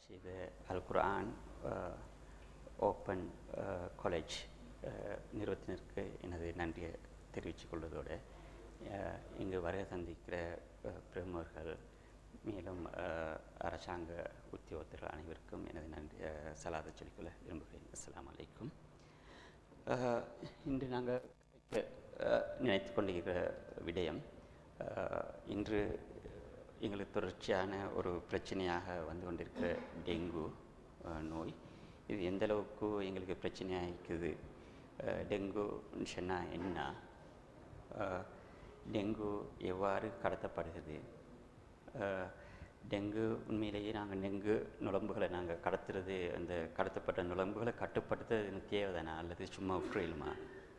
செய்த அல் குர்ஆன் open college நிறுவனத்தினருக்கு எனது நன்றியை தெரிவித்துக் கொள்வதோடு அஹ், இங்கு வருகை சந்திக்கிற அஹ், பிரமுகர்கள் மேலும் அஹ், அரசாங்க உத்தியோகத்தர்கள் அனைவருக்கும் எனது நன்றி அஹ், சலாதை சொல்லிக்கொள்ள விரும்புகிறேன் அஸ்ஸலாமு அலைக்கும் அஹ், இன்று நாங்கள் நினைத்து கொண்டிருக்கிற விடயம் அஹ், இன்று எங்களுக்கு தொடர்ச்சியான ஒரு பிரச்சனையாக வந்து கொண்டிருக்கிற டெங்கு அஹ், நோய் இது எந்த அளவுக்கு எங்களுக்கு பிரச்சனையாக இருக்குது அஹ், டெங்குன்னு சொன்னால் என்ன அஹ், டெங்கு எவ்வாறு கடத்தப்படுகிறது அஹ், டெங்கு உண்மையிலேயே நாங்கள் டெங்கு நுழம்புகளை நாங்கள் கடத்துறது அந்த கடத்தப்பட்ட நுழம்புகளை கட்டுப்படுத்துறது தேவைதானா அல்லது சும்மா விட்டுருமா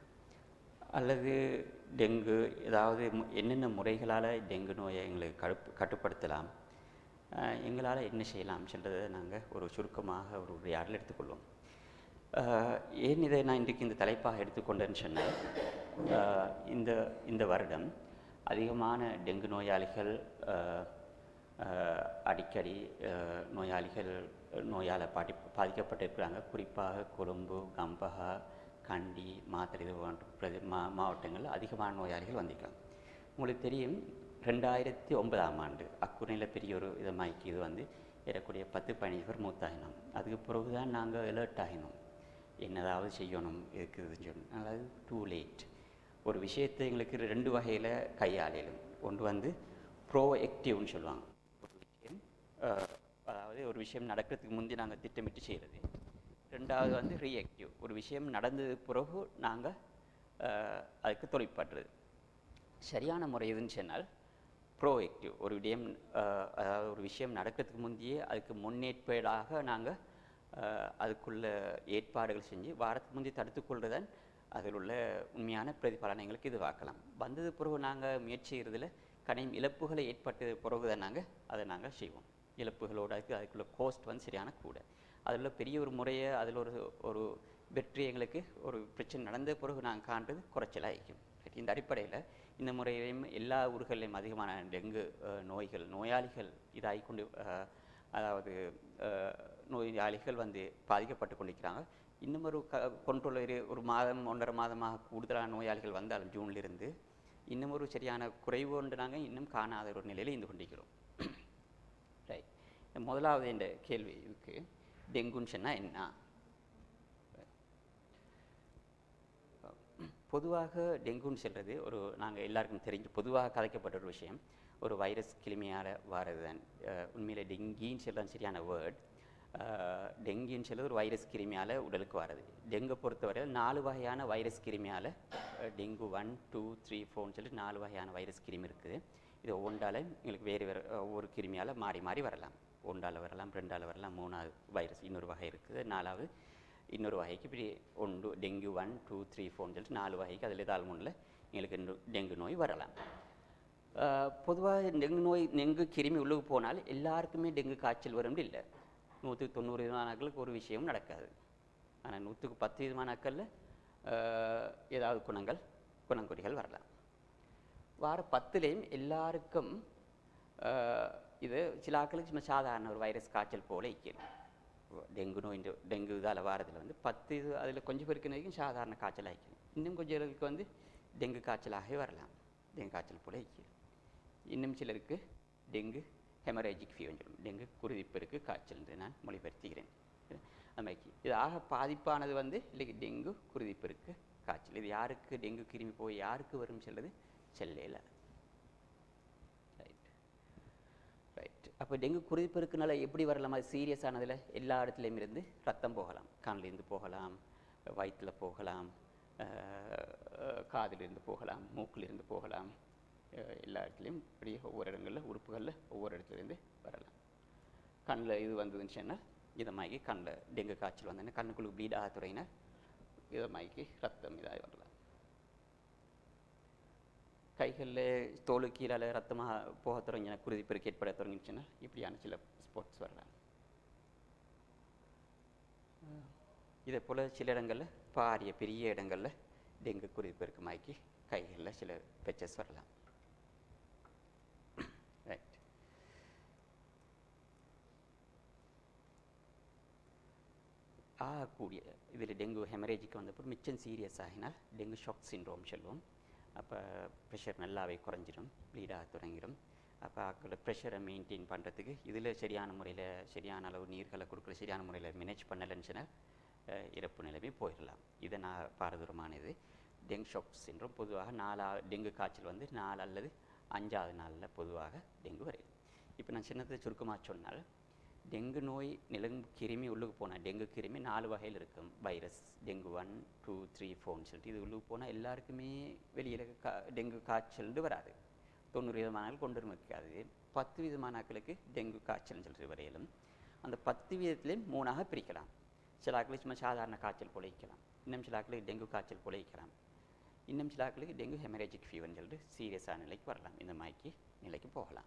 அல்லது டெங்கு ஏதாவது மு- என்னென்ன முறைகளால் டெங்கு நோயை எங்களுக்கு கடுப்பு கட்டுப்படுத்தலாம் எங்களால் என்ன செய்யலாம் சொல்றதை நாங்கள் ஒரு சுருக்கமாக ஒரு உரையாடல் எடுத்துக்கொள்வோம் அஹ், ஏன் இதை நான் இன்றைக்கு இந்த தலைப்பாக எடுத்துக்கொண்டேன்னு சொன்னால் அஹ், இந்த இந்த வருடம் அதிகமான டெங்கு நோயாளிகள் அஹ், அஹ், அடிக்கடி அஹ், நோயாளிகள் நோயால் பாடி பாதிக்கப்பட்டிருக்கிறாங்க குறிப்பாக கொழும்பு கம்பஹா கண்டி மாத்தறை இது போன்ற பிரதே மா மாவட்டங்களில் அதிகமான நோயாளிகள் வந்திருக்காங்க உங்களுக்கு தெரியும் ரெண்டாயிரத்தி ஒன்பதாம் ஆண்டு அக்குறையில் பெரிய ஒரு இதமாய்க்கு இது வந்து ஏறக்கூடிய பத்து பதினஞ்சு பேர் மூத்தாயினோம் அதுக்கு பிறகு தான் நாங்கள் அலர்ட் ஆகினோம் என்னதாவது செய்யணும் இருக்குதுன்னு சொல்லணும் அதாவது டூ லேட் ஒரு விஷயத்தை எங்களுக்கு ரெண்டு வகையில் கையாளிடும் ஒன்று வந்து ப்ரோ ஆக்டிவ்னு சொல்லுவாங்க ஒரு விஷயம் அஹ், அதாவது ஒரு விஷயம் நடக்கிறதுக்கு முந்தி நாங்கள் திட்டமிட்டு செய்கிறது ரெண்டாவது வந்து ரியாக்டிவ் ஒரு விஷயம் நடந்தது பிறகு நாங்கள் அதுக்கு தொழிற்படுறது சரியான முறை எதுன்னு சொன்னால் ப்ரோஆக்டிவ் ஒரு விடயம் அஹ், அதாவது ஒரு விஷயம் நடக்கிறதுக்கு முந்தையே அதுக்கு முன்னேற்பாடாக நாங்கள் அதுக்குள்ள ஏற்பாடுகள் செஞ்சு வாரத்துக்கு முந்தைய தடுத்துக்கொள்றதன் அதில் உள்ள உண்மையான பிரதிபலனை எங்களுக்கு இது வாக்கலாம் வந்தது பிறகு நாங்கள் முயற்சி செய்கிறதுல கனியும் இழப்புகளை ஏற்பட்டது பிறகு தான் நாங்கள் அதை நாங்கள் செய்வோம் இழப்புகளோட அதுக்கு அதுக்குள்ள கோஸ்ட் வந்து சரியான கூட அதில் பெரிய ஒரு முறையை அதில் ஒரு ஒரு வெற்றி எங்களுக்கு ஒரு பிரச்சனை நடந்த பிறகு நாங்கள் காண்றது குறைச்சலாக இருக்கும் Right. இந்த அடிப்படையில் இந்த முறையிலையும் எல்லா ஊர்களிலும் அதிகமான டெங்கு அஹ், நோய்கள் நோயாளிகள் இதாகி கொண்டு அஹ், அதாவது அஹ், நோயாளிகள் வந்து பாதிக்கப்பட்டு கொண்டிருக்கிறாங்க இன்னும் ஒரு க கொண்டுள்ள ஒரு மாதம் ஒன்றரை மாதமாக கூடுதலான நோயாளிகள் வந்தாலும் ஜூன்ல இருந்து இன்னும் ஒரு சரியான குறைவு ஒன்று நாங்கள் இன்னும் காணாத ஒரு நிலையில் இருந்து கொண்டிருக்கிறோம் ரைட் முதலாவது என்ற கேள்வி இதுக்கு டெங்குன்னு சொன்னால் என்ன பொதுவாக டெங்குன்னு சொல்கிறது ஒரு நாங்கள் எல்லாருக்கும் தெரிஞ்சு பொதுவாக கதைக்கப்பட்ட ஒரு விஷயம் ஒரு வைரஸ் கிருமியால் வாரது தான் உண்மையில் டெங்கின்னு சொல்கிறது சரியான வேர்ட் டெங்கின்னு சொல்றது ஒரு வைரஸ் கிருமியால் உடலுக்கு வாரது டெங்கை பொறுத்தவரை நாலு வகையான வைரஸ் கிருமியால் டெங்கு ஒன் டூ த்ரீ ஃபோர்னு சொல்லி நாலு வகையான வைரஸ் கிருமி இருக்குது இது ஒன்றால் எங்களுக்கு வேறு வேறு அஹ், ஒவ்வொரு கிருமியால் மாறி மாறி வரலாம் ஒன்றால் வரலாம் ரெண்டால் வரலாம் மூணாவது வைரஸ் இன்னொரு வகை இருக்குது நாலாவது இன்னொரு வகைக்கு இப்படி ஒன்று டெங்கு ஒன் டூ த்ரீ ஃபோர்னு சொல்லிட்டு நாலு வகைக்கு அதில் ஏதாவது ஒன்றில் எங்களுக்கு இன்னும் டெங்கு நோய் வரலாம் பொதுவாக டெங்கு நோய் டெங்கு கிருமி உள்ளுக்கு போனால் எல்லாருக்குமே டெங்கு காய்ச்சல் வரும்னு இல்லை நூற்றுக்கு தொண்ணூறு விதமானாக்களுக்கு ஒரு விஷயமும் நடக்காது ஆனால் நூற்றுக்கு பத்து விதமானாக்களில் ஏதாவது குணங்கள் குணங்குறிகள் வரலாம் வார பத்துலேயும் எல்லாருக்கும் ஆஹ், இது சில ஆட்களுக்கு சும்மா சாதாரண ஒரு வைரஸ் காய்ச்சல் போல இக்கணும் டெங்கு நோய் இந்த டெங்கு இதால் வாரத்தில் வந்து பத்து இது அதில் கொஞ்சம் பேருக்கு வரைக்கும் சாதாரண காய்ச்சல் ஆகிக்கணும் இன்னும் கொஞ்சம் பேருக்கு வந்து டெங்கு காய்ச்சலாகவே வரலாம் டெங்கு காய்ச்சல் போல இக்கணும் இன்னும் சிலருக்கு டெங்கு ஹெமரேஜிக் ஃபீவர் சொல்லும் டெங்கு குருதிப்பெருக்கு காய்ச்சல் என்று நான் மொழிபெயர்த்துகிறேன் அது மாதிரி இது ஆக பாதிப்பானது வந்து இல்லை டெங்கு குருதிப்பெருக்கு காய்ச்சல் இது யாருக்கு டெங்கு கிருமி போய் யாருக்கு வரும் சொல்றது செல்லையில் ரைட் ரைட் அப்போ டெங்கு குருதிப்பெருக்குனால எப்படி வரலாம் அது சீரியஸானதில் எல்லா இடத்துலையும் இருந்து ரத்தம் போகலாம் கண்ணிலேருந்து போகலாம் வயிற்றில் போகலாம் அஹ், காதிலிருந்து போகலாம் மூக்கிலிருந்து போகலாம் அஹ், எல்லா இடத்துலையும் இப்படி ஒவ்வொரு இடங்களில் உறுப்புகளில் ஒவ்வொரு இடத்துலேருந்து வரலாம் கண்ணில் இது வந்ததுன்னு சொன்னால் இதமாகி கண்ணில் டெங்கு காய்ச்சல் வந்ததுன்னா கண்ணுக்குள்ளே ப்ளீட் ஆக துறையினர் இதமாகி ரத்தம் இதாகி வரலாம் கைகளில் தோலு கீழால் ரத்தமாக போக தொடங்கின குருதி பெருக்கு ஏற்பட தொடங்கிச்சுன்னா இப்படியான சில ஸ்பாட்ஸ் வரலாம் இதே போல் சில இடங்களில் பாரிய பெரிய இடங்களில் டெங்கு குருதி பெருக்கமாக்கி கைகளில் சில பெச்சஸ் வரலாம் ரைட் ஆகக்கூடிய இதில் டெங்கு ஹெமரேஜுக்கு வந்தப்போ மிச்சம் சீரியஸ் ஆகினால் டெங்கு ஷாக் சின்ரோம் சொல்லுவோம் அப்போ ப்ரெஷர் நல்லாவே குறைஞ்சிடும் ப்ளீடாக தொடங்கிடும் அப்போ ஆக்களோட ப்ரெஷரை மெயின்டைன் பண்ணுறதுக்கு இதில் சரியான முறையில் சரியான அளவு நீர்களை கொடுக்குற சரியான முறையில் மேனேஜ் பண்ணலைன்னு சொன்னால் அஹ், இறப்பு நிலைமை போயிடலாம் இதை நான் பாரதூரமானது டெங்கு ஷாக் சின்ரோம் பொதுவாக நாலா டெங்கு காய்ச்சல் வந்து நாலு அல்லது அஞ்சாவது நாளில் பொதுவாக டெங்கு வருது இப்போ நான் சின்னத்தை சுருக்கமாக சொன்னால் டெங்கு நோய் நிலங்கு கிருமி உள்ளுக்கு போனால் டெங்கு கிருமி நாலு வகையில் இருக்கும் virus dengue one two three ஃபோர்னு சொல்லிட்டு இது உள்ளுக்கு போனால் எல்லாருக்குமே வெளியில் கா டெங்கு காய்ச்சல்னு வராது தொண்ணூறு விதமான கொண்டு வரும் இருக்காது பத்து விதமான ஆட்களுக்கு டெங்கு காய்ச்சல்னு சொல்லிட்டு வரையிலும் அந்த பத்து விதத்துலேயும் மூணாக பிரிக்கலாம் சில ஆட்களுக்கு சும்மா சாதாரண காய்ச்சல் பொழைக்கலாம் இன்னும் சில ஆட்களுக்கு டெங்கு காய்ச்சல் பொழைக்கலாம் இன்னும் சில ஆட்களுக்கு டெங்கு ஹெமரேஜிக் ஃபீவர்னு சொல்லிட்டு சீரியஸான நிலைக்கு வரலாம் இந்த மாதிரிக்கு நிலைக்கு போகலாம்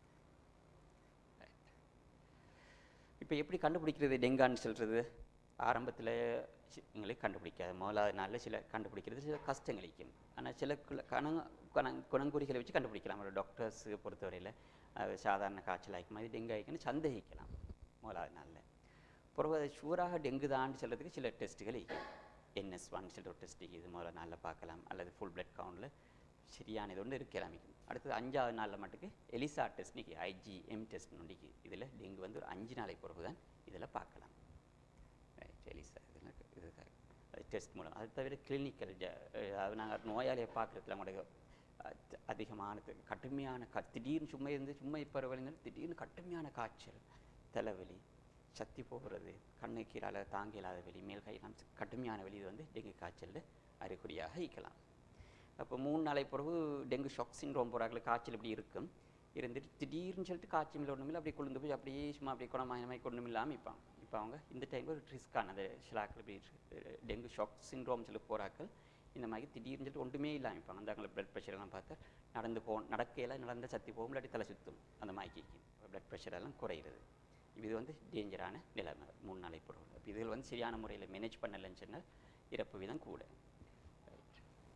இப்போ எப்படி கண்டுபிடிக்கிறது டெங்கான்னு சொல்கிறது ஆரம்பத்தில் எங்களுக்கு கண்டுபிடிக்காது முதலாவது நாளில் சில கண்டுபிடிக்கிறது சில கஷ்டங்களிக்கும் ஆனால் சில குல- கண கண குணங்குறிகளை வச்சு கண்டுபிடிக்கலாம் ஒரு டாக்டர்ஸு பொறுத்தவரையில் அது சாதாரண காய்ச்சல் ஆயிக்கும் மாதிரி டெங்கு ஆயிக்குன்னு சந்தேகிக்கலாம் முதலாவது நாளில் பிறகு அது ஷூராக டெங்கு தான் சொல்கிறதுக்கு சில டெஸ்ட்டுகள் இருக்கும் என்எஸ் ஒன் சொல்லிட்டு ஒரு டெஸ்ட் இது முதல்ல நாளில் பார்க்கலாம் அல்லது ஃபுல் பிளட் கவுண்டில் சரியான இது ஒன்று இருக்க ஆரம்பிக்கும் அடுத்தது அஞ்சாவது நாளில் மட்டுக்கு எலிசா டெஸ்ட் நிற்கி ஐஜிஎம் டெஸ்ட் நொண்டிக்கு இதில் டெங்கு வந்து ஒரு அஞ்சு நாளைக்கு பிறகு தான் இதில் பார்க்கலாம் ரைட் எலிசா இதில் இது டெஸ்ட் மூலம் அது தவிர கிளினிக்கல் அதாவது நாங்கள் நோயாளியை பார்க்குறதுல நம்மளுடைய அஹ், அதிகமான தி- கடுமையான க திடீர்னு சும்மா இருந்து சும்மா இப்போ வழிங்க திடீர்னு கடுமையான காய்ச்சல் தலைவலி சத்தி போகிறது கண்ணு கீழால தாங்க இல்லாத வெளி மேல் கையெல்லாம் கடுமையான வெளி இது வந்து டெங்கு காய்ச்சல் அறிகுறியாக ஈக்கலாம் அப்போ மூணு நாளை பிறகு டெங்கு ஷாக் சின்ரோம் போகிறார்கள் காய்ச்சல் இப்படி இருக்கும் இருந்துட்டு திடீர்னு சொல்லிட்டு காய்ச்சல் இல்லை ஒன்றுமில்ல அப்படியே குளிர்ந்து போய் அப்படியே சும்மா அப்படியே குணமாயமாய் ஒன்றும் இல்லாமல் இருப்பாங்க இப்போ அவங்க இந்த டைமில் ஒரு ரிஸ்க்கான அந்த ஷிலாக்கில் இப்படி அஹ், டெங்கு ஷாக் சின்ரோம் சொல்லி போகிறாக்கள் இந்த மாதிரி திடீர்னு சொல்லிட்டு ஒன்றுமே இல்லாமல் இருப்பாங்க அந்த அவங்களுக்கு பிளட் ப்ரெஷர் எல்லாம் பார்த்தா நடந்து போ நடக்கையில் நடந்த சத்தி போகும் இல்லாட்டி தலை சுத்தும் அந்த மாதிரி பிளட் ப்ரெஷர் எல்லாம் குறையிறது இது வந்து டேஞ்சரான நிலைமை மூணு நாளை பிறகு அப்போ இதில் வந்து சரியான முறையில் மேனேஜ் பண்ணலைன்னு சொன்னால் இறப்பு வீதம் கூட ரைட்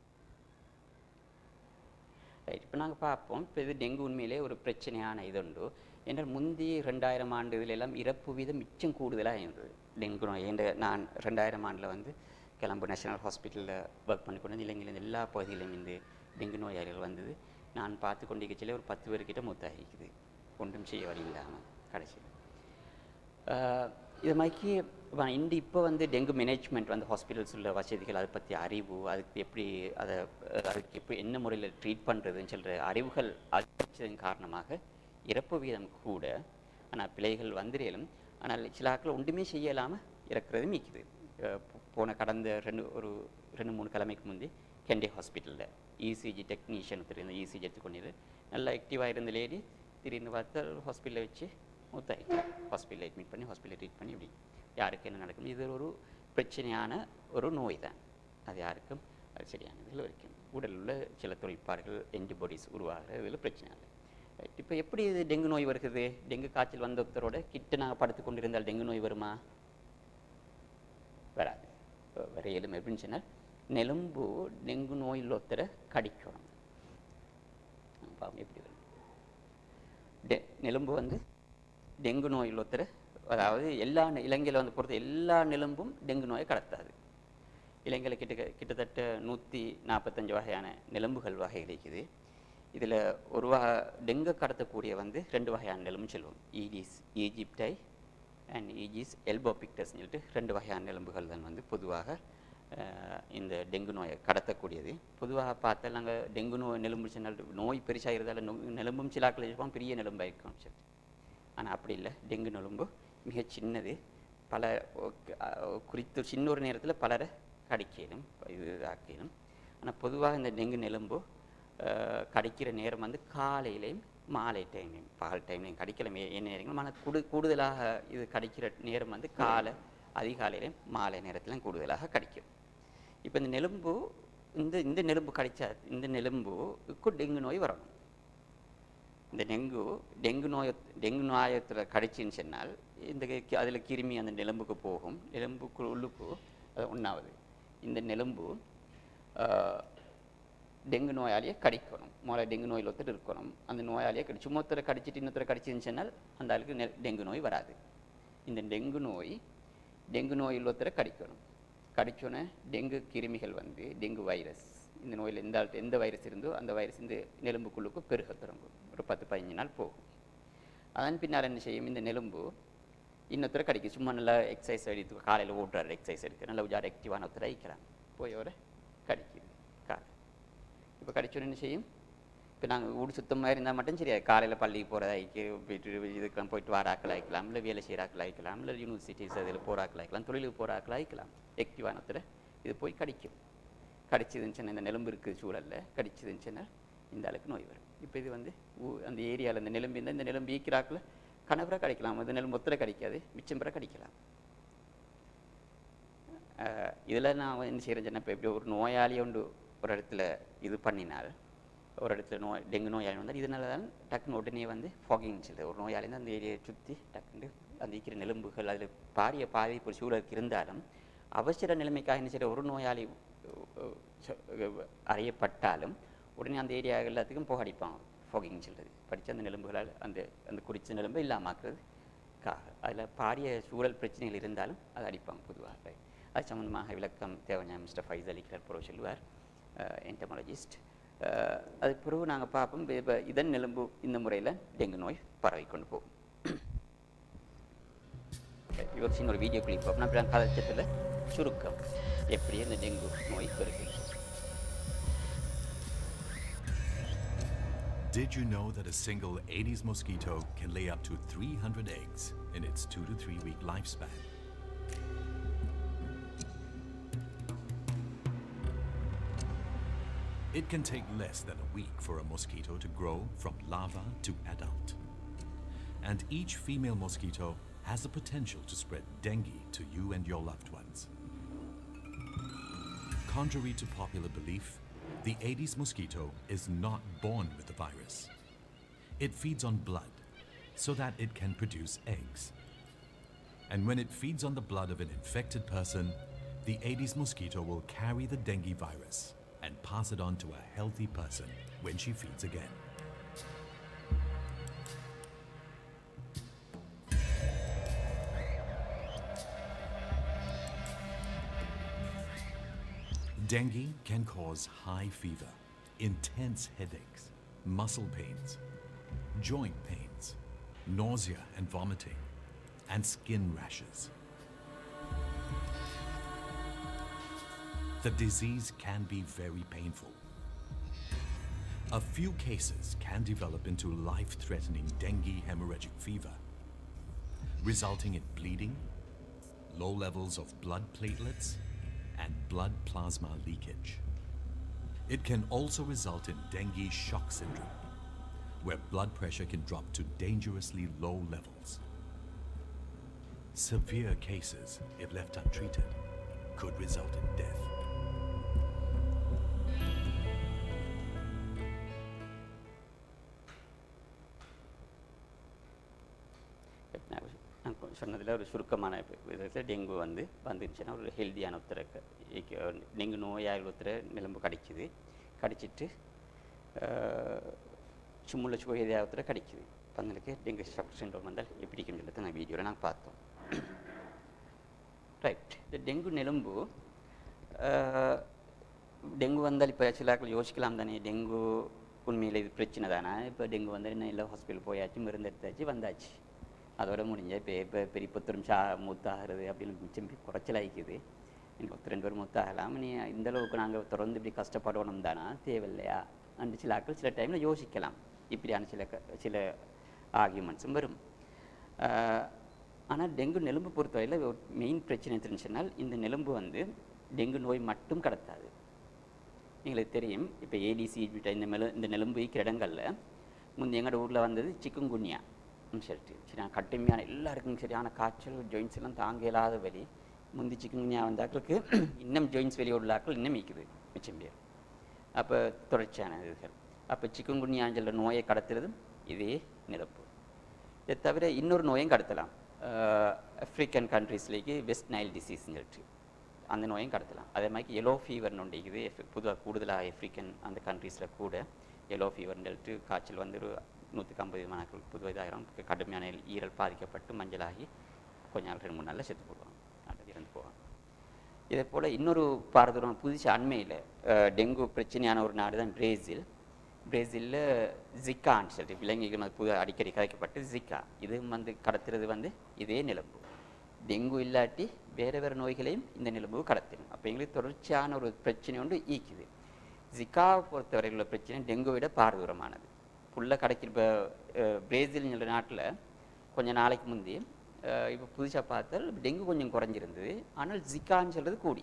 ரைட் இப்போ நாங்கள் பார்ப்போம் இப்போ இது டெங்கு உண்மையிலே ஒரு பிரச்சனையான இது உண்டு என்றால் முந்தைய ரெண்டாயிரம் ஆண்டு இதுல எல்லாம் இறப்பு வீதம் மிச்சம் கூடுதலாக இருந்தது டெங்கு நோய் என்ற நான் ரெண்டாயிரம் ஆண்டில் வந்து கிளம்பு நேஷனல் ஹாஸ்பிட்டலில் ஒர்க் பண்ணி கொண்டு இலங்கையில் எல்லா பகுதியிலும் இந்த டெங்கு நோயாளிகள் வந்தது நான் பார்த்து கொண்டிருக்கச்சிலே ஒரு பத்து பேர்கிட்ட மூத்தாகிக்குது ஒன்றும் செய்ய வழி இல்லாமல் கடைசியில் ஆஹ் இது மாதிரிக்கு வ- இந்த இப்போ வந்து டெங்கு மேனேஜ்மெண்ட் வந்து ஹாஸ்பிட்டல்ஸ் உள்ள வசதிகள் அதை பற்றி அறிவு அதுக்கு எப்படி அதை அஹ் அதுக்கு எப்படி என்ன முறையில் ட்ரீட் பண்ணுறதுன்னு சொல்கிற அறிவுகள் அதிகரித்ததன் காரணமாக இறப்பு வீதம் கூட ஆனால் பிழைகள் வந்துடலும் ஆனால் சில ஆட்கள் ஒன்றுமே செய்யலாமல் இறக்குறது மிக்குது அஹ் போ- போன கடந்த ரெண்டு ஒரு ரெண்டு மூணு கிழமைக்கு முந்தி கெண்டே ஹாஸ்பிட்டலில் இசிஜி டெக்னீஷியன் ஒருத்தர் இந்த இசிஜி எடுத்துக்கொண்டு நல்லா ஆக்டிவாக இருந்த லேடி திடீர்னு பார்த்தா ஹாஸ்பிட்டலில் வச்சு மூத்தாயிட்டு ஹாஸ்பிட்டலில் அட்மிட் பண்ணி ஹாஸ்பிட்டலில் ட்ரீட் பண்ணி இப்படி யாருக்கு என்ன நடக்கும் இது ஒரு பிரச்சனையான ஒரு நோய் தான் அது யாருக்கும் அது சரியான இதில் வரைக்கும் உடலில் உள்ள சில தொழிற்பாடுகள் ஆன்டிபாடிஸ் உருவாகிற இதில் பிரச்சனை இல்லை ரைட் இப்போ எப்படி இது டெங்கு நோய் வருகிறது டெங்கு காய்ச்சல் வந்த ஒருத்தரோட கிட்ட நாங்கள் படுத்து கொண்டிருந்தால் டெங்கு நோய் வருமா வராது அஹ் வரையிலும் எப்படின்னு சொன்னால் நெலும்பு டெங்கு நோயில் ஒருத்தரை கடிக்கணும் பாவம் எப்படி வரும் டெ நெலும்பு வந்து டெங்கு நோயில் ஒருத்தர் அதாவது எல்லா நெ- இலங்கையில் வந்து பொறுத்த எல்லா நெலும்பும் டெங்கு நோயை கடத்தாது இலங்கையில் கிட்ட கிட்டத்தட்ட நூற்றி நாற்பத்தஞ்சு வகையான நெலும்புகள் வகை இருக்குது இதில் ஒரு வகை டெங்கு கடத்தக்கூடிய வந்து ரெண்டு வகையான நெலும்பு சொல்லுவோம் ஈடிஸ் ஈஜிப்டை அண்ட் ஈஜிஸ் எல்போபிக்டஸ் சொல்லிட்டு ரெண்டு வகையான நெலும்புகள் தான் வந்து பொதுவாக அஹ், இந்த டெங்கு நோயை கடத்தக்கூடியது பொதுவாக பார்த்தா நாங்கள் டெங்கு நோய் நெலும்பு சொன்னால் நோய் பெருசாக இருந்தாலும் நொ- நெலும்பும் சிலாக்கள் இருப்போம் பெரிய நெலும்பாக இருக்கும் சரி ஆனால் அப்படி இல்லை டெங்கு நெலும்பு மிக சின்னது பல ஒ- அஹ் குறித்த சின்ன ஒரு நேரத்தில் பலரை கடிக்கணும் இது ஆக்கிடும் ஆனால் பொதுவாக இந்த டெங்கு நெலும்பு அஹ், கடிக்கிற நேரம் வந்து காலையிலையும் மாலை டைம்லையும் பகல் டைம்லையும் கடிக்கல என்ன நேரங்களும் ஆனால் கூடு கூடுதலாக இது கடிக்கிற நேரம் வந்து காலை அதிகாலையிலையும் மாலை நேரத்திலும் கூடுதலாக கடிக்கும் இப்போ இந்த நெலும்பு இந்த இந்த நெலும்பு கடிச்சா இந்த நெலும்புக்கு டெங்கு நோய் வரணும் இந்த டெங்கு டெங்கு நோய் டெங்கு நோயத்தில் கடிச்சின்னு சொன்னால் இந்த அதில் கிருமி அந்த நெலும்புக்கு போகும் நெலும்புக்கு உள்ளுக்கு அது ஒன்றாவது இந்த நெலும்பு ஆஹ், டெங்கு நோயாளியை கடிக்கணும் முதல்ல டெங்கு நோயில் ஒருத்தர் இருக்கணும் அந்த நோயாளியை கடி சும்மா ஒருத்தரை கடிச்சிட்டு இன்னொருத்தரை கடிச்சின்னு சொன்னால் அந்த ஆளுக்கு நெ- டெங்கு நோய் வராது இந்த டெங்கு நோய் டெங்கு நோயில் ஒருத்தரை கடிக்கணும் கடிச்சோன்னே டெங்கு கிருமிகள் வந்து டெங்கு வைரஸ் இந்த நோயில் எந்த ஆள்கிட்ட எந்த வைரஸ் இருந்தோ அந்த வைரஸ் இந்த நெலும்புக்குள்ளுக்கு பெருக தொடங்கும் ஒரு பத்து பதினஞ்சு நாள் போகும் அதன் பின்னால் என்ன செய்யும் இந்த நெலும்பு இன்னொருத்தரை கடிக்கும் சும்மா நல்லா எக்ஸசைஸ் எடுத்து காலையில் ஓட்டுறாரு எக்ஸசைஸ் எடுத்து நல்லா உஜார் ஆக்டிவான ஒருத்தரை அழிக்கலாம் போய் அவரை கடிக்குது கால் இப்போ கடிச்சோன்னு என்ன செய்யும் இப்போ நாங்கள் வீடு சுத்தமாக இருந்தால் மட்டும் சரியா காலையில் பள்ளிக்கு போகிறதாய்க்கு போயிட்டு இதுக்கெல்லாம் போயிட்டு வாராக்கள் ஆகிக்கலாம் இல்லை வேலை செய்கிறாக்கள் ஆகிக்கலாம் இல்லை யூனிவர்சிட்டிஸ் அதில் போகிறாக்கள் ஆகிக்கலாம் தொழிலுக்கு போகிறாக்கள் ஆகிக்கலாம் ஆக்டிவானத்தில் இது போய் கடிக்கும் கடிச்சதுன்னு இந்த நெலும்பு இருக்குது சூழலில் கடிச்சதுன்னு இந்த ஆளுக்கு நோய் வரும் இப்போ இது வந்து ஊ- அந்த ஏரியாவில் இந்த நெலும்பு இருந்தால் இந்த நெலும்பு ஈக்கிறாக்கில் கணவரை கடிக்கலாம் இந்த நெலும்பு ஒத்தரை கடிக்காது மிச்சம் பிற கடிக்கலாம் இதில் நான் என்ன செய்கிறேன் சொன்னால் இப்போ எப்படி ஒரு நோயாளி ஒன்று ஒரு இடத்துல இது பண்ணினால் ஒரு இடத்துல நோய் டெங்கு நோயாளி வந்தால் இதனால தான் டக்குன்னு உடனே வந்து ஃபாகிங் சொல்லுது ஒரு நோயாளி வந்து அந்த ஏரியாவை சுற்றி டக்குன்னு அந்த இருக்கிற நெலும்புகள் அதில் பாரிய பாதிப்பு ஒரு சூழலுக்கு இருந்தாலும் அவசர நிலைமைக்காக என்ன செய்கிற ஒரு நோயாளி அஹ், சொ- அஹ், அறியப்பட்டாலும் உடனே அந்த ஏரியா எல்லாத்துக்கும் புகடிப்பாங்க ஃபாகிங் சொல்கிறது படித்த அந்த நெலும்புகளால் அந்த அந்த குடிச்ச நெலும்பை இல்லாமாக்குறது காக அதில் பாரிய சூழல் பிரச்சனைகள் இருந்தாலும் அதை அடிப்பாங்க பொதுவாக அது சம்மந்தமாக விளக்கம் தேவையான மிஸ்டர் ஃபைஸ் அலிக்கிறார் புறவு சொல்லுவார் என்டமாலஜிஸ்ட் அதுக்கு பிறகு நாங்கள் பார்ப்போம் இப்ப- இப்ப இதன் நெலும்பு இந்த முறையில் டெங்கு நோய் பரவி கொண்டு போகும் இவர் சின்ன ஒரு வீடியோ கிளிப் பார்ப்போம் அப்புறம் கதைச்சத்தில் சுருக்கம் எப்படி அந்த டெங்கு நோய் பெருகுது Did you know that a single Aedes mosquito can lay up to 300 eggs in its two to three week lifespan? It can take less than a week for a mosquito to grow from larva to adult. And each female mosquito has the potential to spread dengue to you and your loved ones. Contrary to popular belief, the Aedes mosquito is not born with the virus. It feeds on blood so that it can produce eggs. And when it feeds on the blood of an infected person, the Aedes mosquito will carry the dengue virus and pass it on to a healthy person when she feeds again. Dengue can cause high fever, intense headaches, muscle pains, joint pains, nausea and vomiting, and skin rashes. The disease can be very painful. A few cases can develop into life threatening dengue hemorrhagic fever, resulting in bleeding, low levels of blood platelets, and blood plasma leakage. It can also result in dengue shock syndrome, where blood pressure can drop to dangerously low levels. Severe cases, if left untreated, could result in death. நான் நான் சொன்னதில் ஒரு சுருக்கமான விதத்தில் dengue வந்து வந்துருச்சுன்னா ஒரு ஹெல்தியான ஒருத்தரை க- இக்க- டெங்கு நோயாளி ஒருத்தரை நிலம்பு கடிக்குது கடிச்சிட்டு சும்முள்ள சுவையாக ஒருத்தரை கடிக்குது பந்தலுக்கு டெங்கு ஷாக் சிண்ட்ரோம் வந்தால் எப்படி இருக்குன்னு சொல்லிட்டு நான் வீடியோவில் நாங்கள் பார்த்தோம் ரைட் இந்த டெங்கு நெலும்பு அஹ், டெங்கு வந்தால் இப்போ சில ஆட்கள் யோசிக்கலாம் தானே டெங்கு உண்மையில் இது பிரச்சனை தானே இப்போ டெங்கு வந்தால் என்ன இல்லை ஹாஸ்பிட்டல் போயாச்சு மருந்து எடுத்தாச்சு வந்தாச்சு அதோட முடிஞ்ச இப்போ இப்போ பெரிய பத்து சா மூத்தாகிறது அப்படின்னு மிச்சம் குறைச்சலாகிக்குது எனக்கு பத்து ரெண்டு பேர் மூத்தாகலாம் நீ இந்த அளவுக்கு நாங்கள் தொடர்ந்து இப்படி கஷ்டப்படணும் தானா தேவையில்லையா அண்டு சில ஆட்கள் சில டைமில் யோசிக்கலாம் இப்படியான சில க சில ஆர்கியூமெண்ட்ஸும் வரும் ஆனால் டெங்கு நெலும்பு பொறுத்தவரையில் ஒரு மெயின் பிரச்சனை தெரிஞ்சுனால் இந்த நெலும்பு வந்து டெங்கு நோய் மட்டும் கடத்தாது எங்களுக்கு தெரியும் இப்போ ஏடிசி இந்த மெலு இந்த நெலும்பு இருக்கிற இடங்களில் முந்தைய எங்களோட ஊரில் வந்தது சிக்குங்குன்யா சொல்லிட்டு சரி கட்டுமையான எல்லாருக்கும் சரியான காய்ச்சல் ஜாயின்ஸ் எல்லாம் தாங்க இயலாத வலி முந்தி சிக்குங்குன்யா வந்தாக்களுக்கு இன்னும் ஜாயின்ஸ் வெளியே உள்ள ஆட்கள் இன்னும் மீக்குது மிச்சம் பேர் அப்போ தொடர்ச்சியான இதுகள் அப்போ சிக்குங்குன்யாஞ்சல நோயை கடத்துறதும் இதே நிலப்பு இதை தவிர இன்னொரு நோயும் கடத்தலாம் ஆஃப்ரிக்கன் கண்ட்ரீஸ்லேக்கு வெஸ்ட் நைல் டிசீஸ்னு சொல்லிட்டு அந்த நோயும் கடத்தலாம் அதே மாதிரி எலோ ஃபீவர்னு ஒன்று இருக்குது பொதுவாக கூடுதலாக ஆஃப்ரிக்கன் அந்த கண்ட்ரீஸில் கூட எலோ ஃபீவர்னு சொல்லிட்டு காய்ச்சல் வந்து ஒரு நூற்றுக்கு ஐம்பது விமானங்கள் பொதுவாக இதாயிரம் கடுமையான ஈரல் பாதிக்கப்பட்டு மஞ்சளாகி கொஞ்ச நாள் ரெண்டு மூணு நாளில் செத்து போடுவாங்க அது இதே போல் இன்னொரு பாரதூரம் புதுசு அண்மையில் டெங்கு பிரச்சனையான ஒரு நாடு தான் பிரேசில் பிரேசிலில் ஜிக்கான்னு சொல்லிட்டு விலங்குகள் வந்து புது அடிக்கடி கதைக்கப்பட்டு ஜிக்கா இது வந்து கடத்துறது வந்து இதே நிலம்பு டெங்கு இல்லாட்டி வேறு வேறு நோய்களையும் இந்த நிலம்பு கடத்திடும் அப்போ எங்களுக்கு தொடர்ச்சியான ஒரு பிரச்சனை ஒன்று ஈக்குது ஜிக்காவை பொறுத்தவரை உள்ள பிரச்சனை டெங்கு விட பாரதூரமானது புல்ல கிடைக்கிற இப்போ பிரேசில்ங்கிற நாட்டில் கொஞ்ச நாளைக்கு முந்தி இப்போ புதுசாக பார்த்தால் டெங்கு கொஞ்சம் குறைஞ்சிருந்தது ஆனால் ஜிக்கான்னு சொல்கிறது கூடி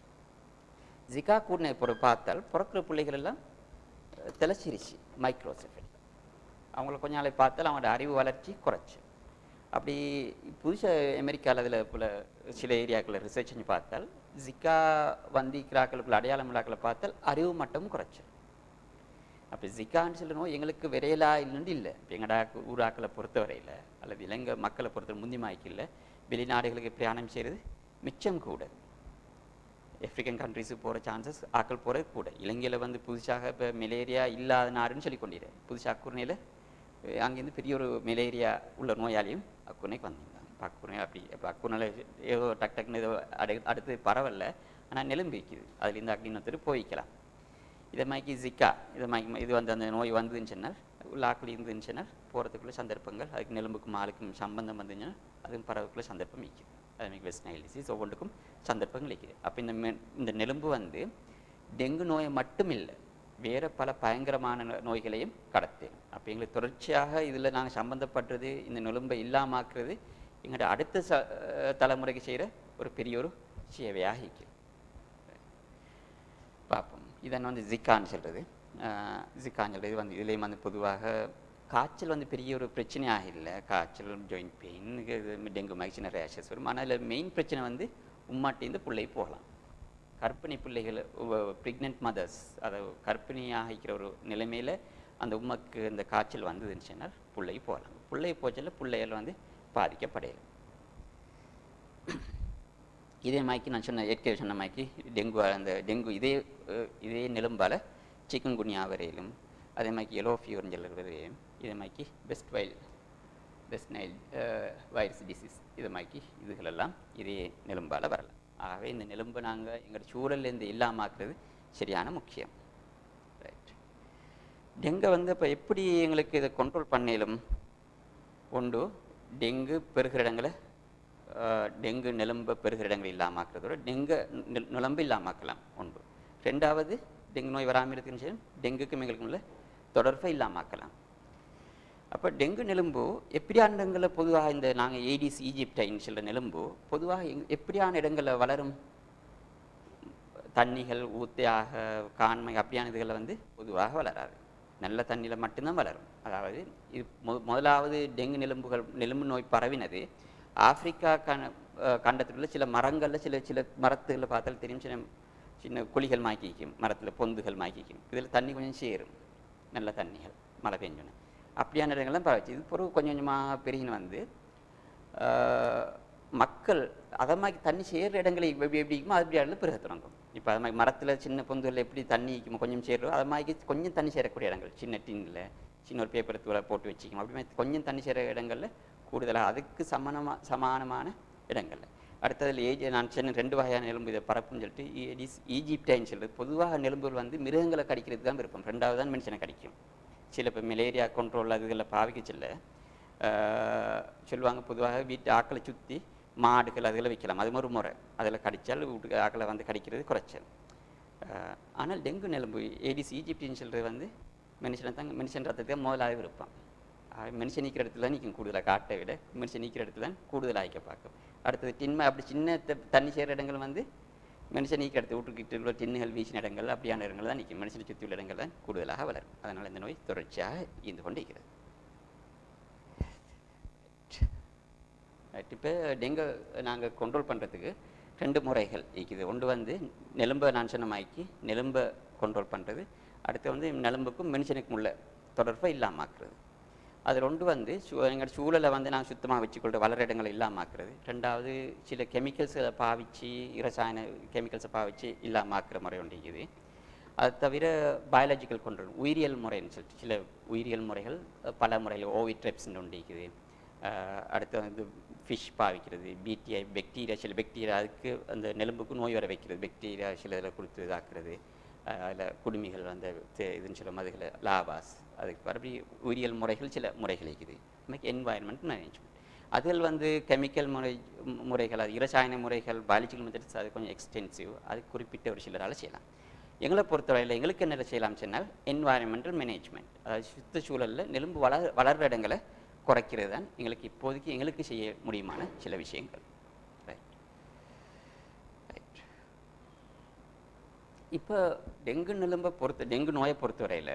ஜிகா கூடின பொறு பார்த்தால் பிறக்கிற பிள்ளைகள் எல்லாம் அஹ், திளைச்சிருச்சு மைக்ரோசெஃபல் அவங்கள கொஞ்ச நாளை பார்த்தால் அவங்களோட அறிவு வளர்ச்சி குறைச்சு அப்படி புதுசாக அமெரிக்காவில் அதில் போல சில ஏரியாக்களில் ரிசர்ச் செஞ்சு பார்த்தால் ஜிக்கா வந்திக்கிறாக்களுக்குள்ள அடையாளம் இல்லாக்களை பார்த்தால் அறிவு மட்டமும் குறைச்சு அப்போ ஜிக்கான்னு சொல்லணும் எங்களுக்கு விரையலா இல்லைன்னு இல்லை இப்போ எங்கடா ஊராக்களை பொறுத்தவரையில் அல்லது இலங்கை மக்களை பொறுத்தவரை முந்திமாய்க்கு இல்லை வெளிநாடுகளுக்கு பிரயாணம் செய்கிறது மிச்சம் கூட ஆப்பிரிக்கன் கண்ட்ரிஸுக்கு போகிற சான்சஸ் ஆக்கள் போகிறது கூட இலங்கையில் வந்து புதுசாக இப்போ மலேரியா இல்லாத நாடுன்னு சொல்லி கொண்டிருக்கேன் புதுசாக அக்குர்ணையில் அங்கேருந்து பெரிய ஒரு மலேரியா உள்ள நோயாளியும் அக்குர்ணைக்கு வந்திருந்தாங்க இப்போ அக்குர்ணை அப்படி இப்போ அக்குர்ணையில் ஏதோ டக் டக்குன்னு ஏதோ அடு அடுத்து பரவல ஆனால் நிலம்பு இருக்குது அதுலேருந்து அக்னினத்துட்டு போய்க்கலாம் இதை மாதிரி ஜிக்கா இதை மாதிரி இது வந்து அந்த நோய் வந்ததுன்னு சொன்னால் உள்ள ஆக்கள் இருந்துன்னு சொன்னால் போகிறதுக்குள்ள சந்தர்ப்பங்கள் அதுக்கு நெலும்புக்கும் ஆளுக்கும் சம்பந்தம் வந்துச்சுன்னா அதுவும் பரவக்குள்ள சந்தர்ப்பம் இருக்குது அது மாதிரி வெஸ்ட் நைல் டிசீஸ் ஒவ்வொன்றுக்கும் சந்தர்ப்பங்கள் இருக்குது அப்போ இந்த மெ- இந்த நெலும்பு வந்து டெங்கு நோயை மட்டும் இல்லை வேறு பல பயங்கரமான நோ- நோய்களையும் கடத்து அப்போ எங்களுக்கு தொடர்ச்சியாக இதில் நாங்கள் சம்மந்தப்படுறது இந்த நெலும்பை இல்லாமாக்குறது எங்களோட அடுத்த ச தலைமுறைக்கு செய்கிற ஒரு பெரிய ஒரு சேவையாக இருக்குது பார்ப்போம் இதன் வந்து ஜிக்கான்னு சொல்கிறது ஜிக்கான்னு சொல்கிறது வந்து இதுலேயும் வந்து பொதுவாக காய்ச்சல் வந்து பெரிய ஒரு பிரச்சனையாக இல்லை காய்ச்சல் ஜாயிண்ட் பெயின் டெங்கு மாதிரி சின்ன ரேஷஸ் வரும் ஆனால் இதில் மெயின் பிரச்சனை வந்து உம்மாட்டிந்து பிள்ளை போகலாம் கர்ப்பிணி பிள்ளைகள் ப்ரெக்னென்ட் மதர்ஸ் அதை கர்ப்பிணியாக இருக்கிற ஒரு நிலைமையில் அந்த உமக்கு இந்த காய்ச்சல் வந்ததுன்னு சொன்னால் பிள்ளை போகலாம் பிள்ளை போச்சல பிள்ளைகள் வந்து பாதிக்கப்படையலாம் இதே மாதிரிக்கு நான் சொன்ன ஏற்கனவே சொன்ன மாதிரிக்கு டெங்கு அந்த டெங்கு இதே அஹ், இதே நிலம்பால் சிக்கன் குனியா வரையிலும் அதே மாதிரி எலோ ஃபீவர்னு சொல்லுறது இதே மாதிரிக்கு west Nile west Nile virus disease இது மாதிரிக்கு இதுகளெல்லாம் இதே நிலம்பால் வரலாம் ஆகவே இந்த நிலம்பை நாங்கள் எங்களோட சூழல்லேருந்து இல்லாமாக்குறது சரியான முக்கியம் ரைட் டெங்கை வந்து இப்போ எப்படி எங்களுக்கு இதை கண்ட்ரோல் பண்ணலும் ஒன்று டெங்கு பெருகிற இடங்களை அஹ், டெங்கு நிலம்ப பெருகிற இடங்கள் இல்லாமாக்குறதோட டெங்கு நி- நிலம்பு இல்லாமாக்கலாம் ஒன்று ரெண்டாவது டெங்கு நோய் வராமல் இருக்குன்னு சொல்லி டெங்குக்கும் எங்களுக்கும் உள்ள தொடர்பை இல்லாமாக்கலாம் அப்போ டெங்கு நெலும்பு எப்படியான இடங்களில் பொதுவாக இந்த நாங்கள் ஏடிஸ் ஈஜிப்டைன்னு சொல்கிற நெலும்பு பொதுவாக எங் எப்படியான இடங்களில் வளரும் தண்ணிகள் ஊத்தையாக காண்மை அப்படியான இதுகளில் வந்து பொதுவாக வளராது நல்ல தண்ணியில் மட்டும்தான் வளரும் அதாவது இது மு முதலாவது டெங்கு நெலும்புகள் நெலும்பு நோய் பரவினது ஆப்பிரிக்கா கண அஹ் கண்டத்தில் உள்ள சில மரங்களில் சில சில மரத்துகளில் பார்த்தால் தெரியும் சின்ன சின்ன குழிகள் மாக்கிக்கும் மரத்தில் பொந்துகள் மாக்கிக்கும் இதில் தண்ணி கொஞ்சம் சேரும் நல்ல தண்ணிகள் மழை பெஞ்சோன்னு அப்படியான இடங்கள்லாம் பரவச்சு இது பிறகு கொஞ்சம் கொஞ்சமாக பெருகின்னு வந்து ஆஹ், மக்கள் அதை மாதிரி தண்ணி சேர்ற இடங்களை எப்படி எப்படி இருக்குமோ அது அப்படி பிறகு தொடங்கும் இப்போ அது மாதிரி மரத்தில் சின்ன பொந்துகளில் எப்படி தண்ணி இருக்குமோ கொஞ்சம் சேரும் அது மாதிரி கொஞ்சம் தண்ணி சேரக்கூடிய இடங்கள் சின்ன டின்னில் சின்ன ஒரு பேப்பர் தூளை போட்டு வச்சுக்கணும் அப்படி மாதிரி கொஞ்சம் தண்ணி சேர இடங்களில் கூடுதலாக அதுக்கு சமனமா சமானமான இடங்கள்ல அடுத்ததில் ஏஜ் நான் சொன்ன ரெண்டு வகையான எலும்பு இதை பரப்புன்னு சொல்லிட்டு ஏடிஸ் ஈஜிப்டைன்னு சொல்லுது பொதுவாக நெலும்புகள் வந்து மிருகங்களை கடிக்கிறது தான் விருப்பம் ரெண்டாவது தான் மனுஷனை கடிக்கும் சில இப்போ மலேரியா கண்ட்ரோல் அதுகளில் பாவிக்க சொல்ல ஆஹ், சொல்லுவாங்க பொதுவாக வீட்டு ஆக்களை சுற்றி மாடுகள் அதுகளை வைக்கலாம் அது ஒரு முறை அதில் கடித்தால் வீட்டுக்கு ஆக்களை வந்து கடிக்கிறது குறைச்சல் ஆஹ், ஆனால் டெங்கு நெலும்பு ஏடிஸ் ஈஜிப்டின்னு சொல்கிறது வந்து மனுஷனை தான் மனுஷன் ரத்தத்துக்கு முதலாக விருப்பம் ஆக, மனுஷன் நிற்கிற இடத்துல தான் நிற்கும் கூடுதலாக காட்டை விட மனுஷன் நிற்கிற இடத்துல தான் கூடுதலாக ஆய்க்க பார்க்கும் அடுத்தது டின்மை அப்படி சின்ன த- தண்ணி சேர இடங்கள் வந்து மனுஷன் நீக்கிற இடத்து வீட்டுக்கிட்ட உள்ள டின்னுகள் வீசின இடங்கள் அப்படியான இடங்கள் தான் நிற்கும் மனுஷனை சுற்றி உள்ள இடங்கள் தான் கூடுதலாக வளரும் அதனால் இந்த நோய் தொடர்ச்சியாக இருந்து கொண்டு இருக்கிறது ரைட் இப்போ டெங்கு நாங்கள் கண்ட்ரோல் பண்ணுறதுக்கு ரெண்டு முறைகள் இருக்குது ஒன்று வந்து நெலும்பை நான் சொன்ன மாதிரிக்கு நெலும்பை கண்ட்ரோல் பண்ணுறது அடுத்து வந்து நெலும்புக்கும் மனுஷனுக்கும் உள்ள தொடர்பை இல்லாமாக்குறது அது ரெண்டு வந்து சு எங்களோட சூழலை வந்து நாங்கள் சுத்தமாக வச்சுக்கொள்கிற வளர இடங்களை இல்லாமாக்குறது ரெண்டாவது சில கெமிக்கல்ஸை பாவிச்சு இரசாயன கெமிக்கல்ஸை பாவிச்சு இல்லாமாக்குற முறை ஒன்று இருக்குது அது தவிர பயாலஜிக்கல் கண்ட்ரோல் உயிரியல் முறைன்னு சொல்லிட்டு சில உயிரியல் முறைகள் அஹ், பல முறைகள் ஓவி ட்ரெப்ஸ்ன்னு ஒன்று இருக்குது அஹ், அடுத்து வந்து ஃபிஷ் பாவிக்கிறது பிடிஐ பெக்டீரியா சில பெக்டீரியா அதுக்கு அந்த நெலும்புக்கு நோய் வர வைக்கிறது பெக்டீரியா சில இதில் கொடுத்து இதாக்குறது அதில் குடுமிகள் அந்த தே- இதுன்னு சொல்ல மதுகளை லாவாஸ் அதுக்கு மறுபடியும் உயிரியல் முறைகள் சில முறைகள் இருக்குது நமக்கு என்வாயன்மெண்ட் மேனேஜ்மெண்ட் அதில் வந்து கெமிக்கல் முறை மு- முறைகள் அது இரசாயன முறைகள் பயாலஜிக்கல் மெத்தட்ஸ் அது கொஞ்சம் எக்ஸ்டென்சிவ் அது குறிப்பிட்ட ஒரு சிலரால் செய்யலாம் எங்களை பொறுத்தவரையில் எங்களுக்கு என்ன செய்யலாம் சொன்னால் என்வாயன்மெண்டல் மேனேஜ்மெண்ட் அதாவது சுற்றுச்சூழலில் நெலும்பு வளர் வளர்ற இடங்களை குறைக்கிறது தான் எங்களுக்கு இப்போதைக்கு எங்களுக்கு செய்ய முடியுமான சில விஷயங்கள் ரைட் ரைட் இப்போ டெங்கு நிலும்பை பொறுத்த டெங்கு நோயை பொறுத்தவரையில்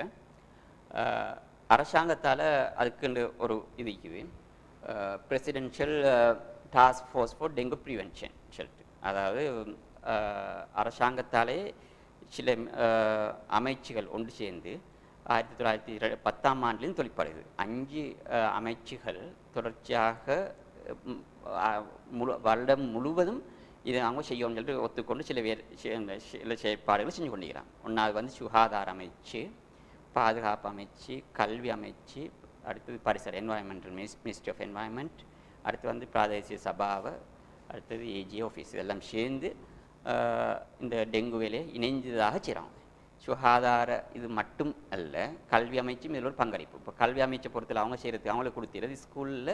அரசாங்கத்தால் அதுக்குன்னு ஒரு இது இருக்குது presidential task force for dengue prevention சொல்லிட்டு அதாவது அஹ், அரசாங்கத்தாலே சில அஹ், அமைச்சுகள் ஒன்று சேர்ந்து ஆயிரத்தி தொள்ளாயிரத்தி இர- பத்தாம் ஆண்டுலேயும் தொழிற்பாடுது அஞ்சு அஹ், அமைச்சுகள் தொடர்ச்சியாக ம், அஹ், முழு வருடம் முழுவதும் இதை அவங்க செய்யணும்னு சொல்லிட்டு ஒத்துக்கொண்டு சில வேறு சி- சில செயற்பாடுகளை செஞ்சு கொண்டிருக்கிறாங்க ஒன்றாவது வந்து சுகாதார அமைச்சு பாதுகாப்பு அமைச்சு கல்வி அமைச்சு அடுத்தது பரிசர environmental minis ministry of environment அடுத்து வந்து பிராதேசிய சபாவை அடுத்தது ஏஜி ஆஃபீஸ் இதெல்லாம் சேர்ந்து ஆஹ், இந்த டெங்கு வேலையை இணைந்ததாக செய்கிறாங்க சுகாதார இது மட்டும் அல்ல கல்வி அமைச்சும் இதில் ஒரு பங்களிப்பு இப்போ கல்வி அமைச்சை பொறுத்தல அவங்க செய்கிறது அவங்களுக்கு கொடுத்துறது ஸ்கூலில்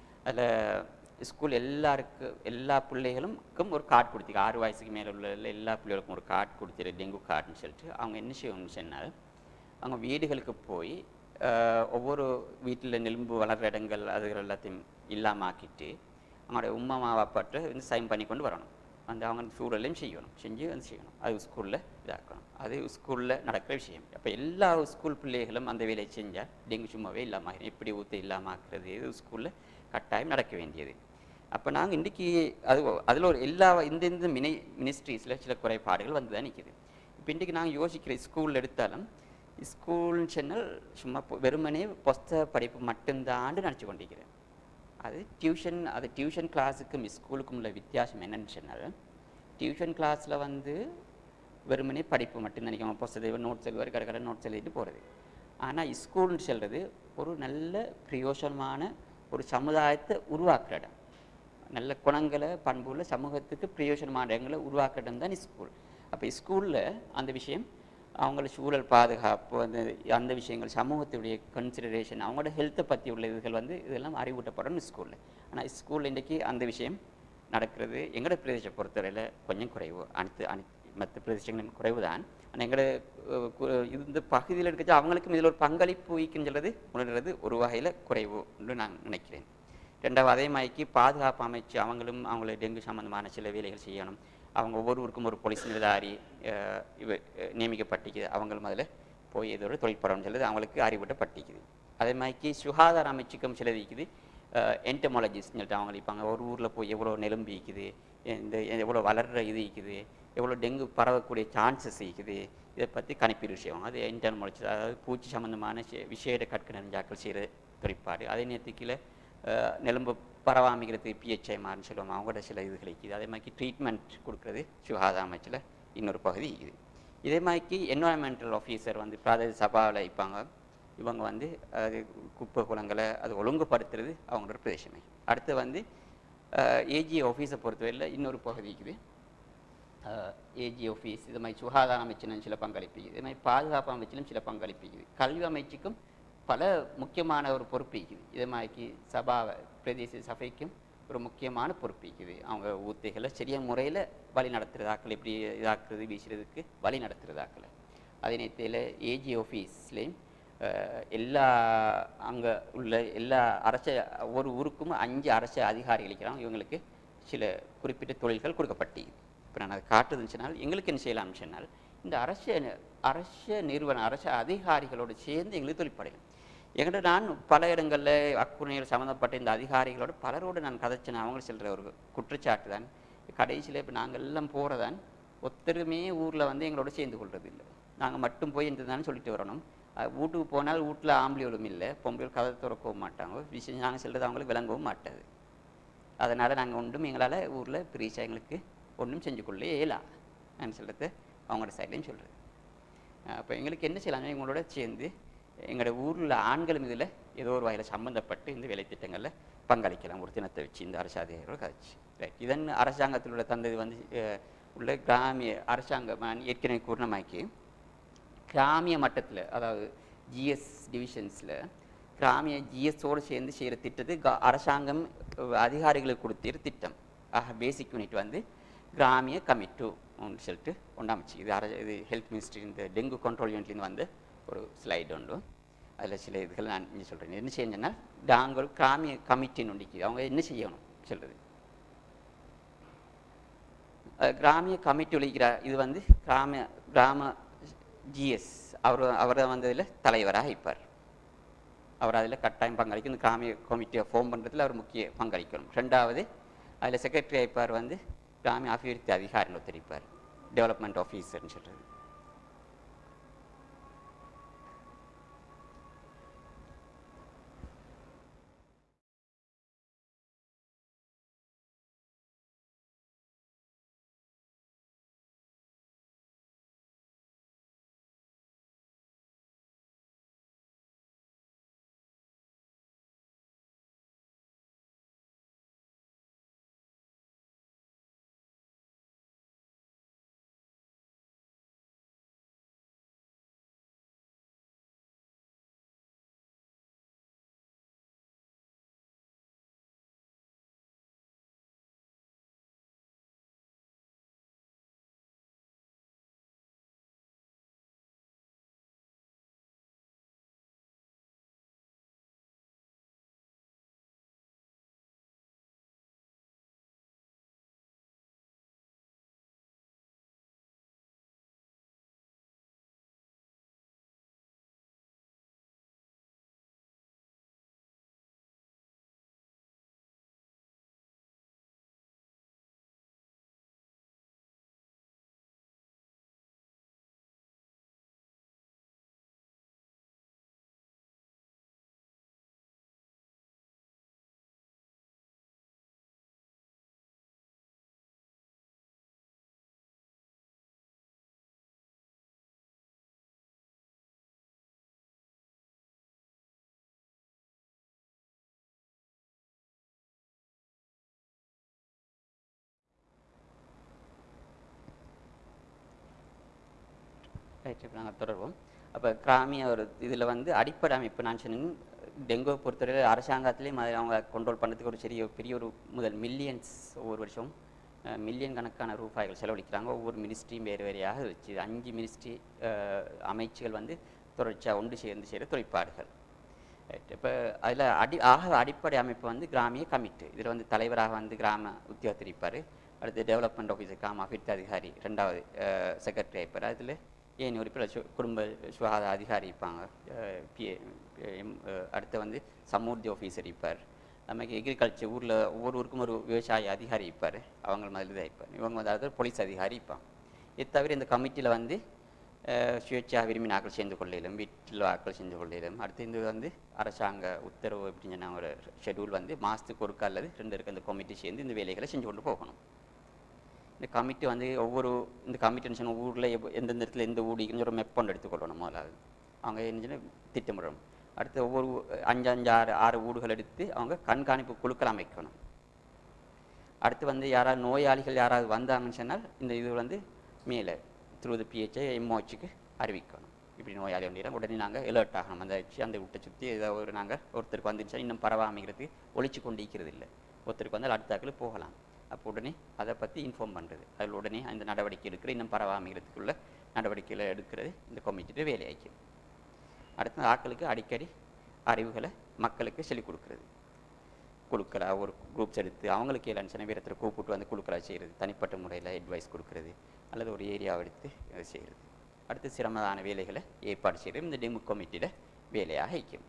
அதில் ஸ்கூல் எல்லாருக்கு எல்லா பிள்ளைகளுக்கும் ஒரு கார்டு கொடுத்திங்க ஆறு வயசுக்கு மேலே உள்ள எல்லா பிள்ளைகளுக்கும் ஒரு கார்டு கொடுத்துரு டெங்கு கார்டுன்னு சொல்லிட்டு அவங்க என்ன செய்யணும்னு சொன்னால் அவங்க வீடுகளுக்கு போய் ஆஹ், ஒவ்வொரு வீட்டில் நெலும்பு வளர்கிற இடங்கள் அதுகள் எல்லாத்தையும் இல்லாமல் ஆக்கிட்டு அவங்களோட உம்மா மாவாப்பாட்ட வந்து சைன் பண்ணி கொண்டு வரணும் அந்த அவங்க சூழலையும் செய்யணும் செஞ்சு வந்து செய்யணும் அது ஸ்கூலில் இதாக்கணும் அது ஸ்கூலில் நடக்கிற விஷயம் அப்போ எல்லா ஸ்கூல் பிள்ளைகளும் அந்த வேலையை செஞ்சால் டெங்கு சும்மாவே இல்லாமல் ஆகிடும். எப்படி ஊற்ற இல்லாமல் ஆக்குறது இது ஸ்கூலில் கட்டாயம் நடக்க வேண்டியது அப்போ நாங்கள் இன்றைக்கி அது அதில் ஒரு எல்லா இந்த இந்த மினி மினிஸ்ட்ரீஸில் சில குறைபாடுகள் வந்து தான் நிற்கிது இப்போ இன்றைக்கி நாங்கள் யோசிக்கிற ஸ்கூல் எடுத்தாலும் ஸ்கூல்னு சொன்னால் சும்மா பொ- வெறுமனே புஸ்தக படிப்பு மட்டும்தான் நினச்சி கொண்டிருக்கிறேன் அது டியூஷன் அது டியூஷன் கிளாஸுக்கும் ஸ்கூலுக்கும் உள்ள வித்தியாசம் என்னன்னு சொன்னால் டியூஷன் கிளாஸில் வந்து வெறுமனே படிப்பு மட்டும் நினைக்காம புஸ்தக நோட்ஸ் எழுதுவார் கடை கடை நோட்ஸ் எழுதிட்டு போகிறது ஆனால் ஸ்கூல்னு சொல்கிறது ஒரு நல்ல பிரயோசனமான ஒரு சமுதாயத்தை உருவாக்குற இடம் நல்ல குணங்களை பண்புள்ள சமூகத்துக்கு பிரயோஜனமான இடங்களை உருவாக்குற இடம் தான் ஸ்கூல் அப்போ ஸ்கூலில் அந்த விஷயம் அவங்கள சூழல் பாதுகாப்பு அந்த அந்த விஷயங்கள் சமூகத்துடைய கன்சிடரேஷன் அவங்களோட ஹெல்த்தை பற்றி உள்ள இதுகள் வந்து இதெல்லாம் அறிவூட்டப்படணும் ஸ்கூலில் ஆனால் ஸ்கூலில் இன்றைக்கி அந்த விஷயம் நடக்கிறது எங்களோட பிரதேசத்தை பொறுத்தவரையில் கொஞ்சம் குறைவு அனைத்து அனைத்து மற்ற பிரதேசங்களின் குறைவு தான் ஆனால் எங்களோட அஹ், கு- இந்த பகுதியில் இருக்கச்சு அவங்களுக்கும் இதில் ஒரு பங்களிப்பு வைக்குன்னு சொல்றது உணர்றது ஒரு வகையில் குறைவு என்று நான் நினைக்கிறேன் ரெண்டாவது அதே மாதிரிக்கு பாதுகாப்பு அமைச்சு அவங்களும் அவங்கள டெங்கு சம்பந்தமான சில வேலைகள் செய்யணும் அவங்க ஒவ்வொருவருக்கும் ஒரு போலீஸ் நிலதாரி அஹ், இவ அஹ், நியமிக்கப்பட்டிக்குது அவங்களும் அதில் போய் இதோட தொழிற்படம்னு சொல்லுது அவங்களுக்கு அறிவுட்டப்பட்டிக்குது அதே மாதிரிக்கு சுகாதார அமைச்சுக்கும் சிலது இருக்குது என்டமாலஜிஸ்ட் சொல்லிட்டு அவங்க இருப்பாங்க ஒரு ஊரில் போய் எவ்வளோ நெலும்பு இருக்குது இந்த எவ்வளோ வளர்கிற இது இருக்குது எவ்வளோ டெங்கு பரவக்கூடிய சான்சஸ் இருக்குது இதை பற்றி கணிப்பீடு விஷயம் அது என்டமாலஜி அதாவது பூச்சி சம்மந்தமான சி- விசேட கற்க நெஞ்சாக்கள் செய்கிற தொழிற்பாடு அதே நேரத்துக்குள்ள அஹ், நெலும்பு பரவாமிக்கிறதுக்கு பிஹெச்ஐமார்னு சொல்லுவாங்க அவங்களோட சில இதுகள் இருக்குது அதே மாதிரி ட்ரீட்மெண்ட் கொடுக்குறது சுகாதார அமைச்சில் இன்னொரு பகுதி இருக்குது இதே மாதிரி என்வாயன்மெண்டல் ஆஃபீஸர் வந்து பிராதேச சபாவில் இருப்பாங்க இவங்க வந்து அது குப்பை குளங்களை அது ஒழுங்குபடுத்துறது அவங்களோட பிரதேசமே அடுத்து வந்து ஏஜி ஆஃபீஸை பொறுத்தவரையில் இன்னொரு பகுதி இருக்குது ஏஜி ஆஃபீஸ் இது மாதிரி சுகாதார அமைச்சிலும் சில பங்களிப்பு இது மாதிரி பாதுகாப்பு அமைச்சிலும் சில பங்களிப்பு இருக்குது கல்வி அமைச்சுக்கும் பல முக்கியமான ஒரு பொறுப்பு இருக்குது இது மாதிரி சபாவை பிரதேச சபைக்கும் ஒரு முக்கியமான பொறுப்பு இருக்குது அவங்க ஊத்தைகளை சரியான முறையில் வழி நடத்துறதாக்கள் எப்படி இதாக்குறது வீசுறதுக்கு வழி நடத்துறதாக்களை அதே நேரத்தில் ஏஜி ஆஃபீஸ்லேயும் எல்லா அங்கே உள்ள எல்லா அரச ஒரு ஊருக்கும் அஞ்சு அரசு அதிகாரிகள் இருக்கிறாங்க இவங்களுக்கு சில குறிப்பிட்ட தொழில்கள் கொடுக்கப்பட்டி இப்போ நான் அதை காட்டுதுன்னு சொன்னால் எங்களுக்கு என்ன செய்யலாம்னு சொன்னால் இந்த அரச அரச நிறுவன அரச அதிகாரிகளோடு சேர்ந்து எங்களுக்கு தொழிற்படையும் எங்கிட்ட நான் பல இடங்களில் அக்குணையில் சம்மந்தப்பட்ட இந்த அதிகாரிகளோட பலரோடு நான் கதைச்சேன் அவங்க சொல்கிற ஒரு குற்றச்சாட்டு தான் கடைசியில் இப்போ நாங்கள் எல்லாம் போகிறதான் ஒத்தருமே ஊரில் வந்து எங்களோட சேர்ந்து கொள்றது இல்லை நாங்கள் மட்டும் போய் இருந்ததுதானே சொல்லிட்டு வரணும் அஹ் வீட்டுக்கு போனால் வீட்டில் ஆம்பளையோடும் இல்லை பொம்பளையோட கதை திறக்கவும் மாட்டாங்க விஷயம் நாங்கள் சொல்கிறது அவங்களுக்கு விளங்கவும் மாட்டாது அதனால் நாங்கள் ஒன்றும் எங்களால் ஊரில் பிரீச்சா எங்களுக்கு ஒன்றும் செஞ்சு கொள்ள இயலா நான் சொல்கிறது அவங்களோட சைட்லேயும் சொல்கிறது அப்போ எங்களுக்கு என்ன செய்யலாம் எங்களோட சேர்ந்து எங்களுடைய ஊரில் ஆண்களும் இதில் ஏதோ ஒரு வகையில் சம்மந்தப்பட்டு இந்த வேலை திட்டங்களில் பங்களிக்கலாம் ஒரு தினத்தை வச்சு இந்த அரசு அதிகாரிகள் கதைச்சு ரைட் இதன் அரசாங்கத்தில் உள்ள தந்தது வந்து அஹ், உள்ள கிராமிய அரசாங்கம் நான் ஏற்கனவே கூறினமாக்கி கிராமிய மட்டத்தில் அதாவது ஜிஎஸ் டிவிஷன்ஸில் கிராமிய ஜிஎஸோடு சேர்ந்து செய்கிற திட்டத்தை க- அரசாங்கம் அஹ், அதிகாரிகளுக்கு கொடுத்திரு திட்டம் ஆக பேசிக் யூனிட் வந்து கிராமிய கமிட்டு சொல்லிட்டு ஒன்றாமிச்சு இது அர இது ஹெல்த் மினிஸ்ட்ரி இந்த டெங்கு கண்ட்ரோல் யூனிட்லேருந்து வந்து ஒரு ஸ்லைடு உண்டு அதில் சில இதுகள் நான் இங்கே சொல்கிறேன் என்ன செய்யணும்னா நாங்கள் கிராமிய கமிட்டின்னு ஒன்றிக்கு அவங்க என்ன செய்யணும் சொல்கிறது அஹ் கிராமிய கமிட்டி ஒழிக்கிற இது வந்து கிராம கிராம ஜிஎஸ் அவர் அவர் வந்து இதில் தலைவராக இருப்பார் அவர் அதில் கட்டாயம் பங்களிக்கும் இந்த கிராமிய கமிட்டியை ஃபார்ம் பண்ணுறதுல அவர் முக்கிய பங்களிக்கணும் ரெண்டாவது அதில் செக்ரட்டரி ஆயிப்பார் வந்து கிராமிய அபிவிருத்தி அதிகாரின்னு ஒருத்தர் இருப்பார் டெவலப்மெண்ட் ஆஃபீஸர்னு சொல்கிறது ரைட் இப்போ நாங்கள் தொடர்வோம் அப்போ கிராமிய ஒரு இதில் வந்து அடிப்படை அமைப்பு நான் சொன்னேன் டெங்கு பொறுத்தவரையில் அரசாங்கத்திலேயும் அதை அவங்க கண்ட்ரோல் பண்ணுறதுக்கு ஒரு பெரிய பெரிய ஒரு முதல் மில்லியன்ஸ் ஒவ்வொரு வருஷம் மில்லியன் கணக்கான ரூபாய்கள் செலவழிக்கிறாங்க ஒவ்வொரு மினிஸ்ட்ரியும் வேறு வேறையாக வச்சு இது அஞ்சு மினிஸ்ட்ரி அமைச்சுகள் வந்து தொடர்ச்சியாக ஒன்று சேர்ந்து செய்கிற தொழிற்பாடுகள் இப்போ அதில் அடி ஆக அடிப்படை அமைப்பு வந்து கிராமிய கமிட்டு இதில் வந்து தலைவராக வந்து கிராம உத்தியோகத்தர் இருப்பார் அடுத்து டெவலப்மெண்ட் ஆஃபீஸர் கிராம அபிவிருத்தி அதிகாரி ரெண்டாவது செக்ரட்டரி இருப்பார் அதில் ஏன் உறுப்பினர் சு- குடும்ப சுகாதார அதிகாரி இருப்பாங்க பிஏ அடுத்து வந்து சமூர்த்தி ஆஃபீஸர் இருப்பார் அது மாதிரி எக்ரிகல்ச்சர் ஊரில் ஒவ்வொரு ஊருக்கும் ஒரு விவசாய அதிகாரி இருப்பார் அவங்க மாதிரி தான் இருப்பார் இவங்க வந்து அதாவது போலீஸ் அதிகாரி இருப்பாங்க இது தவிர இந்த கமிட்டியில் வந்து அஹ், சுயேட்சையாக விரும்பின ஆட்கள் சேர்ந்து கொள்ளையிலும் வீட்டில் ஆட்கள் சேர்ந்து கொள்ளையிலும் அடுத்து இது வந்து அரசாங்க உத்தரவு அப்படின்னு சொன்ன ஒரு ஷெட்யூல் வந்து மாதத்துக்கு ஒருக்கா அல்லது ரெண்டு இருக்க இந்த கமிட்டி சேர்ந்து இந்த வேலைகளை செஞ்சு கொண்டு போகணும் இந்த கமிட்டி வந்து ஒவ்வொரு இந்த கமிட்டின்னு சொன்ன ஊரில் எந்தெந்த இடத்துல எந்த ஊடிக்குன்னு ஒரு மெப் ஒன்று எடுத்துக்கொள்ளணும் முதலாவது அவங்க என்ன திட்டமிடணும் அடுத்து ஒவ்வொரு ஊ- அஞ்சு அஞ்சு ஆறு ஆறு ஊடுகள் எடுத்து அவங்க கண்காணிப்பு குழுக்கள் அமைக்கணும் அடுத்து வந்து யாராவது நோயாளிகள் யாராவது வந்தாங்கன்னு சொன்னால் இந்த இது வந்து மேலே த்ரூ த பிஹெச்ஐ எம்ஓஹெச்சுக்கு அறிவிக்கணும் இப்படி நோயாளி வந்தீங்கன்னா உடனே நாங்கள் அலர்ட் ஆகணும் அந்த வச்சு அந்த விட்டை சுற்றி ஏதாவது ஒரு நாங்கள் ஒருத்தருக்கு வந்துருச்சா இன்னும் பரவாமைங்கிறதுக்கு ஒழிச்சு கொண்டு இருக்கிறது இல்லை ஒருத்தருக்கு வந்தால் அடுத்த ஆட்கள் போகலாம் அப்போ உடனே அதை பற்றி இன்ஃபார்ம் பண்ணுறது அதில் உடனே அந்த நடவடிக்கை எடுக்கிற இன்னும் பரவாமைங்கிறதுக்குள்ள நடவடிக்கைகளை எடுக்கிறது இந்த கமிட்டிட்டு வேலையாக்கும் அடுத்து ஆட்களுக்கு அடிக்கடி அறிவுகளை மக்களுக்கு சொல்லிக் கொடுக்குறது குழுக்களாக ஒரு குரூப்ஸ் எடுத்து அவங்களுக்கு இல்லைன்னு சொன்ன வீரத்தில் கூப்பிட்டு வந்து குழுக்களாக செய்கிறது தனிப்பட்ட முறையில் அட்வைஸ் கொடுக்கறது அல்லது ஒரு ஏரியாவை எடுத்து அதை செய்கிறது அடுத்து சிரமமான வேலைகளை ஏற்பாடு செய்கிறது இந்த டெமோ கமிட்டியில் வேலையாக வைக்கும்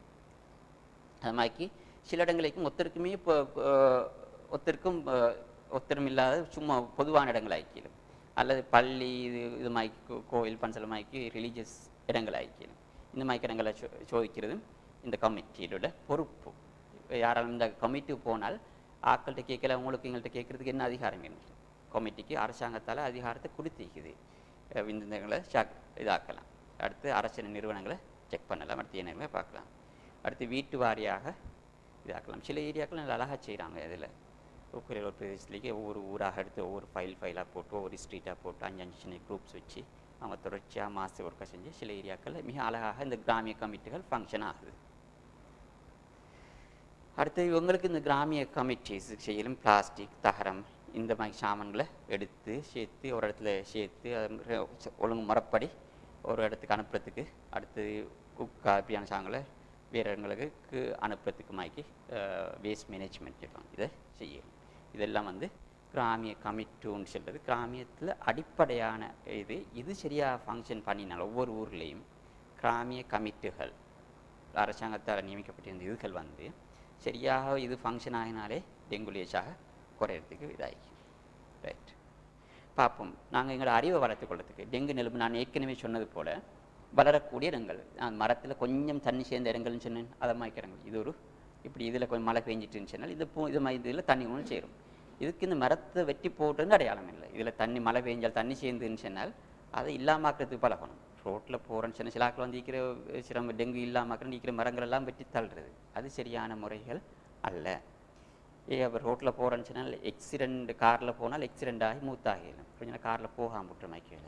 அது மாதிரி சில இடங்களுக்கும் ஒருத்தருக்குமே இப்போ அஹ், ஒருத்தருக்கும் அஹ், ஒருத்தரும் இல்லாத சும்மா பொதுவான இடங்கள் ஆக்கிடும் அல்லது பள்ளி இது இது மாதிரி கோ- கோவில் பன்சல மாதிரி ரிலீஜியஸ் இடங்கள் ஆக்கிடும் இந்த மாதிரி இடங்களை சோ சோதிக்கிறதும் இந்த கமிட்டியோட பொறுப்பு இப்ப யாராலும் இந்த கமிட்டி போனால் ஆக்கள்கிட்ட கேட்கல உங்களுக்கு எங்கள்கிட்ட கேட்குறதுக்கு என்ன அதிகாரம் என்ன கமிட்டிக்கு அரசாங்கத்தால் அதிகாரத்தை கொடுத்திருக்குது அஹ் இந்த இடங்களை சாக் இதாக்கலாம் அடுத்து அரசு நிறுவனங்களை செக் பண்ணலாம் அடுத்து என்னமே பார்க்கலாம் அடுத்து வீட்டு வாரியாக இதாக்கலாம் சில ஏரியாக்கள் நல்லா அழகாக செய்கிறாங்க இதில் ஒவ்வொரு ஒரு பிரதேசத்துலேயே ஒவ்வொரு ஊராக எடுத்து ஒவ்வொரு ஃபைல் ஃபைலாக போட்டு ஒவ்வொரு ஸ்ட்ரீட்டாக போட்டு அஞ்சு அஞ்சு சின்ன குரூப்ஸ் வச்சு அவங்க தொடர்ச்சியாக மாத ஒர்க்கை செஞ்சு சில ஏரியாக்களில் மிக அழகாக இந்த கிராமிய கமிட்டிகள் ஃபங்க்ஷன் ஆகுது அடுத்து இவங்களுக்கு இந்த கிராமிய கமிட்டிஸ் செய்யலும் பிளாஸ்டிக் தகரம் இந்த மாதிரி சாமான்களை எடுத்து சேர்த்து ஒரு இடத்துல சேர்த்து அது ஒழுங்கு முறைப்படி ஒரு இடத்துக்கு அனுப்புறதுக்கு அடுத்து குக்கா இப்படியான சாங்களை வேறு இடங்களுக்கு அனுப்புறதுக்கு மாக்கி வேஸ்ட் மேனேஜ்மெண்ட் சொல்லுவாங்க இதை செய்யணும் இதெல்லாம் வந்து கிராமிய கமிட்டுன்னு சொல்கிறது கிராமியத்தில் அடிப்படையான இது இது சரியாக ஃபங்க்ஷன் பண்ணினால் ஒவ்வொரு ஊர்லேயும் கிராமிய கமிட்டுகள் அரசாங்கத்தால் நியமிக்கப்பட்டிருந்த இதுகள் வந்து சரியாக இது ஃபங்க்ஷன் ஆகினாலே டெங்கு லேசாக குறையிறதுக்கு இதாகி ரைட் பார்ப்போம் நாங்கள் எங்களோட அறிவை வளர்த்துக்கொள்றதுக்கு டெங்கு நெலும்பு நான் ஏற்கனவே சொன்னது போல் வளரக்கூடிய இடங்கள் நான் மரத்தில் கொஞ்சம் தண்ணி சேர்ந்த இடங்கள்னு சொன்னேன் அதை மாதிரி இடங்கள் இது ஒரு இப்படி இதில் கொஞ்சம் மழை பெஞ்சிட்டுன்னு சொன்னால் இது பூ இது மாதிரி இதில் தண்ணி ஒன்று சேரும் இதுக்கு இந்த மரத்தை வெட்டி போட்டுன்னு அடையாளம் இல்லை இதில் தண்ணி மழை பெஞ்சால் தண்ணி சேர்ந்துன்னு சொன்னால் அதை இல்லாமாக்கிறதுக்கு பழகணும் ரோட்டில் போகிறேன்னு சொன்ன சிலாக்கில் வந்து இருக்கிற சிரம டெங்கு இல்லாமல் நிற்கிற மரங்கள் எல்லாம் வெட்டி தள்ளுறது அது சரியான முறைகள் அல்ல ஏ அவர் ரோட்டில் போகிறேன்னு சொன்னால் எக்ஸிடெண்ட் காரில் போனால் எக்ஸிடெண்ட் ஆகி மூத்தாகிடலாம் கொஞ்ச நேரம் காரில் போகாம விட்டுற மாதிரி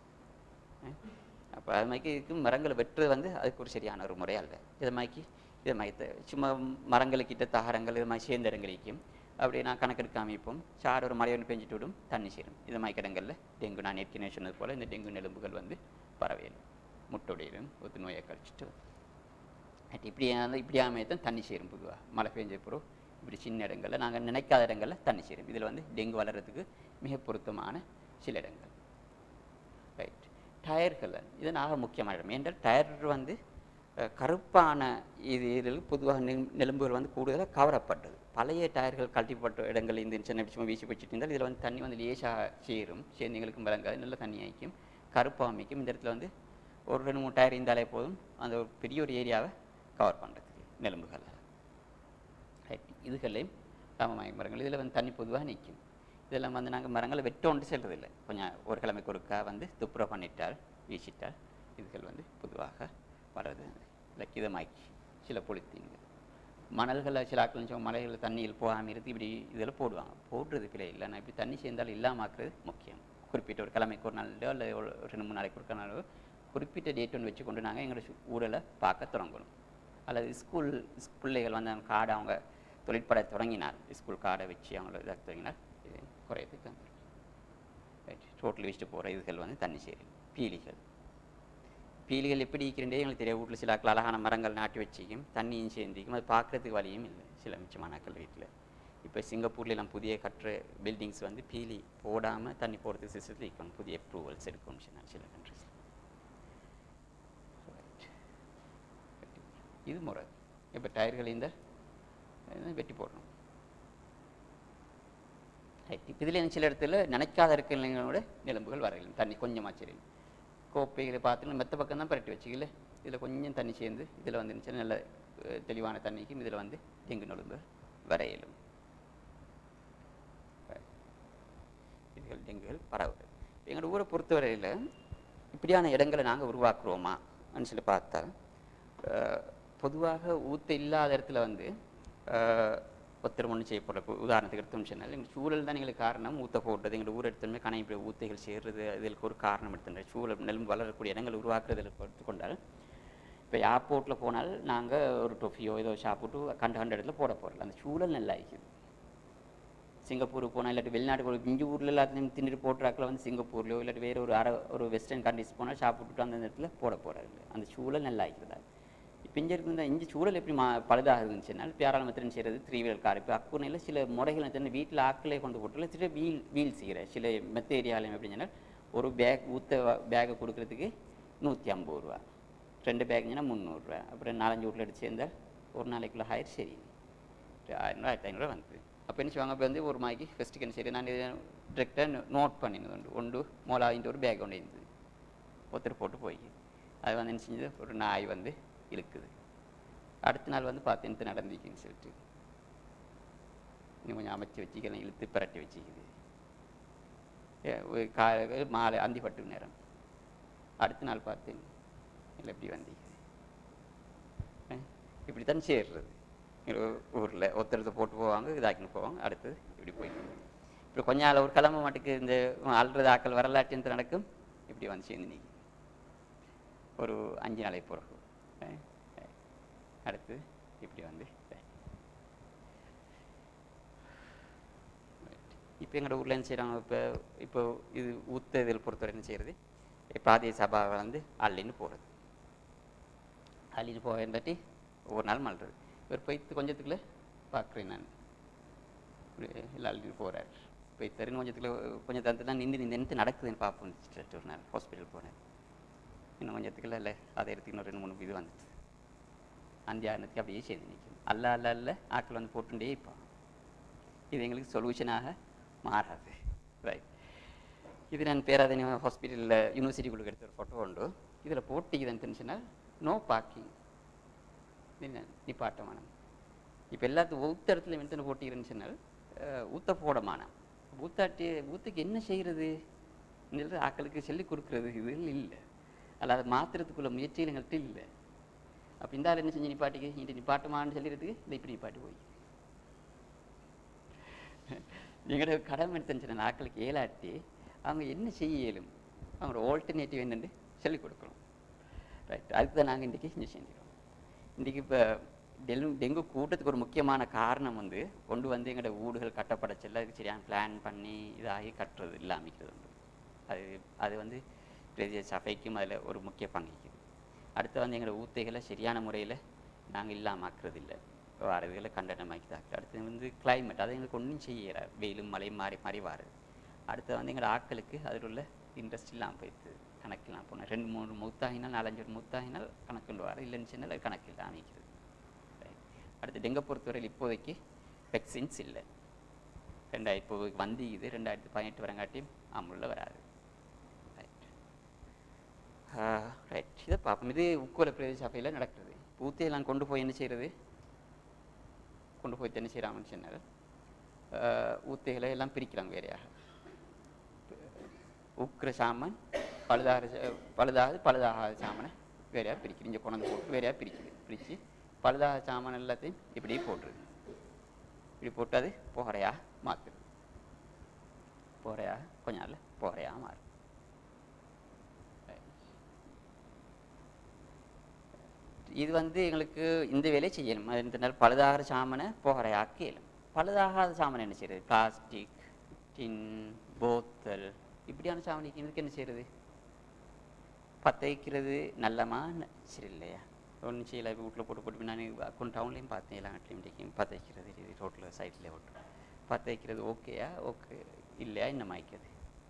அப்போ அது மாதிரி இதுக்கு மரங்களை வெட்டுறது வந்து அதுக்கு ஒரு சரியான ஒரு முறை அல்ல இதை மாதிரி இதை மாதிரி சும்மா மரங்களுக்கிட்ட தகரங்கள் இது மாதிரி சேர்ந்த இடங்களுக்கும் அப்படி நான் கணக்கெடுக்காம இப்போ சார் ஒரு மழை ஒன்று பெஞ்சிட்டு விடும் தண்ணி சேரும் இது மாதிரி இடங்களில் டெங்கு நான் ஏற்கனவே சொன்னது போல் இந்த டெங்கு நெலும்புகள் வந்து பரவையிடும் முட்டோடையிலும் ஒத்து நோயை கழிச்சிட்டு அட் இப்படியான இப்படியாமே தான் தண்ணி சேரும் பொதுவாக மழை பெஞ்ச பிறகு இப்படி சின்ன இடங்களில் நாங்கள் நினைக்காத இடங்களில் தண்ணி சேரும் இதில் வந்து டெங்கு வளர்கிறதுக்கு மிக பொருத்தமான சில இடங்கள் ரைட் டயர்கள் இது ஆக முக்கியமான இடம் ஏன்றால் டயர் வந்து அஹ், கருப்பான இது இதில் பொதுவாக நெ- நெலும்புகள் வந்து கூடுதலாக கவரப்பட்டது பழைய டயர்கள் கழட்டிப்பட்ட இடங்கள் இந்த சின்ன விஷயமா வீசி வச்சுட்டு இருந்தால் இதில் வந்து தண்ணி வந்து லேசாக சேரும் சேர்ந்து எங்களுக்கும் விளங்காது நல்ல தண்ணி ஆயிக்கும் கருப்பாக அமைக்கும் இந்த இடத்துல வந்து ஒரு ரெண்டு மூணு டயர் இருந்தாலே போதும் அந்த ஒரு பெரிய ஒரு ஏரியாவை கவர் பண்ணுறதுக்கு நெலும்புகள் ரைட் இதுகளையும் ராமமாய மரங்கள் இதில் வந்து தண்ணி பொதுவாக நிற்கும் இதெல்லாம் வந்து நாங்கள் மரங்களை வெட்டோண்டு செல்றதில்லை கொஞ்சம் ஒரு கிழமைக்கு ஒருக்கா வந்து துப்புரவு பண்ணிட்டால் வீசிட்டால் இதுகள் வந்து பொதுவாக வர்றது லக்கிதமாக்கி சில பொலித்தீங்க மணல்களை சில ஆட்கள் சொல்லுவாங்க, மலைகள் தண்ணியில் போகாமல் இருந்து இப்படி இதில் போடுவாங்க போடுறது பிழை இல்லை நான் இப்படி தண்ணி சேர்ந்தாலும் இல்லாமாக்குறது முக்கியம் குறிப்பிட்ட ஒரு கிழமைக்கு ஒரு நாளோ இல்லை ஒரு ரெண்டு மூணு நாளைக்கு ஒரு நாளோ குறிப்பிட்ட டேட் ஒன்று வச்சு கொண்டு நாங்கள் எங்களோட சு- ஊரில் பார்க்க தொடங்கணும் அல்லது ஸ்கூல் ஸ்- பிள்ளைகள் வந்து அந்த காடை அவங்க தொழிற்பட தொடங்கினார் ஸ்கூல் காடை வச்சு அவங்கள இதாக தொடங்கினார் இது குறையதுக்கு ரைட் ரோட்டில் வச்சுட்டு போகிற இதுகள் வந்து தண்ணி சேரும் பீலிகள் பீலிகள் எப்படி இருக்கிறதே எங்களுக்கு தெரியாது வீட்டில் சில ஆட்கள் அழகான மரங்கள் நாட்டி வச்சிக்கும் தண்ணியும் சேர்ந்திக்கும் அது பார்க்குறதுக்கு வழியும் இல்லை சில மிச்சமானாக்கள் வீட்டில் இப்போ சிங்கப்பூர்ல எல்லாம் புதிய கட்டுற பில்டிங்ஸ் வந்து பீலி போடாமல் தண்ணி போடுறதுக்கு சிஸ்டத்தில் இருக்கணும் புதிய அப்ரூவல்ஸ் எடுக்கணும் சொன்னாங்க சில கண்ட்ரிஸ் இது முறை இப்போ டயர்கள் இந்த இதை வெட்டி போடணும் ரைட் இப்போ இதில் சில இடத்துல நினைக்காத இருக்கிறவங்களோட நிலம்புகள் வரையிலும் தண்ணி கொஞ்சமாக சரி கோப்பைகளை பார்த்து மெத்த பக்கம் தான் பரட்டி வச்சுக்கல இதில் கொஞ்சம் தண்ணி சேர்ந்து இதில் வந்துருந்துச்சுன்னா நல்ல அஹ், தெளிவான தண்ணிக்கும் இதில் வந்து டெங்கு நொழும்புகள் வரையிலும் இதுகள் டெங்குகள் பரவுது எங்களோட ஊரை பொறுத்தவரையில் இப்படியான இடங்களை நாங்கள் உருவாக்குறோமா சொல்லி பார்த்தா அஹ், பொதுவாக ஊத்த இல்லாத இடத்துல வந்து அஹ், ஒருத்தர் ஒன்று செய்ய போகிற உதாரணத்துக்கு எடுத்தோம்னு சொன்னால் எங்கள் சூழல் தான் எங்களுக்கு காரணம் ஊத்த போடுறது எங்கள் ஊர் எடுத்தோமே கணை இப்படி ஊத்தைகள் சேர்றது இதற்கு ஒரு காரணம் எடுத்துன்ற சூழல் நெலும்பு வளரக்கூடிய இடங்கள் உருவாக்குறதில் எடுத்துக்கொண்டால் இப்போ ஏர்போர்ட்டில் போனால் நாங்கள் ஒரு டொஃபியோ ஏதோ சாப்பிட்டு கண்ட கண்ட இடத்துல போட போகிறோம் அந்த சூழல் நல்லா இருக்குது சிங்கப்பூருக்கு போனால் இல்லாட்டி வெளிநாடு போய் இஞ்சி ஊரில் எல்லாத்தையும் தின்னுட்டு போட்டுறாக்கில் வந்து சிங்கப்பூர்லையோ இல்லாட்டி வேறு ஒரு அர ஒரு வெஸ்டர்ன் கண்ட்ரிஸ் போனால் சாப்பிட்டுட்டு அந்த இடத்துல போட போகிறாரு அந்த சூழல் நல்லா இருக்கிறதா இப்போ இங்கே இருக்கிற இஞ்சி சூழல் எப்படி மா பழுதாகுதுன்னு சொன்னால் பேராளமத்திரன் செய்கிறது த்ரீ வீலர் கார் இப்போ அக்குனையில் சில முறைகள் வந்து வீட்டில் ஆக்களே கொண்டு போட்டுல சில வீல் வீல் செய்கிற சில மெத்த ஏரியாலையும் எப்படின்னு சொன்னால் ஒரு பேக் ஊற்ற பேக்கை கொடுக்குறதுக்கு நூற்றி ஐம்பது ரூபா ரெண்டு பேக்குங்கன்னா முந்நூறுரூவா அப்புறம் நாலஞ்சு வீட்டில் எடுத்து சேர்ந்தால் ஒரு நாளைக்குள்ள ஹையர் சரி ஆயிரம் ஆயிரத்தி ஐநூறுரூவா வந்து அப்போ என்ன செய்வாங்க இப்போ வந்து ஒரு மாய்க்கு ஃபெஸ்ட்டுக்கு சரி நான் இதை டிரெக்டாக நோட் பண்ணினது உண்டு ஒன்று மோலாவின்ற ஒரு பேக் ஒன்று இருந்தது ஒருத்தர் போட்டு போய் அது வந்து என்ன செஞ்சது ஒரு நாய் வந்து இழுக்குது அடுத்த நாள் வந்து பார்த்து என்ன நடந்துக்குன்னு சொல்லிட்டு இன்னும் கொஞ்சம் அமைச்சு வச்சுக்கலாம் இழுத்து பிரட்டி வச்சுக்குது ஏ, ஒரு கா மாலை அந்தி பட்டு நேரம் அடுத்த நாள் பார்த்தேன் இல்லை எப்படி வந்தீங்க இப்படி தான் சேர்றது ஊரில் ஒருத்தரத்தை போட்டு போவாங்க இதாக்கின்னு போவாங்க அடுத்தது இப்படி போயிட்டு இப்படி கொஞ்ச நாள் ஒரு கிளம்ப மாட்டுக்கு இந்த அல்றது ஆக்கள் வரலாற்று நடக்கும் இப்படி வந்து சேர்ந்து நிற்கும் ஒரு அஞ்சு நாளை பிறகு அஹ், அஹ். அடுத்து இப்படி வந்து இப்போ எங்களோட ஊரில் என்ன செய்கிறாங்க இப்போ இப்போ இது ஊத்த இதில் பொறுத்தவரை என்ன செய்கிறது பிராதேச சபா வந்து அள்ளின்னு போகிறது அள்ளின்னு போகிறதாட்டி ஒவ்வொரு நாள் மல்றது இவர் போய்த்து கொஞ்சத்துக்குள்ள பார்க்குறேன் நான் இப்படி எல்லாம் அள்ளிட்டு போகிறார் போய் தருன்னு கொஞ்சத்துக்குள்ள கொஞ்சம் தந்து தான் நின்று நின்று நின்று நடக்குதுன்னு பார்ப்போம் சிஸ்டர் ஒரு நாள் ஹாஸ்பிட்டல் போனேன் இன்னும் கொஞ்சத்துக்குள்ள இல்லை அதை எடுத்து இன்னும் ரெண்டு மூணு இது வந்துச்சு அந்த ஆனத்துக்கு அப்படியே சேர்ந்து நிற்கும் அல்ல அல்ல அல்ல ஆட்கள் வந்து போட்டுட்டே இருப்பான் இது எங்களுக்கு சொல்யூஷனாக மாறாது ரைட் இது நான் பேராதனி ஹாஸ்பிட்டலில் யூனிவர்சிட்டிக்குள்ள எடுத்த ஒரு ஃபோட்டோ உண்டு இதில் போட்டிக்குதுன்னு தெரிஞ்சுன்னா நோ பார்க்கிங் என்ன நிப்பாட்டமானம் இப்போ எல்லாத்துக்கும் ஊத்த இடத்துல வந்து போட்டி இருந்துச்சுனால் ஊத்த போடமானம் ஊத்தாட்டி ஊத்துக்கு என்ன செய்கிறது ஆக்களுக்கு சொல்லி கொடுக்குறது இது இல்லை அல்ல அதை மாத்துறதுக்குள்ள முயற்சிகள் எங்கள்கிட்ட இல்லை அப்போ இந்த ஆள் என்ன செஞ்சு நிப்பாட்டிக்கு இன்ட்டு நிப்பாட்டுமான்னு சொல்லிடுறதுக்கு இந்த இப்படி நிப்பாட்டி போய் எங்களோட கடமை தெரிஞ்சின ஆக்களுக்கு ஏலாட்டி அவங்க என்ன செய்ய இயலும் அவங்களோட ஆல்டர்னேட்டிவ் என்னன்னு சொல்லிக் கொடுக்குறோம் ரைட் அதுக்கு தான் நாங்கள் இன்றைக்கி இங்கே செஞ்சுக்கிறோம் இன்றைக்கி இப்போ டெங்கு டெங்கு கூட்டத்துக்கு ஒரு முக்கியமான காரணம் வந்து கொண்டு வந்து எங்களோட வீடுகள் கட்டப்பட செல்ல அதுக்கு சரியான பிளான் பண்ணி இதாகி கட்டுறது இல்லாமிக்கிறது உண்டு அது அது வந்து பிரதேச சபைக்கும் அதில் ஒரு முக்கிய பங்கிக்குது அடுத்து வந்து எங்களோட ஊத்தைகளை சரியான முறையில் நாங்கள் இல்லாமாக்குறது இல்லை வரதுகளை கண்டனமாக்கி அடுத்து வந்து கிளைமேட் அதை எங்களுக்கு ஒன்றும் செய்யற வெயிலும் மழையும் மாறி மாறி வாருது அடுத்து வந்து எங்களோட ஆட்களுக்கு அதில் உள்ள இன்ட்ரெஸ்ட் இல்லாமல் போயிடுது கணக்கெல்லாம் போனேன் ரெண்டு மூணு மூத்தாகினால் நாலஞ்சு ஒரு மூத்தாகினால் கணக்குண்டு வர இல்லைன்னு சொன்னால் அது கணக்கு இல்லை அமைக்கிறது அடுத்து டெங்கை பொறுத்தவரையில் இப்போதைக்கு வெக்சின்ஸ் இல்லை ரெண்டாயிரத்தி இப்போதைக்கு வந்து இது ரெண்டாயிரத்தி பதினெட்டு வரங்காட்டியும் அமுலில் வராது ரைட் ரைட் இதை பார்ப்போம் இது உக்கோல பிரதேச சபையில் நடக்குது பூத்தையெல்லாம் கொண்டு போய் என்ன செய்கிறது கொண்டு போய் என்ன செய்கிறாங்கன்னு சொன்னார் ஊத்தைகளை எல்லாம் பிரிக்கிறாங்க வேறையாக உக்கிர சாமன் பழுதாக பழுதாவது பழுதாகாத சாமனை வேறையாக பிரிக்குது இங்கே கொண்டு போட்டு வேறையாக பிரிக்குது பிரித்து பழுதாக சாமான் எல்லாத்தையும் இப்படி போட்டுருது இப்படி போட்டு அது புகரையாக மாற்றுது புகரையாக கொஞ்ச நாளில் புகரையாக மாறும் இது வந்து எங்களுக்கு இந்த வேலையை செய்யணும் அது இந்த நேரம் பழுதாகிற சாமனை புகரையாக்கி இயலும் பழுதாகாத சாமனை என்ன செய்யறது பிளாஸ்டிக் டின் போத்தல் இப்படியான சாமனிக்கு இதுக்கு என்ன செய்யறது பற்ற வைக்கிறது நல்லமா சரி இல்லையா ஒன்றும் செய்யலை வீட்டில் போட்டு போட்டு நான் கொண்டு டவுன்லேயும் பார்த்தேன் எல்லா இடத்துலையும் இன்றைக்கும் பற்ற வைக்கிறது இது ரோட்டில் சைட்டில் ஓட்டு பற்ற வைக்கிறது ஓகேயா ஓகே இல்லையா இன்னும் ஆய்க்கிறது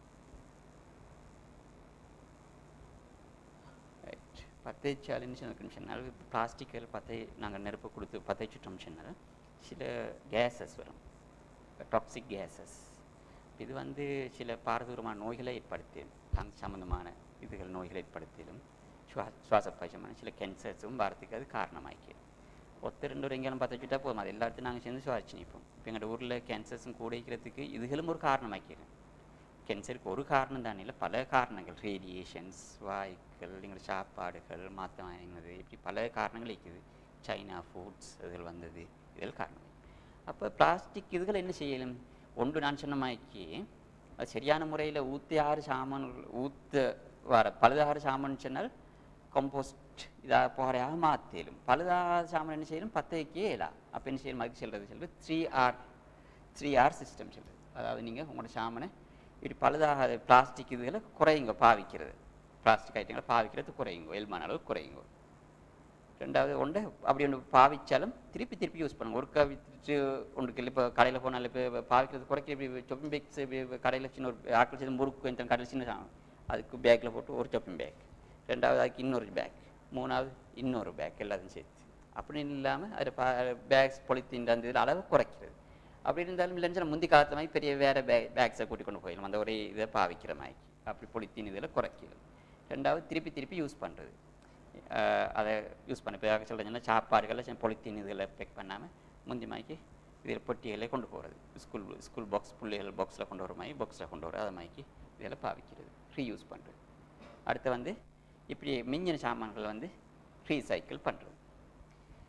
ரைட் பற்ற வச்சாலுன்னு சொன்ன சொன்னால் பிளாஸ்டிக்கில் பற்ற நாங்கள் நெருப்பு கொடுத்து பற்ற வச்சுட்டோம் சொன்னால் சில கேஸஸ் வரும் டாக்ஸிக் கேஸஸ் இது வந்து சில பாரதூரமான நோய்களை ஏற்படுத்திடும் லங் சம்மந்தமான இதுகள் நோய்களை ஏற்படுத்திடும் சுவா சுவாச பரிசமான சில கேன்சர்ஸும் வரத்துக்கு அது காரணமாக்கி ஒருத்தர் ரெண்டு ஒரு எங்கேயும் பார்த்து வச்சுட்டா போதும் அது எல்லாத்தையும் நாங்கள் சேர்ந்து சுவாசிச்சு நிற்போம் இப்போ எங்களோட ஊரில் கேன்சர்ஸும் கூட இருக்கிறதுக்கு இதுகளும் ஒரு காரணமாக்கிறேன் கேன்சருக்கு ஒரு காரணம் தானே இல்லை பல காரணங்கள் ரேடியேஷன்ஸ் வாய்க்கள் எங்களோட சாப்பாடுகள் மாற்றம் வாங்கினது இப்படி பல காரணங்கள் இருக்குது சைனா ஃபுட்ஸ் இதில் வந்தது இதில் காரணம் அப்போ பிளாஸ்டிக் இதுகள் என்ன செய்யலும் ஒன்று நான் சொன்ன மாதிரிக்கு அது சரியான முறையில் ஊற்றி ஆறு சாமான் ஊற்ற வர பழுதாறு சாமான் சொன்னால் கம்போஸ்ட் இதாக போகிறையாக மாற்றிடும் பழுதாறு சாமான் என்ன செய்யணும் பற்ற வைக்க இயலாம் அப்போ என்ன செய்யணும் அதுக்கு சொல்கிறது சொல்கிறது three R three R system சொல்கிறது அதாவது நீங்கள் உங்களோட சாமானை இப்படி பழுதாகாத பிளாஸ்டிக் இதுகளை குறையுங்க பாவிக்கிறது பிளாஸ்டிக் ஐட்டங்களை பாவிக்கிறது குறையுங்க எல்மான அளவு குறையுங்க ரெண்டாவது ஒன்று அப்படி ஒன்று பாவிச்சாலும் திருப்பி திருப்பி யூஸ் பண்ணுங்க ஒருக்கா வித்துட்டு ஒன்றுக்கு இப்போ கடையில் போனாலும் இப்போ பாவிக்கிறது குறைக்க இப்படி சொப்பிங் பேக்ஸ் கடையில் சின்ன ஒரு ஆக்கள் செய்து முறுக்கு கொஞ்சம் கடையில் சின்ன சாமான் அதுக்கு பேக்கில் போட்டு ஒரு சொப்பிங் பேக் ரெண்டாவது அதுக்கு இன்னொரு பேக் மூணாவது இன்னொரு பேக் எல்லாத்தையும் சேர்த்து அப்படின்னு இல்லாமல் அதில் பா பேக்ஸ் பொலித்தீன் அந்த இதில் அளவு குறைக்கிறது அப்படி இருந்தாலும் இல்லைன்னு முந்தி காலத்து மாதிரி பெரிய வேறு பே பேக்ஸை கூட்டி கொண்டு போயிடும் அந்த ஒரே இதை பாவிக்கிற மாதிரி அப்படி பொலித்தீன் இதில் குறைக்கிறது ரெண்டாவது திருப்பி திருப்பி யூஸ் பண்ணுறது அதை யூஸ் பண்ண இப்போ சொல்கிறீங்கன்னா சாப்பாடுகளை பொலித்தீன் இதில் பேக் பண்ணாமல் முந்தி மாதிரிக்கு இதில் பொட்டிகளை கொண்டு போகிறது ஸ்கூல் ஸ்கூல் பாக்ஸ் பிள்ளைகள் பாக்ஸில் கொண்டு வர மாதிரி பாக்ஸில் கொண்டு வர அதை மாதிரிக்கு இதில் பாவிக்கிறது ரீயூஸ் பண்ணுறது அடுத்து வந்து இப்படி மிஞ்சின சாமான்கள் வந்து ரீசைக்கிள் பண்ணுறது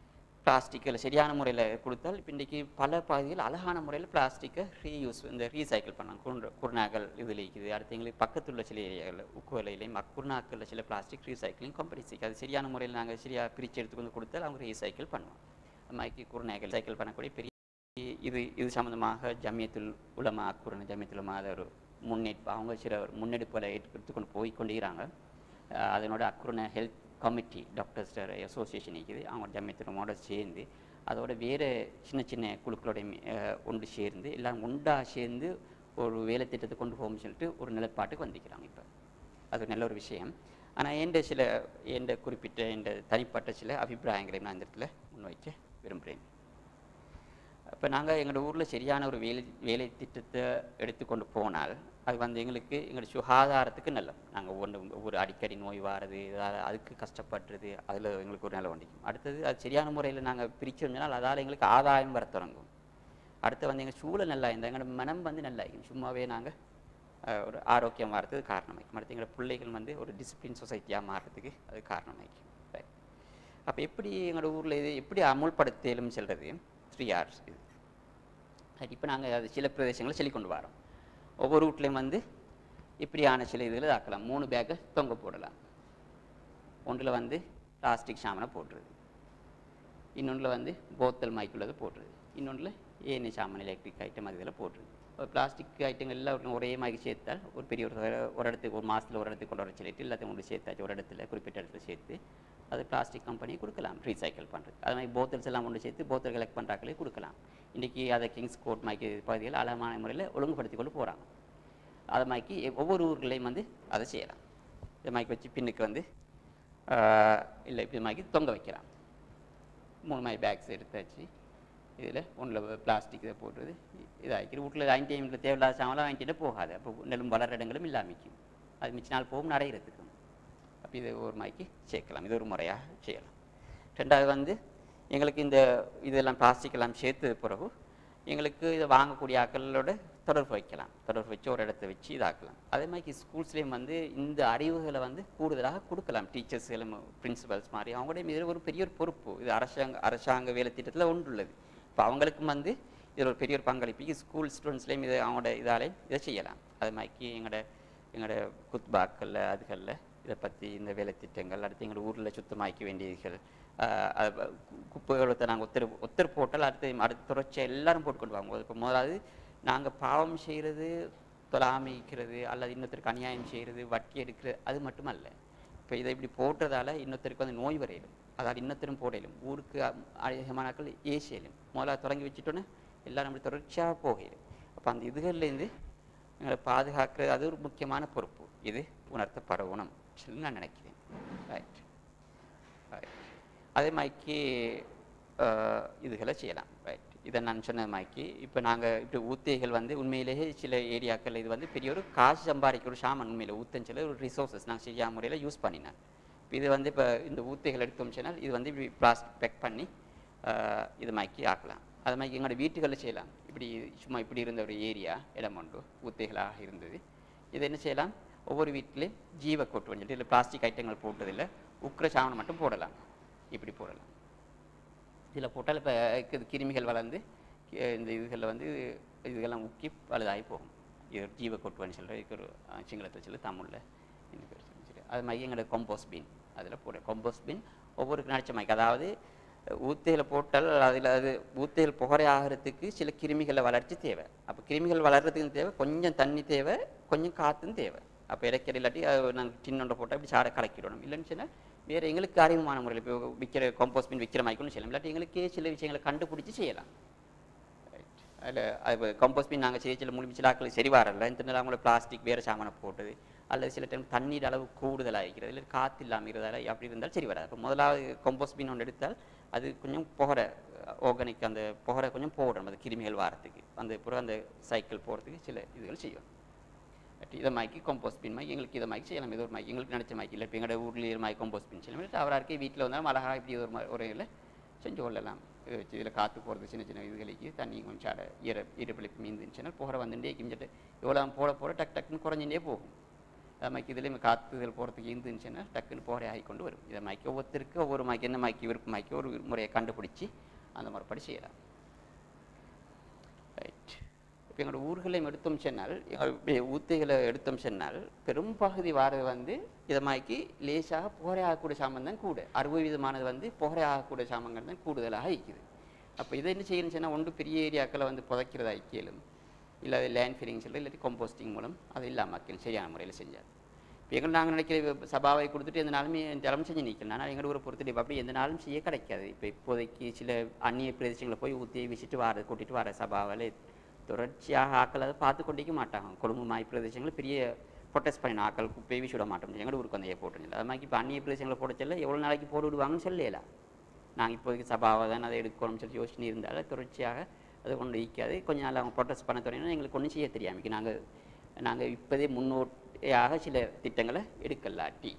பிளாஸ்டிக்கில் சரியான முறையில் கொடுத்தால் இப்போ இன்றைக்கி பல பகுதிகள் அழகான முறையில் பிளாஸ்டிக்கை ரீயூஸ் இந்த ரீசைக்கிள் பண்ணலாம் குரு குருநாக்கள் இதில் இருக்குது அடுத்து எங்களுக்கு பக்கத்தில் உள்ள சில ஏரியாவில் உக்குவலையிலையும் குருநாக்களில் சில பிளாஸ்டிக் ரீசைக்கிளிங் கம்பெனிஸ் அது சரியான முறையில் நாங்கள் சரியாக பிரித்து எடுத்து வந்து கொடுத்தால் அவங்க ரீசைக்கிள் பண்ணுவோம் அது மாதிரி குருநாக்கள் சைக்கிள் பண்ணக்கூடிய பெரிய இது இது சம்மந்தமாக ஜமியத்துல் உலமா குருன ஜமியத்துல் உலமா அது ஒரு முன்னெடுப்பு அவங்க சில ஒரு முன்னெடுப்புகளை எடுத்துக்கொண்டு போய் கொண்டிருக்கிறாங்க அஹ் அதனோட அக்குருன ஹெல்த் கமிட்டி டாக்டர்ஸ் அசோசியேஷன் இருக்குது அவங்க ஜமியத்துலமோட சேர்ந்து அதோட வேறு சின்ன சின்ன குழுக்களோட மி- அஹ் ஒன்று சேர்ந்து எல்லாம் ஒன்றா சேர்ந்து ஒரு வேலை திட்டத்தை கொண்டு போகும்னு சொல்லிட்டு ஒரு நிலைப்பாட்டுக்கு வந்திருக்கிறாங்க இப்போ அது ஒரு நல்ல ஒரு விஷயம் ஆனால் எந்த சில எந்த குறிப்பிட்ட எந்த தனிப்பட்ட சில அபிப்பிராயங்களை நான் இந்த இடத்துல முன்வைக்க விரும்புகிறேன் இப்போ நாங்கள் எங்களோட ஊரில் சரியான ஒரு வேலை வேலை திட்டத்தை எடுத்துக்கொண்டு போனால் அது வந்து எங்களுக்கு எங்களோட சுகாதாரத்துக்கு நல்லது நாங்கள் ஒவ்வொன்று ஒவ்வொரு அடிக்கடி நோய் வாரது இதால அதுக்கு கஷ்டப்படுறது அதில் எங்களுக்கு ஒரு நல்ல வண்டிக்கும் அடுத்தது அது சரியான முறையில் நாங்கள் பிரிச்சோம்னால் அதால் எங்களுக்கு ஆதாயம் வர தொடங்கும் அடுத்து வந்து எங்கள் சூழல் நல்லா இருந்தால் எங்களோட மனம் வந்து நல்லா இருக்கும் சும்மாவே நாங்கள் ஒரு ஆரோக்கியம் மாறதுக்கு காரணமாக்கும் அடுத்து எங்களோட பிள்ளைகள் வந்து ஒரு டிசிப்ளின் சொசைட்டியாக மாறுறதுக்கு அது காரணமாக்கும் ரைட் அப்போ எப்படி எங்களோட ஊரில் இது எப்படி அமுல்படுத்தலும் சொல்கிறது த்ரீ ஹார்ஸ் இது இப்போ நாங்கள் அது சில பிரதேசங்களை சொல்லி கொண்டு வரோம் ஒவ்வொரு வீட்லேயும் வந்து இப்படியான சில இதில் தாக்கலாம் மூணு பேக்கை தொங்க போடலாம் ஒன்றில் வந்து பிளாஸ்டிக் சாமனை போட்டுருது இன்னொன்றில் வந்து போத்தல் மைக்குள்ளது போட்டுருது இன்னொன்றில் ஏனி சாமான் எலக்ட்ரிக் ஐட்டம் அது இதில் போட்டுருது ஒரு பிளாஸ்டிக் ஐட்டங்கள் எல்லாம் ஒரே மாதிரி சேர்த்தால் ஒரு பெரிய ஒரு ஒரு இடத்துக்கு ஒரு மாதத்தில் ஒரு இடத்துக்கு கொண்டு வர சொல்லிட்டு எல்லாத்தையும் கொண்டு சேர்த்தாச்சு ஒரு இடத்துல குறிப்பிட்ட இடத்துல சேர்த்து அது பிளாஸ்டிக் கம்பெனி கொடுக்கலாம் ரீசைக்கிள் பண்ணுறது அது மாதிரி போத்தல்ஸ் எல்லாம் கொண்டு சேர்த்து போத்தல் கலெக்ட் பண்ணுறாக்களே கொடுக்கலாம் இன்றைக்கி அதை கிங்ஸ் கோட் மாய்க்கு பகுதிகள் அழகான முறையில் ஒழுங்குபடுத்தி கொண்டு போகிறாங்க அதை மாய்க்கு ஒவ்வொரு ஊர்களையும் வந்து அதை செய்யலாம் இதை மாய்க்கு வச்சு பின்னுக்கு வந்து இல்லை இப்படி மாய்க்கு தொங்க வைக்கலாம் மூணு மாதிரி பேக்ஸ் எடுத்து வச்சு இதில் ஒன்றில் பிளாஸ்டிக் இதை போட்டுறது இதாகிக்கிற வீட்டில் வாங்கிட்டு டைமில் தேவையில்லாத சாமான் வாங்கிட்டு போகாது அப்போ நெல்லும் வளர இடங்களும் இல்லாமிக்கும் அது மிச்ச நாள் போகும் நடைகிறதுக்கும் அப்போ இது ஒரு மாய்க்கு சேர்க்கலாம் இது ஒரு முறையாக செய்யலாம் ரெண்டாவது வந்து எங்களுக்கு இந்த இதெல்லாம் பிளாஸ்டிக் எல்லாம் சேர்த்து பிறகு எங்களுக்கு இதை வாங்கக்கூடிய ஆக்களோட தொடர்பு வைக்கலாம் தொடர்பு வச்சு ஒரு இடத்த வச்சு இதாக்கலாம் அதே மாதிரி ஸ்கூல்ஸ்லேயும் வந்து இந்த அறிவுகளை வந்து கூடுதலாக கொடுக்கலாம் டீச்சர்ஸ் பிரின்சிபல்ஸ் மாதிரி அவங்களுடைய மீது ஒரு பெரிய ஒரு பொறுப்பு இது அரசாங்க அரசாங்க வேலை திட்டத்தில் ஒன்றுள்ளது இப்போ அவங்களுக்கும் வந்து இதில் ஒரு பெரிய ஒரு பங்களிப்பு ஸ்கூல் ஸ்டூடெண்ட்ஸ்லேயும் இதை அவங்களோட இதாலே இதை செய்யலாம் அது மாதிரி எங்களோட எங்களோட குத்பாக்களில் அதுகளில் இதை பற்றி இந்த வேலை திட்டங்கள் அடுத்து எங்களோட ஊரில் சுத்தமாக்க வேண்டியதுகள் குப்பைகளத்தை நாங்கள் ஒத்தர் ஒத்தர் போட்டால் அடுத்து அடுத்த தொடர்ச்சியாக எல்லாரும் போட்டு கொண்டு வாங்குவோம் இப்போ முதலாவது நாங்கள் பாவம் செய்கிறது தொலாமிக்கிறது அல்லது இன்னொருத்தருக்கு அநியாயம் செய்கிறது வட்டி எடுக்கிறது அது மட்டுமல்ல இப்போ இதை இப்படி போட்டுறதால இன்னொருத்தருக்கு வந்து நோய் வரையிலும் அதாவது இன்னொருத்தரும் போடையிலும் ஊருக்கு அதிகமானாக்கள் ஏசியிலும் முதல்ல தொடங்கி வச்சுட்டோன்னே எல்லாம் நம்மளுக்கு தொடர்ச்சியாக போகையிலும் அப்போ அந்த இதுகள்லேருந்து எங்களை பாதுகாக்கிறது அது ஒரு முக்கியமான பொறுப்பு இது உணர்த்தப்படணும் சொல்லி நான் நினைக்கிறேன் ரைட் ரைட் அதே மாதிரிக்கு இதுகளை செய்யலாம் ரைட் இதை நான் சொன்ன மாதிரிக்கு இப்போ நாங்கள் இப்படி ஊத்தைகள் வந்து உண்மையிலேயே சில ஏரியாக்கள் இது வந்து பெரிய ஒரு காசு சம்பாதிக்கிற ஒரு சாமான் உண்மையில் ஊத்தன்னு சொல்லி ஒரு ரிசோர்ஸஸ் நாங்கள் சரியான முறையில் யூஸ் பண்ணினேன் இது வந்து இப்போ இந்த ஊத்தைகள் எடுத்தோம் சொன்னால் இது வந்து இப்படி பிளாஸ்டிக் பேக் பண்ணி இது மாக்கி ஆக்கலாம் அது மாதிரி எங்களோட வீட்டுகளில் செய்யலாம் இப்படி சும்மா இப்படி இருந்த ஒரு ஏரியா இடம் ஒன்று ஊத்தைகளாக இருந்தது இதை என்ன செய்யலாம் ஒவ்வொரு வீட்டிலையும் ஜீவ கொட்டு சொல்லிட்டு இல்லை பிளாஸ்டிக் ஐட்டங்கள் போட்டதில்லை உக்கிர சாமனை மட்டும் போடலாம் இப்படி போடலாம் இதில் போட்டால் இப்போ இது கிருமிகள் வளர்ந்து இந்த இதுகளில் வந்து இதுகெல்லாம் உக்கி பழுதாகி போகும் இது ஒரு ஜீவ கொட்டுவன்னு சொல்கிற இதுக்கு ஒரு சிங்களத்தில் சொல்லி தமிழில் எனக்கு சொல்லி அது மாதிரி எங்களோட கொம்போஸ் பீன் அதில் போட கொம்போஸ் பீன் ஒவ்வொரு நடிச்ச மாதிரி அதாவது ஊத்தையில் போட்டால் அதில் அது ஊத்தையில் புகரை ஆகிறதுக்கு சில கிருமிகளை வளர்ச்சி தேவை அப்போ கிருமிகள் வளர்கிறதுக்கு தேவை கொஞ்சம் தண்ணி தேவை கொஞ்சம் காற்றும் தேவை அப்போ இடைக்கிற இல்லாட்டி நாங்கள் டின்னொண்டை போட்டால் இப்படி சாரை கலக்கிடணும் இல்லைன்னு சொன்னால் வேறு எங்களுக்கு அறிமுகமான முறையில் இப்போ விற்கிற கம்போஸ்ட் மீன் விற்கிற மாதிரி செய்யலாம் இல்லாட்டி எங்களுக்கே சில விஷயங்களை கண்டுபிடிச்சி செய்யலாம் அதில் அது கம்போஸ்ட் மீன் நாங்கள் செய்ய சில முழுமி சில ஆக்கள் சரி வரல இந்த நேரம் அவங்கள பிளாஸ்டிக் வேறு சாமானை போட்டது அல்லது சில டைம் தண்ணீர் அளவு கூடுதலாக இருக்கிறது இல்லை காற்று இல்லாமல் இருக்கிறதால அப்படி இருந்தால் சரி வராது இப்போ முதலாவது கம்போஸ்ட் மீன் ஒன்று எடுத்தால் அது கொஞ்சம் புகரை ஆர்கானிக் அந்த புகரை கொஞ்சம் போடணும் அது கிருமிகள் வாரத்துக்கு அந்த பிறகு அந்த சைக்கிள் போகிறதுக்கு சில இதுகள் செய்யும் இதை மாய்க்கு கம்போஸ்ட் பின் மாய்க்கு எங்களுக்கு இதை மாய்க்கு செய்யலாம் இது ஒரு மாய்க்கு எங்களுக்கு நினச்ச மாய்க்கு இல்லை இப்போ எங்களோட ஊரில் ஒரு மாய் கம்போஸ்ட் பின் செய்யலாம் அவராக இருக்கே வீட்டில் வந்தாலும் அழகாக இப்படி ஒரு ஒரு இதில் செஞ்சு கொள்ளலாம் இது வச்சு இதில் காற்று போகிறது சின்ன சின்ன இதுகளுக்கு தண்ணி கொஞ்சம் சாட ஈர ஈரப்பிழிப்பு மீந்துச்சுன்னா புகை வந்துட்டே கிஞ்சிட்டு எவ்வளோ போட போட டக் டக்குன்னு குறைஞ்சிட்டே போகும் அது மாதிரி இதுலேயும் காத்துதல் போகிறதுக்கு இருந்துச்சுன்னா டக்குன்னு போரை ஆகி கொண்டு வரும் இதை மைக்கு ஒவ்வொருத்தருக்கு ஒவ்வொரு மைக்கு என்ன மைக்கு விருப்ப மைக்கு ஒரு முறையை கண்டுபிடிச்சி அந்த முறைப்படி செய்யலாம் ரைட் இப்போ எங்களோட ஊர்களையும் எடுத்தோம் சொன்னால் எங்களுடைய ஊத்தைகளை எடுத்தோம் சொன்னால் பெரும்பகுதி வாரது வந்து இதமாக்கி லேசாக புகரை ஆகக்கூடிய சாமான் தான் கூட அறுபது விதமானது வந்து புகரை ஆகக்கூடிய சாமான்கள் தான் கூடுதலாக இருக்குது அப்போ இதை என்ன செய்யணும்னு சொன்னால் ஒன்று பெரிய ஏரியாக்களை வந்து புதைக்கிறதா ஐக்கியலும் இல்லை லேண்ட் ஃபில்லிங் சொல்லி இல்லாட்டி கம்போஸ்டிங் மூலம் அது இல்லாமல் ஆக்கலும் சரியான முறையில் செஞ்சார் இப்போ எங்களை நாங்கள் நினைக்கிற சபாவை கொடுத்துட்டு எந்த நாளுமே தினம் செஞ்சு நிற்கலாம் ஆனால் எங்களோட ஊரை பொறுத்துட்டு இப்போ அப்படி எந்த நாளும் செய்ய கிடைக்காது இப்போ இப்போதைக்கு சில அந்நிய பிரதேசங்களை போய் ஊற்றி வச்சுட்டு வர கூட்டிட்டு வர சபாவில் தொடர்ச்சியாக ஆக்கள் அதை பார்த்து கொண்டிருக்க மாட்டாங்க கொழும்பு மாய் பிரதேசங்களில் பெரிய ப்ரொட்டஸ்ட் பண்ணின ஆக்கள் குப்பையை வீசி விட மாட்டோம் எங்களோட ஊருக்கு வந்து போட்டுருந்தது அது மாதிரி இப்போ அந்நிய பிரதேசங்களை போட சொல்ல எவ்வளோ நாளைக்கு போட்டு விடுவாங்கன்னு சொல்லலாம் நாங்கள் இப்போதைக்கு சபாவை தான் அதை எடுக்கணும்னு சொல்லி யோசனை இருந்தாலும் தொடர்ச்சியாக அதை கொண்டு வைக்காது கொஞ்ச நாள் அவங்க ப்ரொட்டஸ்ட் பண்ண தொடங்கினா எங்களுக்கு ஒன்றும் செய்ய தெரியாமல் நாங்கள் நாங்கள் இப்போதே முன்னோட்டியாக சில திட்டங்களை எடுக்கலாட்டி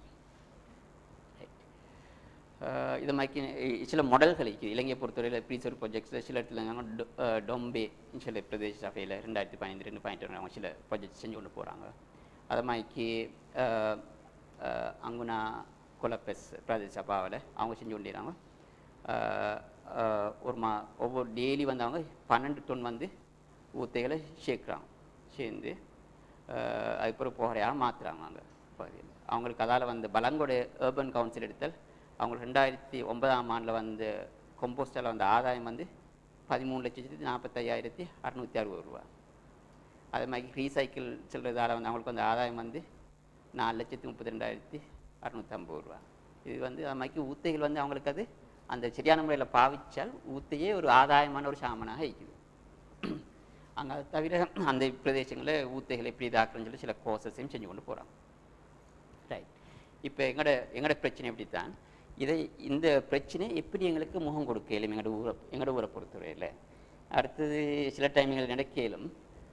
ஆஹ் இது மாதிரி இ- சில மாடல்கள் இருக்குது இலங்கையை பொறுத்தவரையில் ப்ரீசர் ப்ராஜெக்ட்ஸில் சில இடத்துல இருந்தாங்க டொ- ஆஹ் டொம்பே சில பிரதேச சபையில் ரெண்டாயிரத்தி பதினைந்து ரெண்டு பாயிண்ட் அவங்க சில ப்ராஜெக்ட் செஞ்சு கொண்டு போகிறாங்க அது மாதிரிக்கு ஆஹ் ஆஹ் அங்குனா கொலப்பெஸ் பிரதேச சபாவில் அவங்க செஞ்சு கொண்டிருக்காங்க ஆஹ் ஆஹ் ஒரு மா ஒவ்வொரு டெய்லி வந்து அவங்க பன்னெண்டு டன் வந்து ஊத்தைகளை சேர்க்குறாங்க சேர்ந்து ஆஹ் அதுக்கப்புறம் புகழையாக மாற்றுறாங்க அங்கே பகுதியில் அவங்களுக்கு அதால் வந்து பலங்கோட ஏர்பன் கவுன்சில் எடுத்தல் அவங்களுக்கு ரெண்டாயிரத்தி ஒன்பதாம் ஆண்டில் வந்து கொம்போஸ்டால் வந்த ஆதாயம் வந்து பதிமூணு லட்சத்தி நாற்பத்தையாயிரத்தி அறநூற்றி அறுபது ரூபா அதே மாதிரி ரீசைக்கிள் செல்றதால வந்து அவங்களுக்கு வந்து ஆதாயம் வந்து நாலு லட்சத்தி முப்பத்தி ரெண்டாயிரத்தி அறநூற்றம்பது ரூபா இது வந்து அது மாதிரி ஊத்தைகள் வந்து அவங்களுக்கு அது அந்த சரியான முறையில் பாவிச்சால் ஊத்தையே ஒரு ஆதாயமான ஒரு சாமனாக இருக்குது அங்கே அதை தவிர அந்த பிரதேசங்களில் ஊத்தைகளை எப்படி இதாக்குறேன்னு சொல்லி சில கோர்சஸையும் செஞ்சு கொண்டு போகிறாங்க ரைட் இப்போ எங்களோட எங்களோட பிரச்சனை எப்படி தான் இதை இந்த பிரச்சனை எப்படி எங்களுக்கு முகம் கொடுக்கலும் எங்களோட ஊரை எங்களோட ஊரை பொறுத்தவரையில் அடுத்தது சில டைம் எங்களுக்கு நடக்கலும்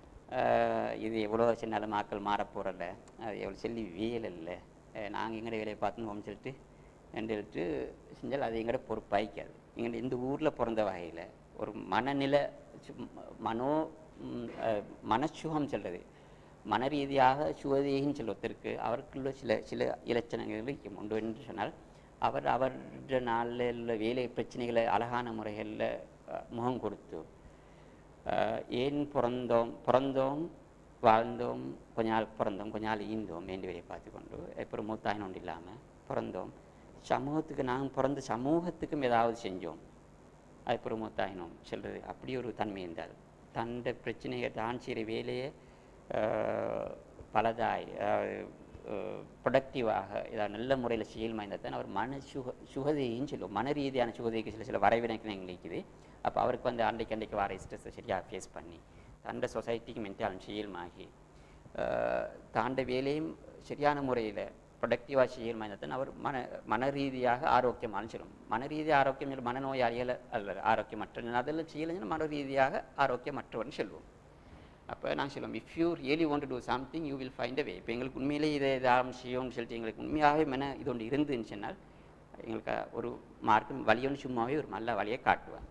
இது எவ்வளோ சின்னாலும் ஆக்கள் மாற போகிறல அது எவ்வளோ சொல்லி வேலை இல்லை நாங்கள் எங்களோட வேலையை பார்த்துன்னு சொல்லிட்டு சொல்லிட்டு செஞ்சால் அது எங்களோட பொறுப்பாய்க்காது எங்கள் இந்த ஊரில் பிறந்த வகையில் ஒரு மனநிலை சு- மனோ ம், அஹ், மனச்சுகம் சொல்கிறது மன ரீதியாக சுவதேகின்னு சொல்ல ஒருத்தருக்கு அவருக்குள்ள சில சில இலட்சணங்கள் இருக்கும் உண்டு என்று சொன்னால் அவர் அவருடைய நாளில் உள்ள வேலை பிரச்சனைகளை அழகான முறைகளில் முகம் கொடுத்து அஹ், ஏன் பிறந்தோம் பிறந்தோம் வாழ்ந்தோம் கொஞ்ச நாள் பிறந்தோம் கொஞ்ச நாள் ஈந்தோம் வேண்டியவரை பார்த்து கொண்டு அப்புறம் மூத்தாயின் ஒன்று இல்லாமல் பிறந்தோம் சமூகத்துக்கு நாங்கள் பிறந்த சமூகத்துக்கும் ஏதாவது செஞ்சோம் அதுக்கப்புறம் மூத்தாயினோம் சொல்கிறது அப்படி ஒரு தன்மை இருந்தால் தண்ட பிரச்சனையை தான் செய்கிற வேலையை அஹ், பலதாய் ப்ரொடக்டிவாக ஏதாவது நல்ல முறையில் செயல்மா இருந்தால் தான் அவர் மன சுக சுகதைன்னு சொல்லுவோம் மன ரீதியான சுகதைக்கு சில சில வரைவினைகள் இருக்குது அப்போ அவருக்கு வந்து அன்றைக்கு அன்றைக்கு வர ஸ்ட்ரெஸ்ஸை சரியாக ஃபேஸ் பண்ணி தண்ட சொசைட்டிக்கு மென்டாலும் செயல்மாகி அஹ், தாண்ட வேலையும் சரியான முறையில் ப்ரொடக்டிவாக செய்யணுமா இருந்தால் அவர் மன மன ரீதியாக ஆரோக்கியமான சொல்லும் மன ரீதியாக ஆரோக்கியம் இல்லை மனநோயாளிகள் அல்ல ஆரோக்கியமற்ற அதெல்லாம் செய்யலைன்னா மன ரீதியாக ஆரோக்கியமற்றவர்னு சொல்லுவோம் அப்போ நான் சொல்லுவோம் if you really want to do something you will find a way இப்போ எங்களுக்கு உண்மையிலே இதை இதாக செய்யும்னு சொல்லிட்டு எங்களுக்கு உண்மையாகவே மன இது ஒன்று இருந்துன்னு சொன்னால் எங்களுக்கு ஒரு மார்க்கம் வழியொன்று சும்மாவே ஒரு நல்ல வழியை காட்டுவேன்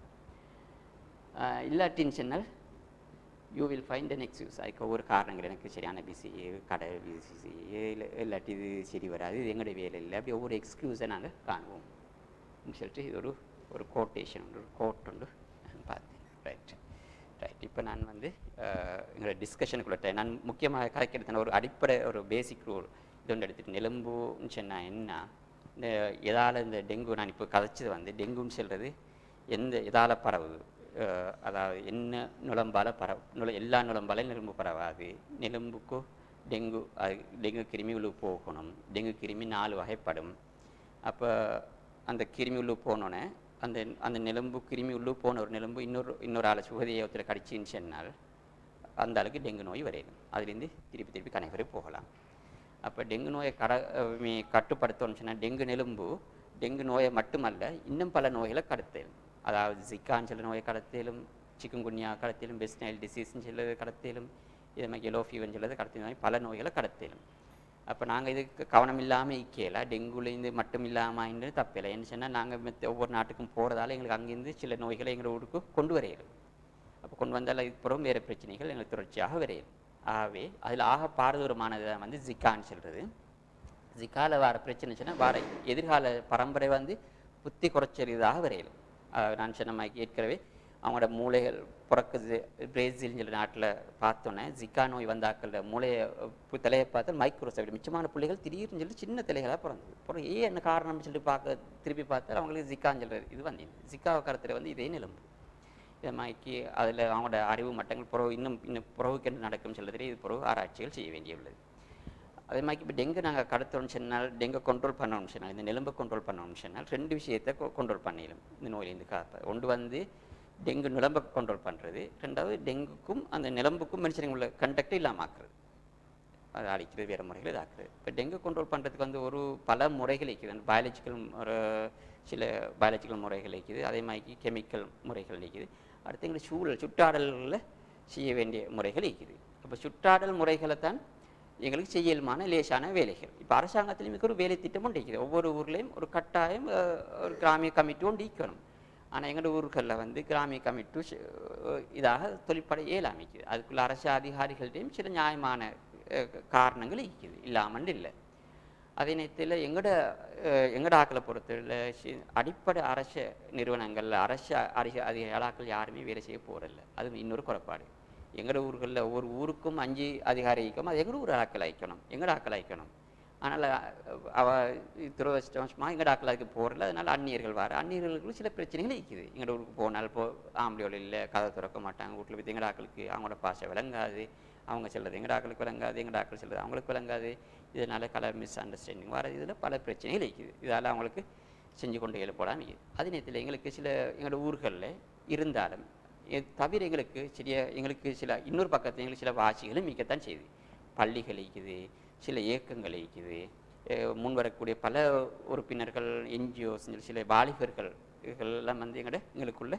ஆஹ் இல்லாட்டின்னு சொன்னால் you will find an excuse அதுக்கு ஒவ்வொரு காரணங்கள் எனக்கு சரியான பிஸி கடை பிசி இல்லை இல்லாட்டி இது சரி வராது இது எங்களுடைய வேலை இல்லை அப்படி ஒவ்வொரு எக்ஸ்கியூஸை நாங்கள் காணுவோம் ன்னு சொல்லிட்டு இது ஒரு ஒரு கோட்டேஷன் உண்டு ஒரு கோட் உண்டு நான் பார்த்தேன் ரைட் ரைட் இப்போ நான் வந்து அஹ், எங்களோட டிஸ்கஷனுக்குள்ள நான் முக்கியமாக கலைக்கிறது ஒரு அடிப்படை ஒரு பேசிக் ரூல் இது ஒன்று எடுத்துட்டு நிலம்புன்னு சொன்னால் என்ன இந்த எதால் இந்த டெங்கு நான் இப்போ கதைச்சது வந்து டெங்குன்னு சொல்கிறது எந்த எதால் பரவுது அஹ், அதாவது என்ன நுழம்பால் பரவ நுழ எல்லா நுழம்பாலையும் நிலம்பு பரவாது நிலம்புக்கு டெங்கு அது டெங்கு கிருமி உள்ள போகணும் டெங்கு கிருமி நாலு வகைப்படும் அப்போ அந்த கிருமி உள்ளே போனோன்னே அந்த அந்த நிலம்பு கிருமி உள்ளே போன ஒரு நிலம்பு இன்னொரு இன்னொரு ஆளை சுகதியை ஒருத்தர் கடிச்சின்னு சொன்னால் அந்த ஆளுக்கு டெங்கு நோய் வரையணும் அதுலேருந்து திருப்பி திருப்பி கணக்கு போகலாம் அப்போ டெங்கு நோயை கட அஹ் மீ- கட்டுப்படுத்தணும்னு சொன்னால் டெங்கு நெலும்பு டெங்கு நோயை மட்டுமல்ல இன்னும் பல நோய்களை கடத்தலும் அதாவது ஜிக்கான்னு சொல்ல நோயை கடத்தலும் சிக்குங்குன்யா கடத்தலும் பெஸ்ட் நைல் டிசீஸ்னு சொல்லுறது கடத்தலும் இதே மாதிரி எலோ ஃபீவர்னு சொல்லுறது கடத்தலும் பல நோய்களை கடத்தலும் அப்போ நாங்கள் இதுக்கு கவனம் இல்லாமல் இக்கல டெங்குலேருந்து மட்டும் இல்லாமல் தப்பில்லை என்ன சொன்னால் நாங்கள் மத்த ஒவ்வொரு நாட்டுக்கும் போகிறதால எங்களுக்கு அங்கேருந்து சில நோய்களை எங்கள் ஊருக்கு கொண்டு வரையிடும் அப்போ கொண்டு வந்தால் அதுக்கு பிறகு வேறு பிரச்சனைகள் எங்களுக்கு தொடர்ச்சியாக வரையும் ஆகவே அதில் ஆக பாரதூரமானது வந்து ஜிக்கான்னு சொல்கிறது ஜிக்கால வர பிரச்சனை சொன்னால் வர எதிர்கால பரம்பரை வந்து புத்தி குறைச்சறியதாக வரையிலும் அஹ் நான் சொன்ன மாதிரி ஏற்கனவே அவங்களோட மூளைகள் பிறக்குது பிரேசில்னு சொல்லி நாட்டில் பார்த்தோன்னே ஜிக்கா நோய் வந்தாக்கள் மூளையை பு- தலையை பார்த்தா மைக்ரோசைடு மிச்சமான பிள்ளைகள் திடீர்னு சொல்லி சின்ன தலைகளாக பிறந்தது அப்புறம் ஏன் என்ன காரணம்னு சொல்லி பார்க்க திருப்பி பார்த்தா அவங்களுக்கு ஜிக்கான்னு சொல்கிறது இது வந்து ஜிக்கா கருத்தில் வந்து இதே நிலம்பு இதை மாக்கி அதில் அவங்களோட அறிவு மட்டங்கள் புறவு இன்னும் இன்னும் புறவுக்கு என்ன நடக்கும்னு சொல்ல தெரியும் இது புறவு ஆராய்ச்சிகள் செய்ய வேண்டியுள்ளது அதே மாதிரி இப்போ டெங்கு நாங்கள் கடத்தோம்னு சொன்னால் டெங்கை கண்ட்ரோல் பண்ணணும்னு சொன்னால் இந்த நிலம்பை கண்ட்ரோல் பண்ணணும்னு சொன்னால் ரெண்டு விஷயத்தை கண்ட்ரோல் பண்ணிடும் இந்த நோயிலேருந்து காப்ப ஒன்று வந்து டெங்கு நிலம்பை கண்ட்ரோல் பண்ணுறது ரெண்டாவது டெங்குக்கும் அந்த நிலம்புக்கும் மனுஷனுக்கு உள்ள கண்டக்டை இல்லாமல் ஆக்குறது அதை அழிக்கிறது வேறு முறைகள் இதாக்குறது இப்போ டெங்கு கண்ட்ரோல் பண்ணுறதுக்கு வந்து ஒரு பல முறைகள் இருக்குது பயாலஜிக்கல் ஒரு சில பயாலஜிக்கல் முறைகள் இருக்குது அதே மாதிரி கெமிக்கல் முறைகள் இருக்குது அடுத்து எங்களுக்கு சூழல் சுற்றாடல்களில் செய்ய வேண்டிய முறைகள் இருக்குது அப்போ சுற்றாடல் முறைகளை தான் எங்களுக்கு செய்யலுமான லேசான வேலைகள் இப்போ அரசாங்கத்திலையும் மிக ஒரு வேலை திட்டம் ஒன்று இருக்குது ஒவ்வொரு ஊர்லேயும் ஒரு கட்டாயம் அஹ், ஒரு கிராமிய கமிட்டி ஒன்று ஈக்கணும் ஆனால் எங்களோட ஊர்களில் வந்து கிராமிய கமிட்டி ஷ- இதாக தொழிற்பட இயலாமிக்குது அதுக்குள்ள அரசு அதிகாரிகள்டையும் சில நியாயமான அஹ், காரணங்கள் இருக்குது இல்லாமல் இல்லை அதே நேரத்தில் எங்களோட அஹ், எங்களோட ஆக்களை பொறுத்தவரையில் சி- அடிப்படை அரச நிறுவனங்களில் அரசு அதிக அதிகாரிகள் யாருமே வேலை செய்ய போகிறதில்ல அது இன்னொரு குறைபாடு எங்களோட ஊர்களில் ஒவ்வொரு ஊருக்கும் அஞ்சு அதிகாரி ஐக்கணும் அது எங்களோட ஊர் ஆக்கள் ஐக்கணும் எங்களோட ஆக்கள் ஐக்கணும் அதனால் அவ துரதிருஷ்டவசமாக எங்களோட ஆக்கள் அதுக்கு போகிறல அதனால் அந்நியர்கள் வர அந்நியர்களுக்கு சில பிரச்சனைகள் இருக்குது எங்களோட ஊருக்கு போனால் போ ஆம்பளையோட இல்லை கதை திறக்க மாட்டாங்க வீட்டில் போய் எங்களோட ஆக்களுக்கு அவங்களோட பாஷை விளங்காது அவங்க சொல்கிறது எங்களோட ஆக்களுக்கு விளங்காது எங்களோட ஆக்கள் சொல்கிறது அவங்களுக்கு விளங்காது இதனால் கலர் மிஸ் அண்டர்ஸ்டாண்டிங் வர இதில் பல பிரச்சனைகள் இருக்குது இதால் அவங்களுக்கு செஞ்சு கொண்டு எழுப்படாமல் இருக்குது அதே நேரத்தில் எங்களுக்கு சில எங்களோட ஊர்களில் இருந்தாலும் இது தவிர எங்களுக்கு சிறிய எங்களுக்கு சில இன்னொரு பக்கத்தில் எங்களுக்கு சில வாசிகளும் மிக்கத்தான் செய்யுது பள்ளிகள் இருக்குது சில இயக்கங்கள் இருக்குது அஹ் முன் வரக்கூடிய பல உறுப்பினர்கள் என்ஜிஓஸ் சில வாலிபர்கள் இதெல்லாம் வந்து எங்களோட எங்களுக்குள்ள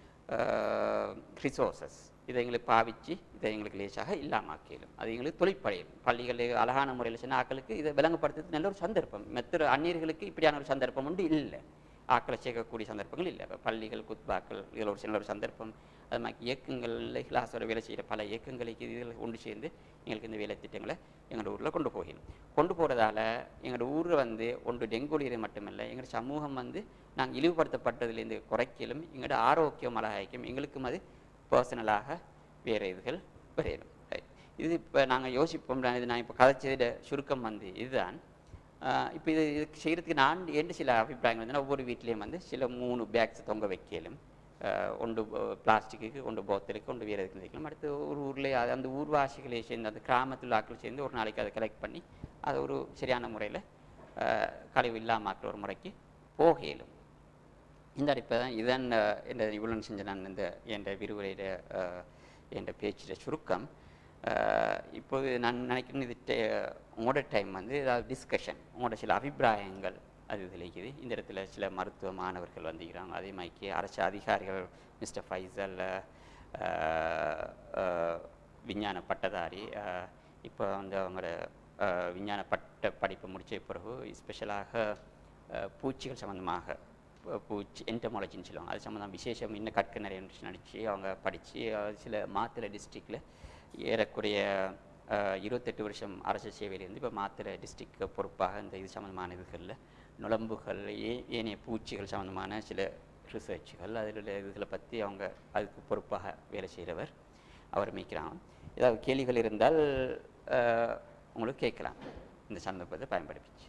ரிசோர்சஸ் இதை எங்களுக்கு பாவிச்சு இதை எங்களுக்கு லேசாக இல்லாமாக்கிடும் அது எங்களுக்கு தொழிற்படையும் பள்ளிகளில் அழகான முறையில் சின்ன ஆக்களுக்கு இதை விளங்கப்படுத்துறது நல்ல ஒரு சந்தர்ப்பம் மற்ற அந்நியர்களுக்கு இப்படியான ஒரு சந்தர்ப்பம் உண்டு இல்லை ஆக்களை சேர்க்கக்கூடிய சந்தர்ப்பங்கள் இல்லை இப்போ பள்ளிகள் குத்பாக்கள் இதில் ஒரு சின்ன ஒரு சந்தர்ப்பம் அது மாதிரி இயக்கங்களில் கிளாஸோட வேலை செய்கிற பல இயக்கங்களுக்கு இதில் ஒன்று சேர்ந்து எங்களுக்கு இந்த வேலை திட்டங்களை எங்களோட ஊரில் கொண்டு போகணும் கொண்டு போகிறதால எங்களோட ஊரில் வந்து ஒன்று டெங்குலியரை மட்டுமில்லை எங்களோட சமூகம் வந்து நாங்கள் இழிவுபடுத்தப்பட்டதுலேருந்து குறைக்கலும் எங்களோட ஆரோக்கியம் அழகாய்க்கும் எங்களுக்கும் அது பர்சனலாக வேறு இதுகள் வரையணும் Right. இது இப்போ நாங்கள் யோசிப்போம் நான் இது நான் இப்போ கதைச்சதில் சுருக்கம் வந்து இதுதான் இப்போ இது இதுக்கு செய்கிறதுக்கு நான் என்று சில அபிப்பிராயங்கள் வந்து ஒவ்வொரு வீட்லேயும் வந்து சில மூணு பேக்ஸ் தொங்க வைக்கலும் ஆஹ் ஒன்று பிளாஸ்டிக்கு ஒன்று போத்தலுக்கு ஒன்று வேறு எதுக்கு வைக்கலாம் அடுத்து ஒரு ஊரில் அந்த ஊர்வாசிகளை சேர்ந்து அந்த கிராமத்தில் ஆட்கள் சேர்ந்து ஒரு நாளைக்கு அதை கலெக்ட் பண்ணி அதை ஒரு சரியான முறையில் கழிவு இல்லாமல் ஒரு முறைக்கு போக இயலும் இந்த அடிப்படை தான் இதன் அஹ், இந்த இவ்வளோ செஞ்ச நான் இந்த என்ற விரிவுரையிட என்ற பேச்சிட சுருக்கம் அஹ், இப்போது நான் நினைக்கிறேன் இது டே- உங்களோட டைம் வந்து ஏதாவது டிஸ்கஷன் உங்களோட சில அபிப்பிராயங்கள் அது இதில் இருக்குது இந்த இடத்துல சில மருத்துவ மாணவர்கள் வந்துக்கிறாங்க அதே மாதிரி அரசு அதிகாரிகள் மிஸ்டர் ஃபைசல் அஹ், அஹ், விஞ்ஞான பட்டதாரி அஹ், இப்போ வந்து அவங்களோட அஹ், விஞ்ஞான பட்ட படிப்பு முடித்த பிறகு ஸ்பெஷலாக அஹ், பூச்சிகள் சம்மந்தமாக பூ- பூச்சி என்டமாலஜின்னு சொல்லுவாங்க அது சம்மந்தம் விசேஷம் இன்னும் கற்க நிறைய நடித்து அவங்க படித்து சில மாத்திரை டிஸ்ட்ரிக்டில் ஏறக்குறைய அஹ், இருபத்தெட்டு வருஷம் அரசு சேவையிலேருந்து இப்போ மாத்திரை டிஸ்ட்ரிக்ட் பொறுப்பாக இந்த இது சம்மந்தமான இதுகளில் நுழம்புகள் ஏ ஏனைய பூச்சிகள் சம்மந்தமான சில ரிசர்ச்சுகள் அதில் உள்ள இதுகளை பற்றி அவங்க அதுக்கு பொறுப்பாக வேலை செய்கிறவர் அவர் மீக்கிறாங்க ஏதாவது கேள்விகள் இருந்தால் அஹ், உங்களுக்கு கேட்கலாம் இந்த சந்தர்ப்பத்தை பயன்படுத்திச்சு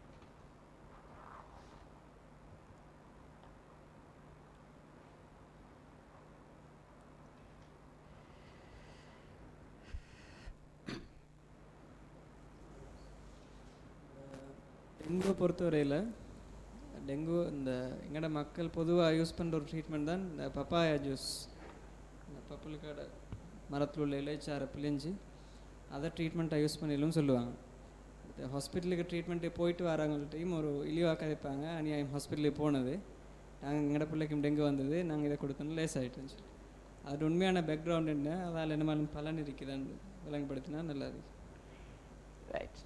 டெங்கு பொறுத்தவரையில் டெங்கு இந்த எங்களோட மக்கள் பொதுவாக யூஸ் பண்ணுற ஒரு ட்ரீட்மெண்ட் தான் இந்த பப்பாயா ஜூஸ் இந்த பப்பலுக்காட மரத்தில் உள்ள இலைச்சாரை பிழிஞ்சு அதை ட்ரீட்மெண்ட்டாக யூஸ் பண்ணிடலும் சொல்லுவாங்க இந்த ஹாஸ்பிட்டலுக்கு ட்ரீட்மெண்ட்டு போயிட்டு வரவங்கள்ட்டையும் ஒரு இழிவாக கதைப்பாங்க அநியாயம் ஹாஸ்பிட்டலுக்கு போனது நாங்கள் எங்களோட பிள்ளைக்கும் டெங்கு வந்தது நாங்கள் இதை கொடுத்தோம் லேஸ் ஆகிட்டுன்னு சொல்லி அது உண்மையான பேக்ரவுண்ட் என்ன அதால் என்ன மாதிரி பலன் இருக்குதான்னு விளங்கப்படுத்தினா நல்லா இருக்கு ரைட்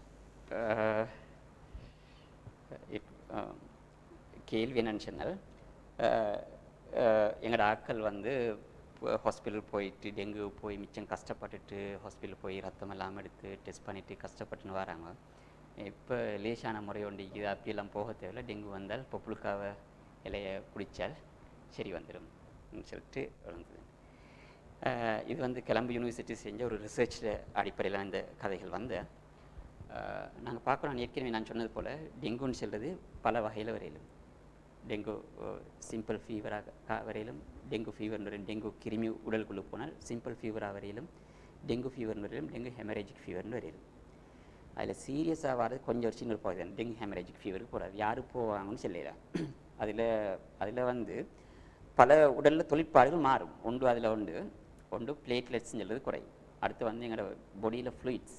கேள்வி என்னன்னு சொன்னால் எங்களோட ஆட்கள் வந்து ஹாஸ்பிட்டல் போயிட்டு டெங்கு போய் மிச்சம் கஷ்டப்பட்டுட்டு ஹாஸ்பிட்டல் போய் ரத்தம் எல்லாம் எடுத்து டெஸ்ட் பண்ணிட்டு கஷ்டப்பட்டுன்னு வராங்க இப்போ லேசான முறை ஒன்று இது அப்படியெல்லாம் போக தேவையில்ல டெங்கு வந்தால் பொப்புளுக்காவை இலையை குடித்தால் சரி வந்துடும் சொல்லிட்டு வந்தது அஹ் இது வந்து கிளம்பு யூனிவர்சிட்டி செஞ்ச ஒரு ரிசர்ச் அடிப்படையில் இந்த கதைகள் வந்து நாங்கள் பார்க்குறோம் ஏற்கனவே நான் சொன்னது போல் டெங்குன்னு சொல்கிறது பல வகையில் வரையிலும் டெங்கு சிம்பிள் ஃபீவராக வரையிலும் டெங்கு ஃபீவர் டெங்கு கிருமி உடலுக்குள்ளே போனால் சிம்பிள் ஃபீவராக வரையிலும் டெங்கு ஃபீவர் வரையிலும் டெங்கு ஹெமரேஜிக் ஃபீவர்னு வரையிலும் அதில் சீரியஸாக வர்றது கொஞ்சம் ஒரு சின்ன பகுதி தான் டெங்கு ஹெமரேஜிக் ஃபீவருக்கு போகாது யார் போவாங்கன்னு சொல்லலாம் அதில் அதில் வந்து பல உடலில் தொழிற்பாடுகள் மாறும் ஒன்று அதில் உண்டு ஒன்று பிளேட்லெட்ஸ்னு சொல்றது குறையும் அடுத்து வந்து எங்களோட பாடியில் ஃப்ளூயிட்ஸ்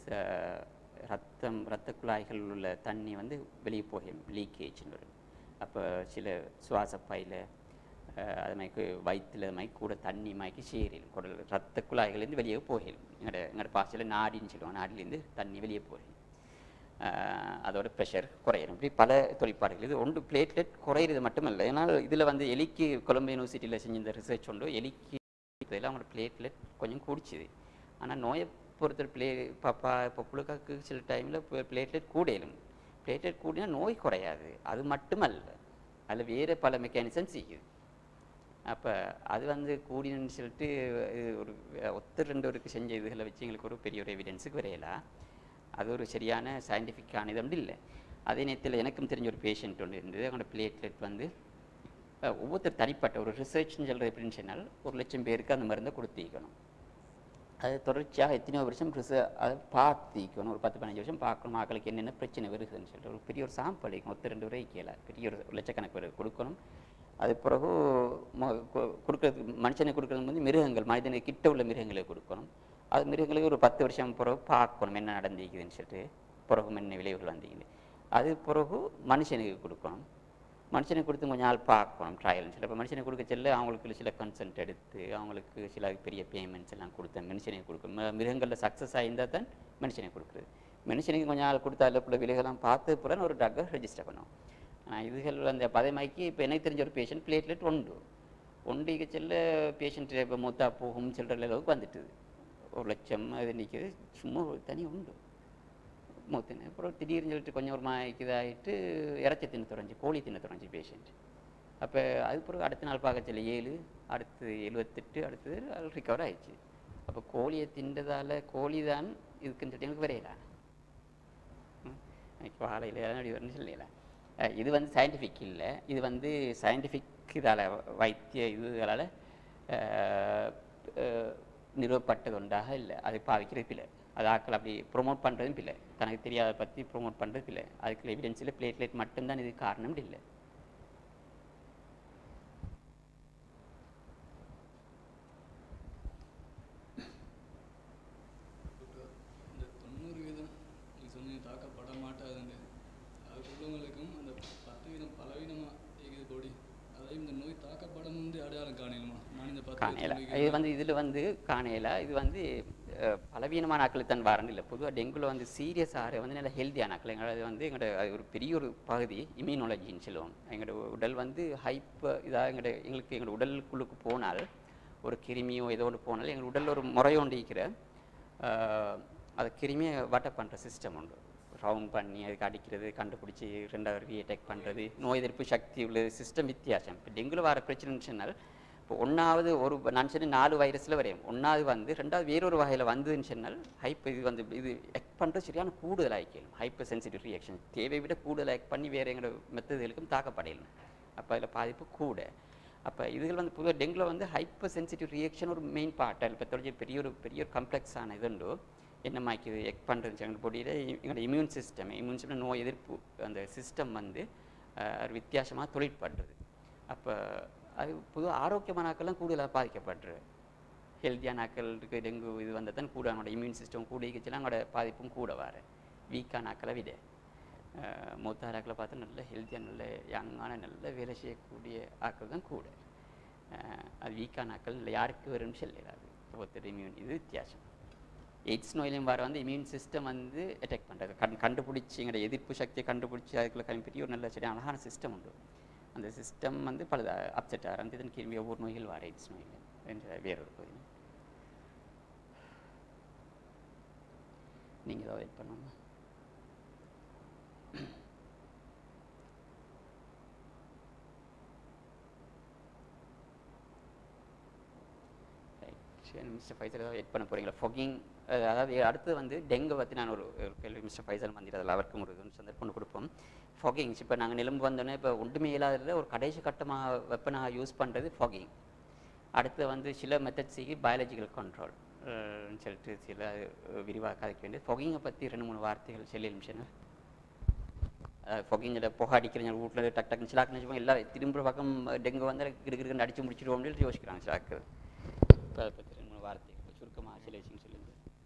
ரத்தம் இரத்த குழாய்கள் உள்ள தண்ணி வந்து வெளியே போகும் லீக்கேஜ்னு வரும் அப்போ சில சுவாசப்பையில் அது மாதிரி வயிற்றுல அது மாதிரி கூட தண்ணி மாய்க்கு சேரிடும் குடல் ரத்த குழாய்கள்லேருந்து வெளியே போகிடும் எங்களோட எங்களோட பாசையில் நாடின்னு சொல்லுவாங்க நாடிலேருந்து தண்ணி வெளியே போகிடும் ஆஹ் அதோட ப்ரெஷர் குறையிடும் இப்படி பல தொழிற்பாடுகள் இது ஒன்று பிளேட்லெட் குறையிறது மட்டுமல்ல ஏன்னா இதில் வந்து எலிக்கு கொலம்பு யூனிவர்சிட்டியில் செஞ்ச இந்த ரிசர்ச் ஒன்று எலிக்கு இதெல்லாம் அவங்களோட பிளேட்லெட் கொஞ்சம் கூடிச்சுது ஆனால் நோயை பொறுத்தர் பிளே பாப்பா இப்போ புழுக்காக்கு சில டைமில் பிளேட்லெட் கூடையிலும் பிளேட்லெட் கூடினா நோய் குறையாது அது மட்டுமல்ல அதில் வேறு பல மெக்கானிசம் செய்யுது அப்போ அது வந்து கூடினு சொல்லிட்டு இது ஒரு ஒத்தர் ரெண்டு ஒருக்கு செஞ்ச இதுகளை வச்சு எங்களுக்கு ஒரு பெரிய ஒரு எவிடன்ஸுக்கு வரையலாம் அது ஒரு சரியான சயின்டிஃபிக்கான இது ஒன்று இல்லை அதே நேரத்தில் எனக்கும் தெரிஞ்ச ஒரு பேஷண்ட் ஒன்று இருந்தது அவங்களோட பிளேட்லெட் வந்து அஹ், ஒவ்வொருத்தர் தனிப்பட்ட ஒரு ரிசர்ச்னு சொல்கிறது எப்படின்னு சொன்னால் ஒரு லட்சம் பேருக்கு அந்த மருந்தை கொடுத்திக்கணும் அது தொடர்ச்சியாக எத்தனையோ வருஷம் ரிச அதை பார்த்திக்கணும் ஒரு பத்து பதினஞ்சு வருஷம் பார்க்கணும் மக்களுக்கு என்னென்ன பிரச்சனை வருதுன்னு சொல்லிட்டு ஒரு பெரிய ஒரு சாம்பிள் அடிக்கும் ஒருத்தர் ரெண்டு வரை கீழே பெரிய ஒரு லட்சக்கணக்கு பேர் கொடுக்கணும் அது பிறகு மொ- கொ- கொடுக்கறதுக்கு மனுஷனுக்கு கொடுக்கறது வந்து மிருகங்கள் மனிதனுக்கு கிட்ட உள்ள மிருகங்களுக்கு கொடுக்கணும் அது மிருகங்களுக்கு ஒரு பத்து வருஷம் பிறகு பார்க்கணும் என்ன நடந்திருக்குதுன்னு சொல்லிட்டு பிறகு என்ன விளைவுகள் வந்திருக்குது அது பிறகு மனுஷனுக்கு கொடுக்கணும் மனுஷனுக்கு கொடுத்து கொஞ்ச நாள் பார்க்கணும் ட்ரையல்னு சொல்லி இப்போ மனுஷனுக்கு கொடுக்க செல்ல அவங்களுக்கு சில கன்சென்ட் எடுத்து அவங்களுக்கு சில பெரிய பேமெண்ட்ஸ் எல்லாம் கொடுத்து மனுஷனுக்கு கொடுக்கணும் ம- மிருகங்களில் சக்ஸஸ் ஆகியிருந்தால் தான் மனுஷனுக்கு கொடுக்குறது மனுஷனுக்கு கொஞ்ச நாள் கொடுத்தா அதில் உள்ள விலைகள்லாம் பார்த்து பிறகு ஒரு ட்ரக்கை ரெஜிஸ்டர் பண்ணும் ஆனால் இதுகள் அந்த பதமாக்கி இப்போ எனக்கு தெரிஞ்ச ஒரு பேஷண்ட் பிளேட்லெட் உண்டு ஒண்டிக்கு செல்ல பேஷண்ட் இப்போ மூத்தா போகும் சொல்கிற அளவுக்கு வந்துட்டுது ஒரு லட்சம் அது நிற்கிது சும்மா ஒரு தனி உண்டு மூத்தின அப்புறம் திடீர்னு சொல்லிட்டு கொஞ்சம் ஒரு மாய்க்கு இதாகிட்டு இறைச்சி தின்னு தொடஞ்சி கோழி தின்னு தொடஞ்சி பேஷண்ட் அப்போ அது பிறகு அடுத்த நாள் பார்க்க சொல்ல ஏழு அடுத்து எழுபத்தெட்டு அடுத்தது அது ரிகவர் ஆயிடுச்சு அப்போ கோழியை தின்றதால கோழி தான் இதுக்குன்னு சொல்லிட்டு எனக்கு வரையலாம் வாழையில் அப்படி வரும்னு சொல்லல அஹ் இது வந்து சயின்டிஃபிக் இல்லை இது வந்து சயின்டிஃபிக் இதால் வைத்திய இதுகளால் நிறுவப்பட்டது ஒன்றாக இல்லை அது பாவிக்கிறது பிள்ளை அது ஆட்கள் அப்படி ப்ரொமோட் பண்ணுறதும் பிள்ளை தனக்கு தெரியாத பற்றி ப்ரொமோட் பண்ணுறது பிள்ளை அதுக்கு எவிடன்ஸில் பிளேட்லெட் மட்டும்தான் இது காரணம் இல்லை இந்த தொண்ணூறு வீதம் நீ சொன்னீங்க தாக்கப்பட மாட்டாதுன்னு அது உள்ளவங்களுக்கும் அந்த பத்து வீதம் பலவீனமாக இருக்குது பொடி அதையும் இந்த நோய் தாக்கப்பட முந்தைய அடையாளம் காணலுமா நான் இந்த பத்து காணையில வீதம் இது வந்து இதில் வந்து காணையில இது வந்து அஹ், பலவீனமான ஆட்களுக்கு தான் வரணும் இல்லை பொதுவாக டெங்குல வந்து சீரியஸ் ஆறு வந்து நல்ல ஹெல்த்தியான ஆட்கள் எங்களோட வந்து எங்களோட அது ஒரு பெரிய ஒரு பகுதி இம்யூனாலஜின்னு சொல்லுவோம் எங்களோட உடல் வந்து ஹைப் இதாக எங்களோட எங்களுக்கு எங்களோட உடலுக்குள்ளுக்கு போனால் ஒரு கிருமியோ ஏதோ ஒன்று போனால் எங்கள் உடலில் ஒரு முறை ஒன்று இருக்கிற ஆஹ், அதை கிருமியை வட்ட பண்ணுற சிஸ்டம் உண்டு ரவுண்ட் பண்ணி அதுக்கு அடிக்கிறது கண்டுபிடிச்சி ரெண்டாவது ரீஅட்டாக் பண்ணுறது நோய் எதிர்ப்பு சக்தி உள்ள சிஸ்டம் வித்தியாசம் இப்போ டெங்குல வர பிரச்சனைன்னு சொன்னால் இப்போ ஒன்றாவது ஒரு நான் சொன்ன நாலு வைரஸில் வரையும் ஒன்றாவது வந்து ரெண்டாவது வேறொரு வகையில் வந்ததுன்னு சொன்னால் ஹைப் இது வந்து இது எக் பண்ணுறது சரியான கூடுதல் ஆகிக்கலும் ஹைப்பர் சென்சிட்டிவ் ரியாக்ஷன் தேவை விட கூடுதல் ஆக்ட் பண்ணி வேறு எங்களோட மெத்ததுகளுக்கும் தாக்கப்படையணும் அப்போ அதில் பாதிப்பு கூட அப்போ இதுகள் வந்து பொதுவாக டெங்குல வந்து ஹைப்பர் சென்சிட்டிவ் ரியாக்ஷன் ஒரு மெயின் பார்ட் அதில் பெத்தோலஜி பெரிய ஒரு பெரிய ஒரு கம்ப்ளெக்ஸான இதுண்டு என்ன மாய்க்குது எக் பண்ணுறது எங்கள் பொடியில் எங்களோட இம்யூன் சிஸ்டம் இம்யூன் சிஸ்டம் நோய் எதிர்ப்பு அந்த சிஸ்டம் வந்து அஹ், ஒரு வித்தியாசமாக தொழிற்படுறது அப்போ அது பொதுவாக ஆரோக்கியமான ஆக்கள்லாம் கூடுதலாக பாதிக்கப்படுறது ஹெல்த்தியான ஆக்களுக்கு டெங்கு இது வந்தால் தான் கூட அவங்களோட இம்யூன் சிஸ்டம் கூட இருக்கச்சுலாம் அவங்களோட பாதிப்பும் கூட வர வீக்கான ஆக்களை விட அஹ், மூத்த ஆக்களை பார்த்தா நல்ல ஹெல்த்தியாக நல்ல யங்கான நல்ல வேலை செய்யக்கூடிய ஆக்கள் தான் கூட அஹ், அது வீக்கான ஆக்கள் இல்லை யாருக்கு வரும்னு சொல்லலாது ஒருத்தர் இம்யூன் இது வித்தியாசம் எய்ட்ஸ் நோயிலையும் வர வந்து இம்யூன் சிஸ்டம் வந்து அட்டாக் பண்ணுறது கண் கண்டுபிடிச்சி எங்களோட எதிர்ப்பு சக்தியை கண்டுபிடிச்சி அதுக்குள்ள கண் பெரிய ஒரு நல்ல சரி அழகான சிஸ்டம் உண்டு அந்த சிஸ்டம் வந்து பல அப்செட் ஆகிறது இதன் கிருமி ஒவ்வொரு நோய்கள் வர எய்ட்ஸ் நோயில் என்ற வேறொரு பகுதி நீங்கள் ஏதாவது வெயிட் பண்ணணுமா சரி மிஸ்டர் ஃபைசல் ஏதாவது வெயிட் பண்ண போகிறீங்களா ஃபொகிங் அதாவது அடுத்து வந்து டெங்கு பற்றி நான் ஒரு ஒரு கேள்வி மிஸ்டர் ஃபைசல் மந்திர அதில் அவருக்கும் ஒரு சந்தர்ப்பம் கொடுப்போம் ஃபாகிங்ஸ் இப்போ நாங்கள் நிலம்பு வந்தோடனே இப்போ ஒன்றுமே இல்லாததில் ஒரு கடைசி கட்டமாக வெப்பனாக யூஸ் பண்ணுறது ஃபாகிங் அடுத்து வந்து சில மெத்தட்ஸுக்கு பயாலஜிக்கல் கண்ட்ரோல் சொல்லிட்டு சில விரிவாக கதைக்க வேண்டியது ஃபொகிங்கை பற்றி ரெண்டு மூணு வார்த்தைகள் சொல்லி நிமிஷம் ஃபொகிங்கில் புகை அடிக்கிறீங்க வீட்டில் டக் டக்குன்னு சிலாக்கு நினச்சோம் எல்லாம் திரும்ப பக்கம் டெங்கு வந்து கிடுக்கிடுக்குன்னு அடிச்சு முடிச்சிடுவோம்னு யோசிக்கிறாங்க சிலாக்கு இப்போ அதை பற்றி ரெண்டு மூணு வார்த்தை சுருக்கமாக சில விஷயம் சொல்லுங்கள்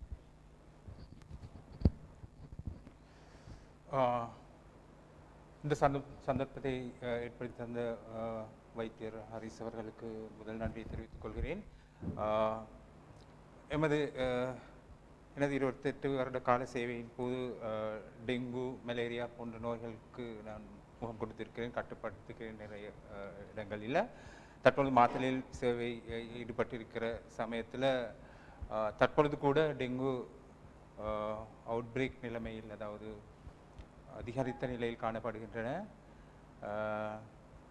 ஆஹ் இந்த சந்த சந்தர்ப்பத்தை அஹ், ஏற்படுத்தி தந்த ஆஹ், வைத்தியர் ஹரிஸ் அவர்களுக்கு முதல் நன்றியை தெரிவித்துக் கொள்கிறேன் ஆஹ், எமது அஹ், எனது இருபத்தெட்டு வருட கால சேவையின் போது ஆஹ், டெங்கு மலேரியா போன்ற நோய்களுக்கு நான் முகம் கொடுத்திருக்கிறேன் கட்டுப்படுத்திருக்கிறேன் நிறைய ஆஹ், இடங்களில் தற்பொழுது மாத்தலில் சேவை அஹ், ஈடுபட்டிருக்கிற சமயத்தில் தற்பொழுது கூட டெங்கு அவுட் பிரேக் நிலைமையில் அதாவது அதிகரித்த நிலையில் காணப்படுகின்றன ஆஹ்,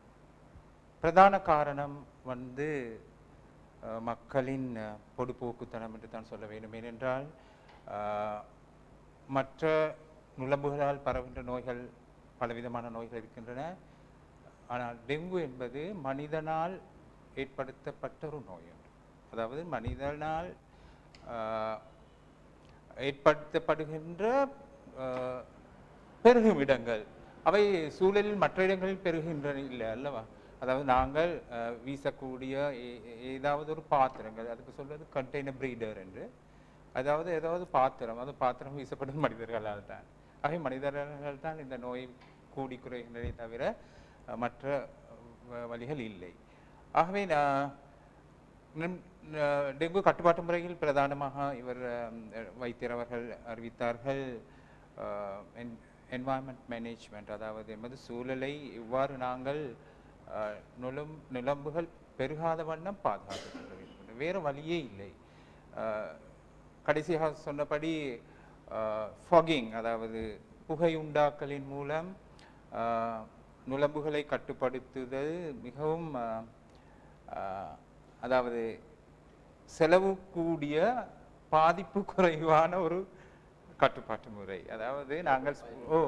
பிரதான காரணம் வந்து ஆஹ், மக்களின் ஆஹ், பொடுபோக்குத்தனம் என்று தான் சொல்ல வேண்டும் ஏனென்றால் ஆஹ், மற்ற நுளம்புகளால் பரவுகின்ற நோய்கள் பலவிதமான நோய்கள் இருக்கின்றன ஆனால் டெங்கு என்பது மனிதனால் ஏற்படுத்தப்பட்ட ஒரு நோய் ஒன்று. அதாவது மனிதனால் ஆஹ், ஏற்படுத்தப்படுகின்ற ஆஹ், பெருகும் இடங்கள் அவை சூழலில் மற்ற இடங்களில் பெருகின்றன இல்லை அல்லவா அதாவது நாங்கள் ஆஹ், வீசக்கூடிய ஏ- ஏ- ஏதாவது ஒரு பாத்திரங்கள் அதுக்கு சொல்வது கண்டெய்னர் பிரீடர் என்று அதாவது ஏதாவது பாத்திரம் அது பாத்திரம் வீசப்படும் மனிதர்களால் தான் ஆகவே மனிதர்கள் தான் இந்த நோய் கூடி குறைகின்றனே தவிர அஹ், மற்ற வ- வழிகள் இல்லை ஆகவே நான் நம்- ந- டெங்கு கட்டுப்பாட்டு முறையில் பிரதானமாக இவர் அஹ், வைத்தியர் அவர்கள் அறிவித்தார்கள் என்வாயன்மெண்ட் மேனேஜ்மெண்ட் அதாவது எமது சூழலை இவ்வாறு நாங்கள் அஹ், நுளம் நிலம்புகள் பெருகாத வண்ணம் பாதுகாத்துக் கொள்ள வேண்டும் வேறு வழியே இல்லை அஹ், கடைசியாக சொன்னபடி ஃபாகிங் அதாவது புகை உண்டாக்கலின் மூலம் அஹ், நுளம்புகளை கட்டுப்படுத்துதல் மிகவும் அஹ், அஹ், அதாவது செலவு கூடிய பாதிப்பு குறைவான ஒரு கட்டுப்பாட்டு முறை அதாவது நாங்கள் சொ- oh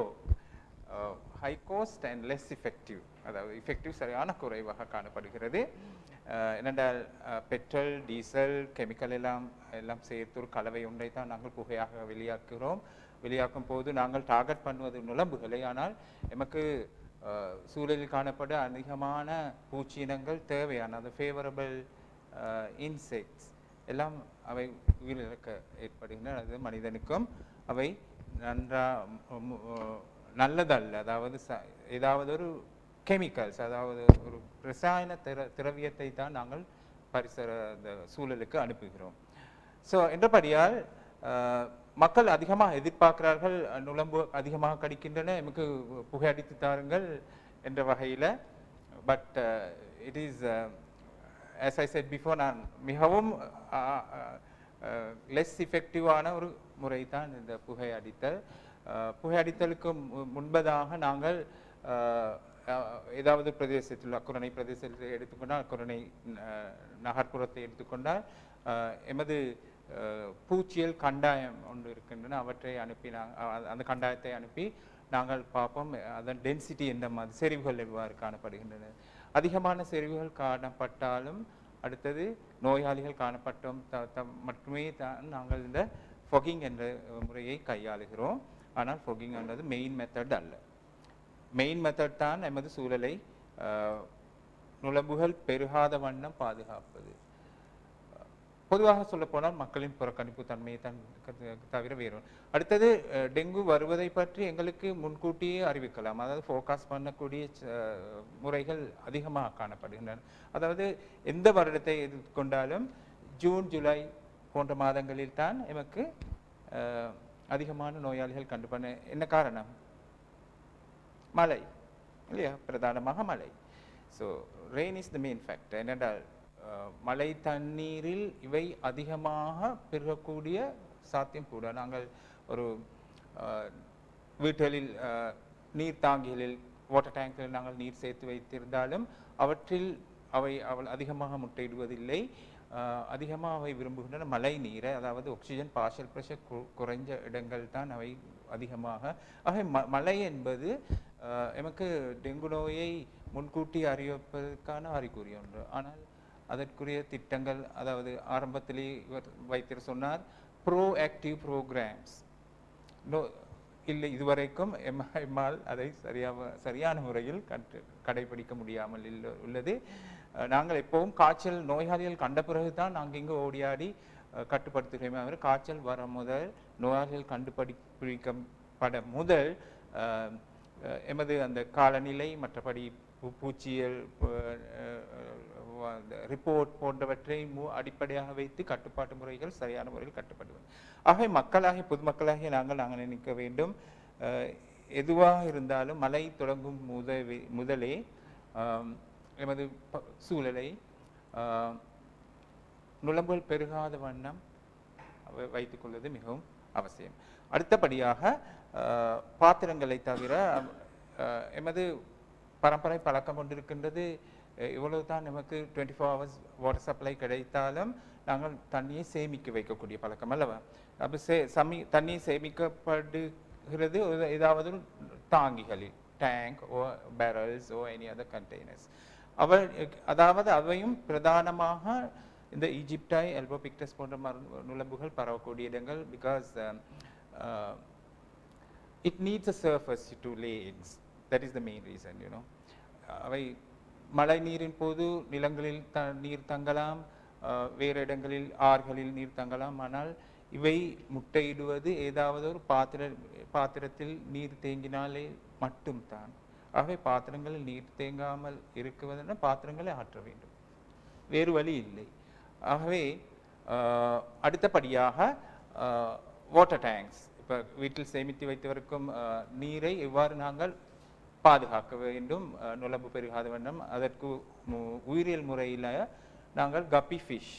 high cost and less effective அதாவது effective சரியான குறைவாக காணப்படுகிறது அஹ், ஏனென்றால் அஹ், பெட்ரோல் டீசல் கெமிக்கல் எல்லாம் எல்லாம் சேர்த்து ஒரு கலவை ஒன்றை தான் நாங்கள் புகையாக வெளியாக்குகிறோம் வெளியாக்கும் போது நாங்கள் டார்கெட் பண்ணுவது நுளம்புகளை ஆனால் எமக்கு அஹ், சூழலில் காணப்பட அதிகமான பூச்சி இனங்கள் தேவையான அந்த ஃபேவரபிள் இன்செக்ட்ஸ் எல்லாம் அவை உயிரிழக்க ஏற்படுகின்றன அது மனிதனுக்கும் அவை நன்றா மு- மு- நல்லதல்ல அதாவது ச- ஏதாவது ஒரு கெமிக்கல்ஸ் அதாவது ஒரு ரசாயன திர திரவியத்தை தான் நாங்கள் பரிசர இந்த சூழலுக்கு அனுப்புகிறோம் ஸோ என்றபடியால் அஹ், மக்கள் அதிகமாக எதிர்பார்க்கிறார்கள் அஹ், நுளம்பு அதிகமாக கடிக்கின்றன எமக்கு புகை அடித்து தாருங்கள் என்ற வகையில் but it is as I said before நான் மிகவும் லெஸ் இஃபெக்டிவான ஒரு முறை தான் இந்த புகை அடித்தல் அஹ், புகை அடித்தலுக்கு மு- முன்பதாக நாங்கள் அஹ், அஹ், ஏதாவது பிரதேசத்தில் அக்குரணை பிரதேசத்தில் எடுத்துக்கொண்டால் அக்குரணை அஹ், நகர்ப்புறத்தை எடுத்துக்கொண்டால் அஹ், எமது அஹ், பூச்சியல் கண்டாயம் ஒன்று இருக்கின்றன அவற்றை அனுப்பி நாங்க- அ- அந்த கண்டாயத்தை அனுப்பி நாங்கள் பார்ப்போம் அதன் டென்சிட்டி எந்த மாதிரி செறிவுகள் எவ்வாறு காணப்படுகின்றன அதிகமான செறிவுகள் காணப்பட்டாலும் அடுத்தது நோயாளிகள் காணப்பட்டோம் த- த- மட்டுமே தான் நாங்கள் இந்த ஃபொகிங் என்ற முறையை கையாளுகிறோம் ஆனால் ஃபொகிங் என்பது மெயின் மெத்தட் அல்ல மெயின் மெத்தட் தான் எமது சூழலை அஹ், நுளம்புகள் பெருகாத வண்ணம் பாதுகாப்பது பொதுவாக சொல்லப்போனால் மக்களின் புறக்கணிப்பு தன்மையை தான் க- தவிர வேறு ஒன்று. அடுத்தது அஹ், டெங்கு வருவதை பற்றி எங்களுக்கு முன்கூட்டியே அறிவிக்கலாம் அதாவது ஃபோகாஸ் பண்ணக்கூடிய ச- முறைகள் அதிகமாக காணப்படுகின்றன அதாவது எந்த வருடத்தை எடுத்துக்கொண்டாலும் ஜூன் ஜூலை போன்ற மாதங்களில் தான் எமக்கு அஹ், அதிகமான நோயாளிகள் கண்டு பண்ண என்ன காரணம் மழை இல்லையா பிரதானமாக மழை so rain is the main factor என்னென்றால் அஹ், மழை தண்ணீரில் இவை அதிகமாக பெருகக்கூடிய சாத்தியம் கூட நாங்கள் ஒரு அஹ், வீடுகளில் அஹ், நீர் தாங்கிகளில் வாட்டர் டேங்கில் நாங்கள் நீர் சேர்த்து வைத்திருந்தாலும் அவற்றில் அவை அவள் அதிகமாக முட்டையிடுவதில்லை அஹ், அதிகமாக அவை விரும்புகின்றன மழை நீரை அதாவது ஆக்சிஜன் பார்ஷல் ப்ரெஷர் குறைஞ்ச இடங்கள் தான் அவை அதிகமாக ஆக ம மழை என்பது அஹ், எமக்கு டெங்கு நோயை முன்கூட்டி அறிவிப்பதற்கான அறிகுறி ஒன்று ஆனால் அதற்குரிய திட்டங்கள் அதாவது ஆரம்பத்திலே இவர் வைத்தியர் சொன்னார் ப்ரோ ஆக்டிவ் ப்ரோக்ராம்ஸ் நோ இல்லை இதுவரைக்கும் எம் எம்மால் அதை சரியாக சரியான முறையில் கற்று கடைபிடிக்க முடியாமல் இல்ல உள்ளது அஹ், நாங்கள் எப்பவும் காய்ச்சல் நோயாளிகள் கண்ட பிறகு தான் நாங்கள் இங்கே ஓடியாடி அஹ், கட்டுப்படுத்துகிறோமே தவிர காய்ச்சல் வர முதல் நோயாளிகள் கண்டுபிடிக்கப்பட முதல் அஹ், அஹ், எமது அந்த காலநிலை மற்றபடி பூ- பூச்சியல் ரிப்போர்ட் போன்றவற்றை மு- அடிப்படையாக வைத்து கட்டுப்பாட்டு முறைகள் சரியான முறையில் கட்டுப்படுவது ஆகவே மக்களாகிய பொதுமக்களாகிய நாங்கள் நாங்கள் நினைக்க வேண்டும் அஹ், எதுவாக இருந்தாலும் மழை தொடங்கும் முதவே முதலே ஆம், எமது ப- சூழலை ஆஹ், நுளம்புகள் பெருகாத வண்ணம் வை- வைத்துக் கொள்வது மிகவும் அவசியம் அடுத்தபடியாக ஆஹ், பாத்திரங்களை தவிர ஆஹ், எமது பரம்பரை பழக்கம் கொண்டிருக்கின்றது அஹ், இவ்வளவு தான் நமக்கு twenty four hours water supply கிடைத்தாலும் நாங்கள் தண்ணியை சேமிக்க வைக்கக்கூடிய பழக்கம் அல்லவா அப்போ சே சமி தண்ணி சேமிக்கப்படுகிறது ஒரு ஏதாவது ஒரு தாங்கிகளில் tank or barrels or any other containers அவ அதாவது அவையும் பிரதானமாக இந்த ஈஜிப்டாய் எல்போபிக்டஸ் போன்ற மரு நுளம்புகள் பரவக்கூடிய இடங்கள் because it needs a surface to lay eggs that is the main reason you know அவை மழை நீரின் போது நிலங்களில் த நீர் தங்கலாம் அஹ், வேறு இடங்களில் ஆறுகளில் நீர் தங்கலாம் ஆனால் இவை முட்டையிடுவது ஏதாவது ஒரு பாத்திர பாத்திரத்தில் நீர் தேங்கினாலே மட்டும்தான் ஆகவே பாத்திரங்களில் நீர் தேங்காமல் இருக்குவதென பாத்திரங்களை ஆற்ற வேண்டும் வேறு வழி இல்லை ஆகவே ஆஹ், அடுத்தபடியாக வாட்டர் டேங்க்ஸ் இப்போ வீட்டில் சேமித்து வைத்தவருக்கும் ஆஹ், நீரை எவ்வாறு நாங்கள் பாதுகாக்க வேண்டும் ஆஹ், நுளம்பு பெருகாத வண்ணம் அதற்கு மு- உயிரியல் முறையில் நாங்கள் கப்பி ஃபிஷ்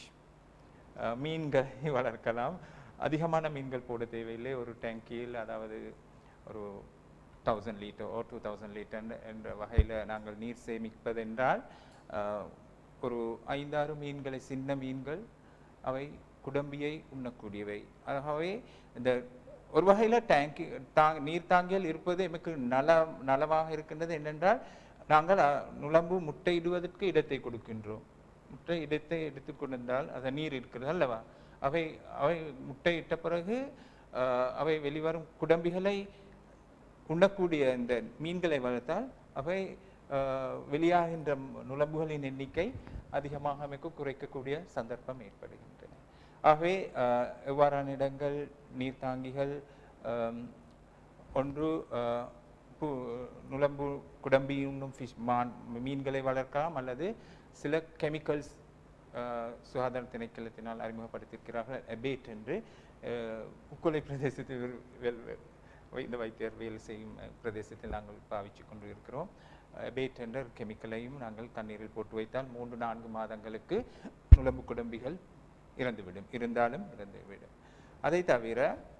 மீன்களை வளர்க்கலாம் அதிகமான மீன்கள் போட தேவையில்லை ஒரு டேங்கியில் அதாவது ஒரு thousand litre or two thousand litre என்ற வகையில் நாங்கள் நீர் சேமிப்பதென்றால் ஆஹ், ஒரு ஐந்தாறு மீன்களை சின்ன மீன்கள் அவை குடம்பியை உண்ணக்கூடியவை ஆகவே இந்த ஒரு வகையில் டேங்கி தாங் நீர் தாங்கியல் இருப்பது எமக்கு நல நலமாக இருக்கின்றது என்னென்றால் நாங்கள் அஹ், நுளம்பு முட்டையிடுவதற்கு இடத்தை கொடுக்கின்றோம் முட்டை இடத்தை எடுத்துக்கொண்டிருந்தால் அது நீர் இருக்கிறது அல்லவா அவை அவை முட்டையிட்ட பிறகு ஆஹ், அவை வெளிவரும் குடம்பிகளை உண்ணக்கூடிய இந்த மீன்களை வளர்த்தால் அவை ஆஹ், வெளியாகின்ற நுளம்புகளின் எண்ணிக்கை அதிகமாக அமைக்க குறைக்கக்கூடிய சந்தர்ப்பம் ஏற்படுகின்றன ஆகவே ஆஹ், எவ்வாறான இடங்கள் நீர்த்தாங்கிகள் ஆம், ஒன்று ஆஹ், பு- நுளம்பு குடம்பி உண்ணும் ஃபிஷ் மான் மீன்களை வளர்க்கலாம் அல்லது சில கெமிக்கல்ஸ் சுகாதார திணைக்களத்தினால் அறிமுகப்படுத்தியிருக்கிறார்கள் எபேட் என்று ஆஹ், உக்கொலை பிரதேசத்தில் வே- வேல்- வே- வை- இந்த வைத்தியர் வேலை செய்யும் அஹ், பிரதேசத்தில் நாங்கள் பாவிச்சு கொண்டு இருக்கிறோம் எபேட் என்ற கெமிக்கலையும் நாங்கள் தண்ணீரில் போட்டு வைத்தால் மூன்று நான்கு மாதங்களுக்கு நுளம்பு குடம்பிகள் இறந்துவிடும் இருந்தாலும் இறந்துவிடும் அதை தவிர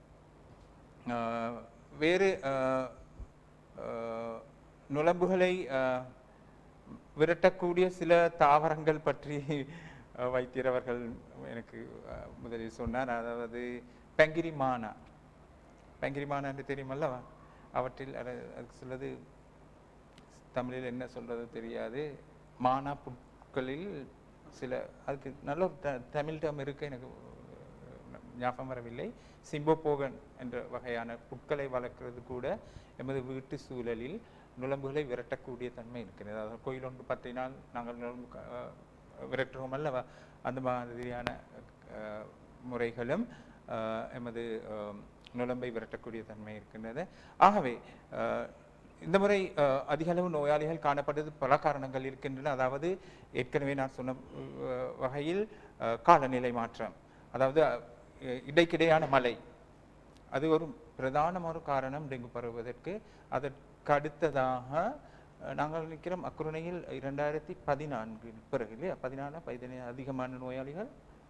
ஆஹ், வேறு ஆஹ், ஆஹ், நுளம்புகளை ஆஹ், விரட்டக்கூடிய சில தாவரங்கள் பற்றி அஹ், வைத்தியர் அவர்கள் எனக்கு அஹ், முதலில் சொன்னார் அதாவது பெங்கிரி மானா பெங்கிரி மானா என்று தெரியுமல்லவா அவற்றில் அது- அதுக்கு சிலது தமிழில் என்ன சொல்றது தெரியாது மானா புட்களில் சில அதுக்கு நல்ல ஒரு த- தமிழ் டேம் இருக்கு எனக்கு அஹ், ஞாபகம் வரவில்லை சிம்போபோகன் என்ற வகையான புட்களை வளர்க்கிறது கூட எமது வீட்டு சூழலில் நுளம்புகளை விரட்டக்கூடிய தன்மை இருக்கிறது அதாவது கோயில் ஒன்று பற்றினால் நாங்கள் நுளம்பு க- அஹ், விரட்டுறோம் அல்லவா அந்த மாதிரியான அஹ், முறைகளும் அஹ், எமது அஹ், நுளம்பை விரட்டக்கூடிய தன்மை இருக்கின்றது ஆகவே அஹ், இந்த முறை அஹ், அதிக அளவு நோயாளிகள் காணப்பட்டது பல காரணங்கள் இருக்கின்றன அதாவது ஏற்கனவே நான் சொன்ன அஹ், வகையில் அஹ், காலநிலை மாற்றம் அதாவது அஹ், இடைக்கிடையான மழை அது ஒரு பிரதானமான ஒரு காரணம் டெங்கு பரவுவதற்கு அதற்கு அடுத்ததாக அஹ், நாங்கள் நிற்கிறோம் அக்குருணையில் இரண்டாயிரத்தி பதினான்கு பிறகு இல்லையா பதினாலு பதினேழு அதிகமான நோயாளிகள்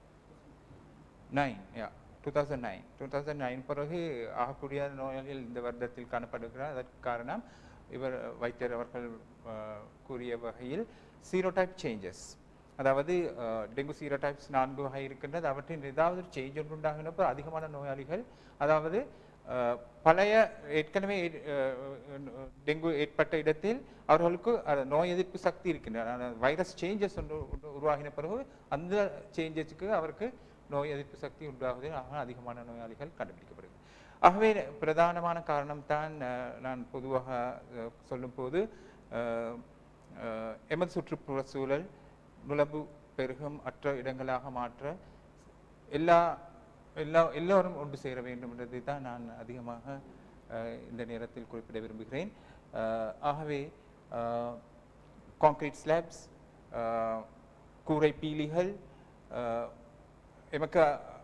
நைன் யா two thousand nine two thousand nine பிறகு ஆகக்கூடிய நோயாளிகள் இந்த வருடத்தில் காணப்படுகிறார் அதற்கு காரணம் இவர் வைத்தியர் அவர்கள் அஹ், கூறிய வகையில் சீரோடைப் சேஞ்சஸ் அதாவது டெங்கு சீரோடைப்ஸ் நான்கு வகை இருக்கின்றது அவற்றின் ஏதாவது ஒரு சேஞ்ச் ஒன்று உண்டாகினப்போ அதிகமான நோயாளிகள் அதாவது அஹ், பழைய ஏற்கனவே ஏ- அஹ், டெங்கு ஏற்பட்ட இடத்தில் அவர்களுக்கு அஹ், நோய் எதிர்ப்பு சக்தி இருக்கின்றன வைரஸ் சேஞ்சஸ் ஒன்று ஒன்று உருவாகின பிறகு அந்த சேஞ்சஸுக்கு அவருக்கு நோய் எதிர்ப்பு சக்தி உண்டாகுது ஆக அதிகமான நோயாளிகள் கண்டுபிடிக்கப்படுது ஆகவே பிரதானமான காரணம் தான் நான் பொதுவாக அஹ், சொல்லும்போது அஹ், அஹ், எமது சுற்றுப்புற சூழல் நுளம்பு பெருகும் அற்ற இடங்களாக மாற்ற எல்லா எல்லா எல்லோரும் ஒன்று சேர வேண்டும் என்றதை தான் நான் அதிகமாக அஹ், இந்த நேரத்தில் குறிப்பிட விரும்புகிறேன் அஹ், ஆகவே கான்கிரீட் ஸ்லாப்ஸ் கூரை பீலிகள் அஹ், எமக்கு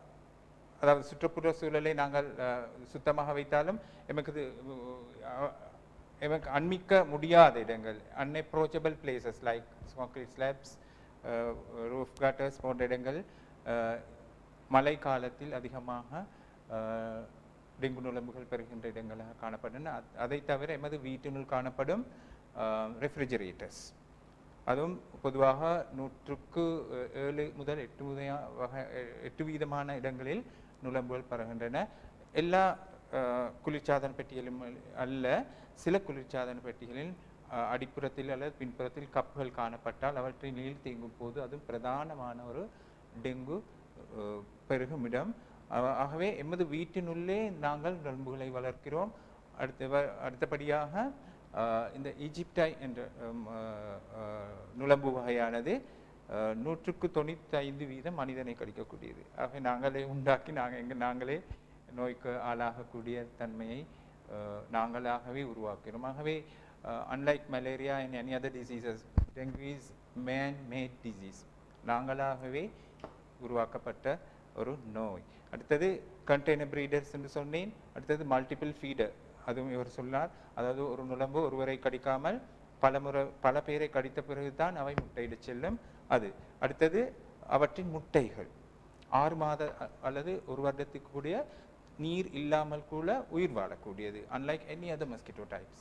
அதாவது சுற்றுப்புற சூழலை நாங்கள் அஹ், சுத்தமாக வைத்தாலும் எமக்கு இது, அஹ், எமக்கு அண்மிக்க முடியாத இடங்கள் unapproachable places like concrete slabs roof gutters போன்ற இடங்கள் அஹ், மழை காலத்தில் அதிகமாக அஹ், டெங்கு நுளம்புகள் பெறுகின்ற இடங்களாக காணப்படும் அதை தவிர எமது வீட்டினுள் காணப்படும் ரெஃப்ரிஜரேட்டர்ஸ் அதுவும் பொதுவாக நூற்றுக்கு அஹ், ஏழு முதல் எட்டு முதல் வகை எ- எட்டு வீதமான இடங்களில் நுளம்புகள் பரவுகின்றன எல்லா அஹ், குளிர்சாதன பெட்டியிலும் அல்ல சில குளிர்சாதன பெட்டிகளில் அஹ், அடிப்புறத்தில் அல்லது பின்புறத்தில் கப்புகள் காணப்பட்டால் அவற்றை நீர் தேங்கும் போது அதுவும் பிரதானமான ஒரு டெங்கு அஹ், பெருகும் இடம் ஆ- ஆகவே எமது வீட்டினுள்ளே நாங்கள் நுளம்புகளை வளர்க்கிறோம் அடுத்த வ- அடுத்தபடியாக ஆஹ், இந்த ஈஜிப்டாய் என்ற ஹம், ஆஹ், ஆஹ், நுளம்பு வகையானது ஆஹ், நூற்றுக்கு தொண்ணூத்தைந்து வீதம் மனிதனை கடிக்கக்கூடியது ஆகவே நாங்களே உண்டாக்கி நாங்கள் எங்க நாங்களே நோய்க்கு ஆளாகக்கூடிய தன்மையை ஆஹ், நாங்களாகவே உருவாக்கிறோம் ஆகவே unlike malaria and any other diseases dengue is man made disease நாங்களாகவே உருவாக்கப்பட்ட ஒரு நோய் அடுத்தது கண்டெய்னர் பிரீடர்ஸ் என்று சொன்னேன் அடுத்தது மல்டிபிள் ஃபீடர் அதுவும் இவர் சொன்னார் அதாவது ஒரு நுளம்பு ஒருவரை கடிக்காமல் பல முறை பல பேரை கடித்த பிறகுதான் அவை முட்டையிடச் செல்லும் அது அடுத்தது அவற்றின் முட்டைகள் ஆறு மாத அ- அல்லது ஒரு வருடத்துக்கு கூடிய நீர் இல்லாமல் கூட உயிர் வாழக்கூடியது unlike any other mosquito types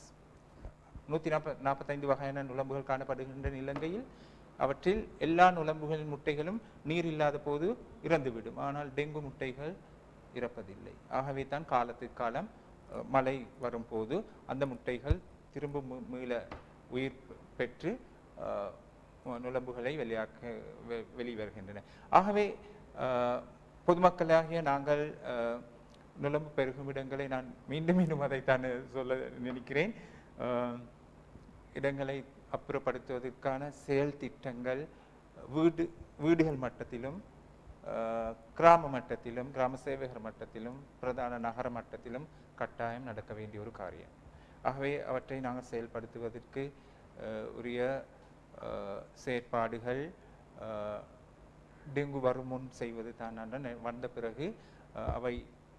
நூற்றி நாற்ப நாற்பத்தைந்து வகையான நுளம்புகள் காணப்படுகின்ற இலங்கையில் அவற்றில் எல்லா நுளம்புகளின் முட்டைகளும் நீர் இல்லாத போது இறந்துவிடும் ஆனால் டெங்கு முட்டைகள் இறப்பதில்லை ஆகவே தான் காலத்துக்கு காலம் அஹ், மழை வரும்போது அந்த முட்டைகள் திரும்ப மீ- மீள உயிர் பெ- பெற்று அஹ், நுளம்புகளை வெளியாக்க வெ- வெளிவருகின்றன ஆகவே அஹ், பொதுமக்களாகிய நாங்கள் அஹ், நுளம்பு பெருகும் இடங்களை நான் மீண்டும் மீண்டும் அதைத்தான் சொல்ல நினைக்கிறேன் அஹ், இடங்களை அப்புறப்படுத்துவதற்கான செயல் திட்டங்கள் வீடு வீடுகள் மட்டத்திலும் அஹ், கிராம மட்டத்திலும் கிராம சேவகர் மட்டத்திலும் பிரதான நகர மட்டத்திலும் கட்டாயம் நடக்க வேண்டிய ஒரு காரியம் ஆகவே அவற்றை நாங்கள் செயல்படுத்துவதற்கு அஹ், உரிய அஹ், செயற்பாடுகள் அஹ், டெங்கு வரும் முன் செய்வது தான் நான் நெ- வந்த பிறகு அஹ், அவை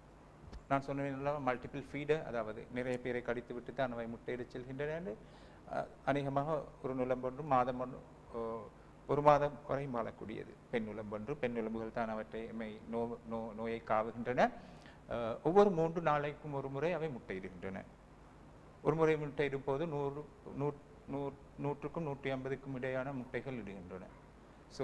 நான் சொன்னேன் மல்டிபிள் ஃபீடர் அதாவது நிறைய பேரை கடித்து விட்டு தான் அவை முட்டையிடச் செல்கின்றன என்று, அஹ், அநேகமாக ஒரு நுளம்பொன்று மாதம் ஒன்று அஹ், ஒரு மாதம் வரை வாழக்கூடியது பெண் நுளம்பொன்று பெண் நுளம்புகள் தான் அவற்றை எம்மை நோ நோ நோயை காவுகின்றன அஹ், ஒவ்வொரு மூன்று நாளைக்கும் ஒரு முறை அவை முட்டையிடுகின்றன ஒரு முறை முட்டையிடும் போது நூறு நூற் நூற் நூற்றுக்கும் நூற்றி ஐம்பதுக்கும் இடையான முட்டைகள் இடுகின்றன ஸோ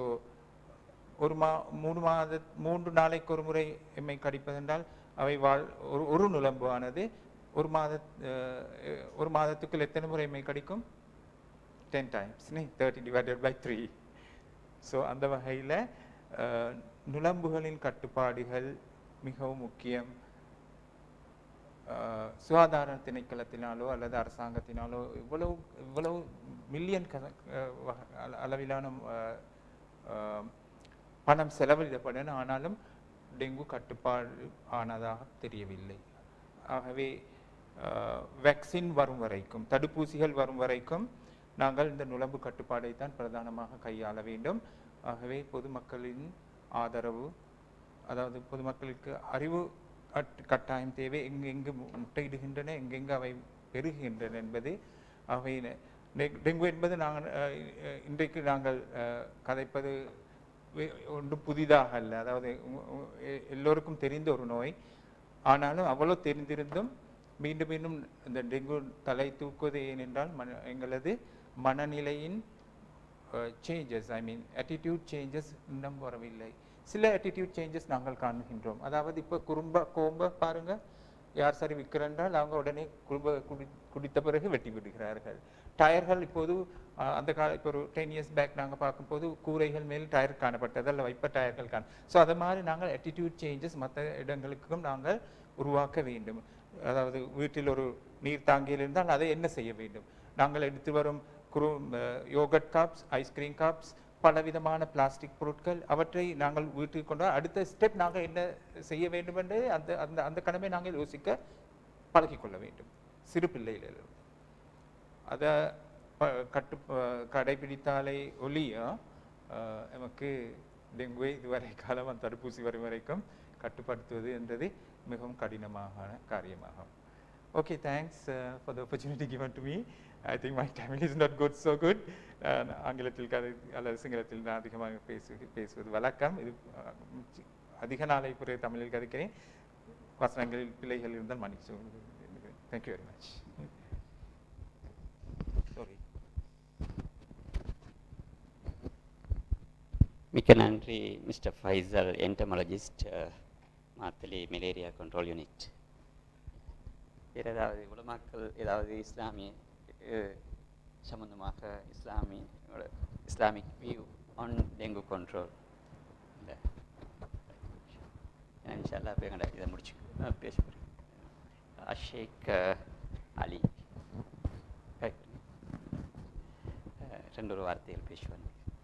ஒரு மா மூணு மாத மூன்று நாளைக்கு ஒரு முறை எம்மை கடிப்பதென்றால் அவை வாழ் ஒரு ஒரு நுளம்பு ஆனது ஒரு மாத அஹ், ஒரு மாதத்துக்குள் எத்தனை முறை எம்மை கடிக்கும் ten times thirty divided by three so அந்த வகையில் நுளம்புகளின் கட்டுப்பாடுகள் மிகவும் முக்கியம் அஹ், சுகாதார திணைக்களத்தினாலோ அல்லது அரசாங்கத்தினாலோ இவ்வளவு இவ்வளவு மில்லியன் கண அஹ், வக- அள- அளவிலான அஹ், அஹ், பணம் செலவிடப்படும் ஆனாலும் டெங்கு கட்டுப்பாடு ஆனதாக தெரியவில்லை ஆகவே வேக்சின் வரும் வரைக்கும் தடுப்பூசிகள் வரும் வரைக்கும் நாங்கள் இந்த நுளம்பு கட்டுப்பாடை தான் பிரதானமாக கையாள வேண்டும் ஆகவே பொதுமக்களின் ஆதரவு அதாவது பொதுமக்களுக்கு அறிவு கட்- கட்டாயம் தேவை எங்கெங்கு மு- முட்டையிடுகின்றன எங்கெங்கு அவை பெருகுகின்றன என்பது அவை ந- டெங்- டெங்கு என்பது நாங்கள் அஹ், அஹ், இன்றைக்கு நாங்கள் அஹ், கதைப்பது வே- ஒன்றும் புதிதாக அல்ல அதாவது உ- உ- எ- எல்லோருக்கும் தெரிந்த ஒரு நோய் ஆனாலும் அவ்வளோ தெரிந்திருந்தும் மீண்டும் மீண்டும் இந்த டெங்கு தலை தூக்குவது ஏனென்றால் மன எங்களது மனநிலையின் changes I mean attitude changes இன்னும் வரவில்லை சில attitude சேஞ்சஸ் நாங்கள் காண்கின்றோம் அதாவது இப்போ குறும்ப கோம்ப பாருங்க யார் சரி விற்கிறென்றால் அவங்க உடனே குடும்ப குடி குடித்த பிறகு வெட்டி விடுகிறார்கள் டயர்கள் இப்போது அஹ், அந்த கால இப்போ ஒரு டென் இயர்ஸ் பேக் நாங்கள் பார்க்கும்போது கூரைகள் மேல் டயர் காணப்பட்டது அல்ல வைப்ப டயர்கள் காண ஸோ அது மாதிரி நாங்கள் attitude சேஞ்சஸ் மற்ற இடங்களுக்கும் நாங்கள் உருவாக்க வேண்டும் அதாவது வீட்டில் ஒரு நீர் தாங்கியில் இருந்தால் அதை என்ன செய்ய வேண்டும் நாங்கள் எடுத்து வரும் குரு யோகட் காப்ஸ் ஐஸ்கிரீம் காப்ஸ் பலவிதமான பிளாஸ்டிக் பொருட்கள் அவற்றை நாங்கள் வீட்டுக்கு கொண்டு வர- அடுத்த ஸ்டெப் நாங்கள் என்ன செய்ய வேண்டும் என்று அந்த அந்த அந்த கடமை நாங்கள் யோசிக்க பழகிக்கொள்ள வேண்டும் சிறு பிள்ளைகளிலிருந்து அதை கட்டு ப- கடைபிடித்தாலே ஒழிய அஹ், நமக்கு டெங்குவை இதுவரை காலம் தடுப்பூசி வரும் வரைக்கும் கட்டுப்படுத்துவது என்றது மிகவும் கடினமான காரியமாகும் Okay, thanks uh, for the opportunity given to me. I think my Tamil is not good, so good. Uh, ஆங்கிலத்தில் கதை அல்லது சிங்களத்தில் நான் அதிகமாக பேசு பேசுவது வழக்கம் இது uh, சி- அதிக நாளை பிறகு தமிழில் கதைக்கிறேன் வசனங்களில் பிள்ளைகள் இருந்தால் மன்னிச்சு தேங்க்யூ வெரி மச் சாரி மிக்க நன்றி mister Faisal entomologist Matale malaria control unit வேறு ஏதாவது உலமாக்கள் ஏதாவது இஸ்லாமிய அஹ், சம்பந்தமாக இஸ்லாமிய Islamic view on dengue control இல்லை இன்ஷால்லா இப்போ எங்களை இதை முடிச்சு அஹ், பேச போகிறேன் அஷேக் அஹ், அலி அஹ், ரெண்டு ஒரு வார்த்தைகள் பேசுவாங்க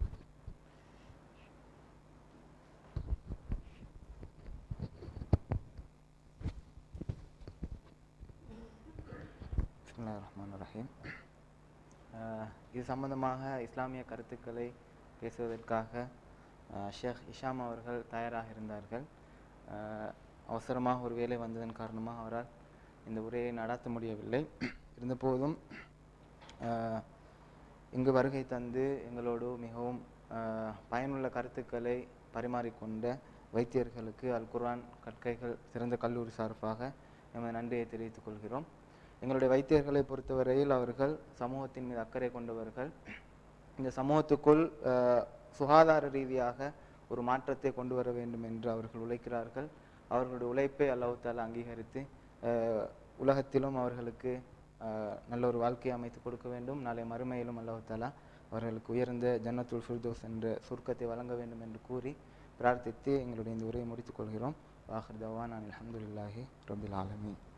பிஸ்மில்லாஹ் ரஹ்மான் ரஹீம் இது சம்பந்தமாக இஸ்லாமிய கருத்துக்களை பேசுவதற்காக அஹ், ஷேக் இஷாம் அவர்கள் தயாராக இருந்தார்கள் அஹ், அவசரமாக ஒரு வேலை வந்ததன் காரணமாக அவரால் இந்த உரையை நடாத்த முடியவில்லை இருந்தபோதும் அஹ், இங்கு வருகை தந்து எங்களோடு மிகவும் அஹ், பயனுள்ள கருத்துக்களை பரிமாறிக்கொண்ட வைத்தியர்களுக்கு அல் குர்ஆன் கற்கைகள் சிறந்த கல்லூரி சார்பாக எமது நன்றியை தெரிவித்துக் கொள்கிறோம் எங்களுடைய வைத்தியர்களை பொறுத்தவரையில் அவர்கள் சமூகத்தின் மீது அக்கறை கொண்டவர்கள் இந்த சமூகத்துக்குள் அஹ், சுகாதார ரீதியாக ஒரு மாற்றத்தை கொண்டு வர வேண்டும் என்று அவர்கள் உழைக்கிறார்கள் அவர்களுடைய உழைப்பை அல்லாஹ் தாலா அங்கீகரித்து அஹ், உலகத்திலும் அவர்களுக்கு அஹ், நல்ல ஒரு வாழ்க்கையை அமைத்து கொடுக்க வேண்டும் நாளை மறுமையிலும் அல்லாஹ் தாலா அவர்களுக்கு உயர்ந்த ஜன்னத்துல் ஃபிர்தோஸ் என்ற சுருக்கத்தை வழங்க வேண்டும் என்று கூறி பிரார்த்தித்து எங்களுடைய இந்த உரையை முடித்துக் கொள்கிறோம் வாஹர் தவான் அல்ஹம்துலில்லாஹி ரபில் ஆலமீன்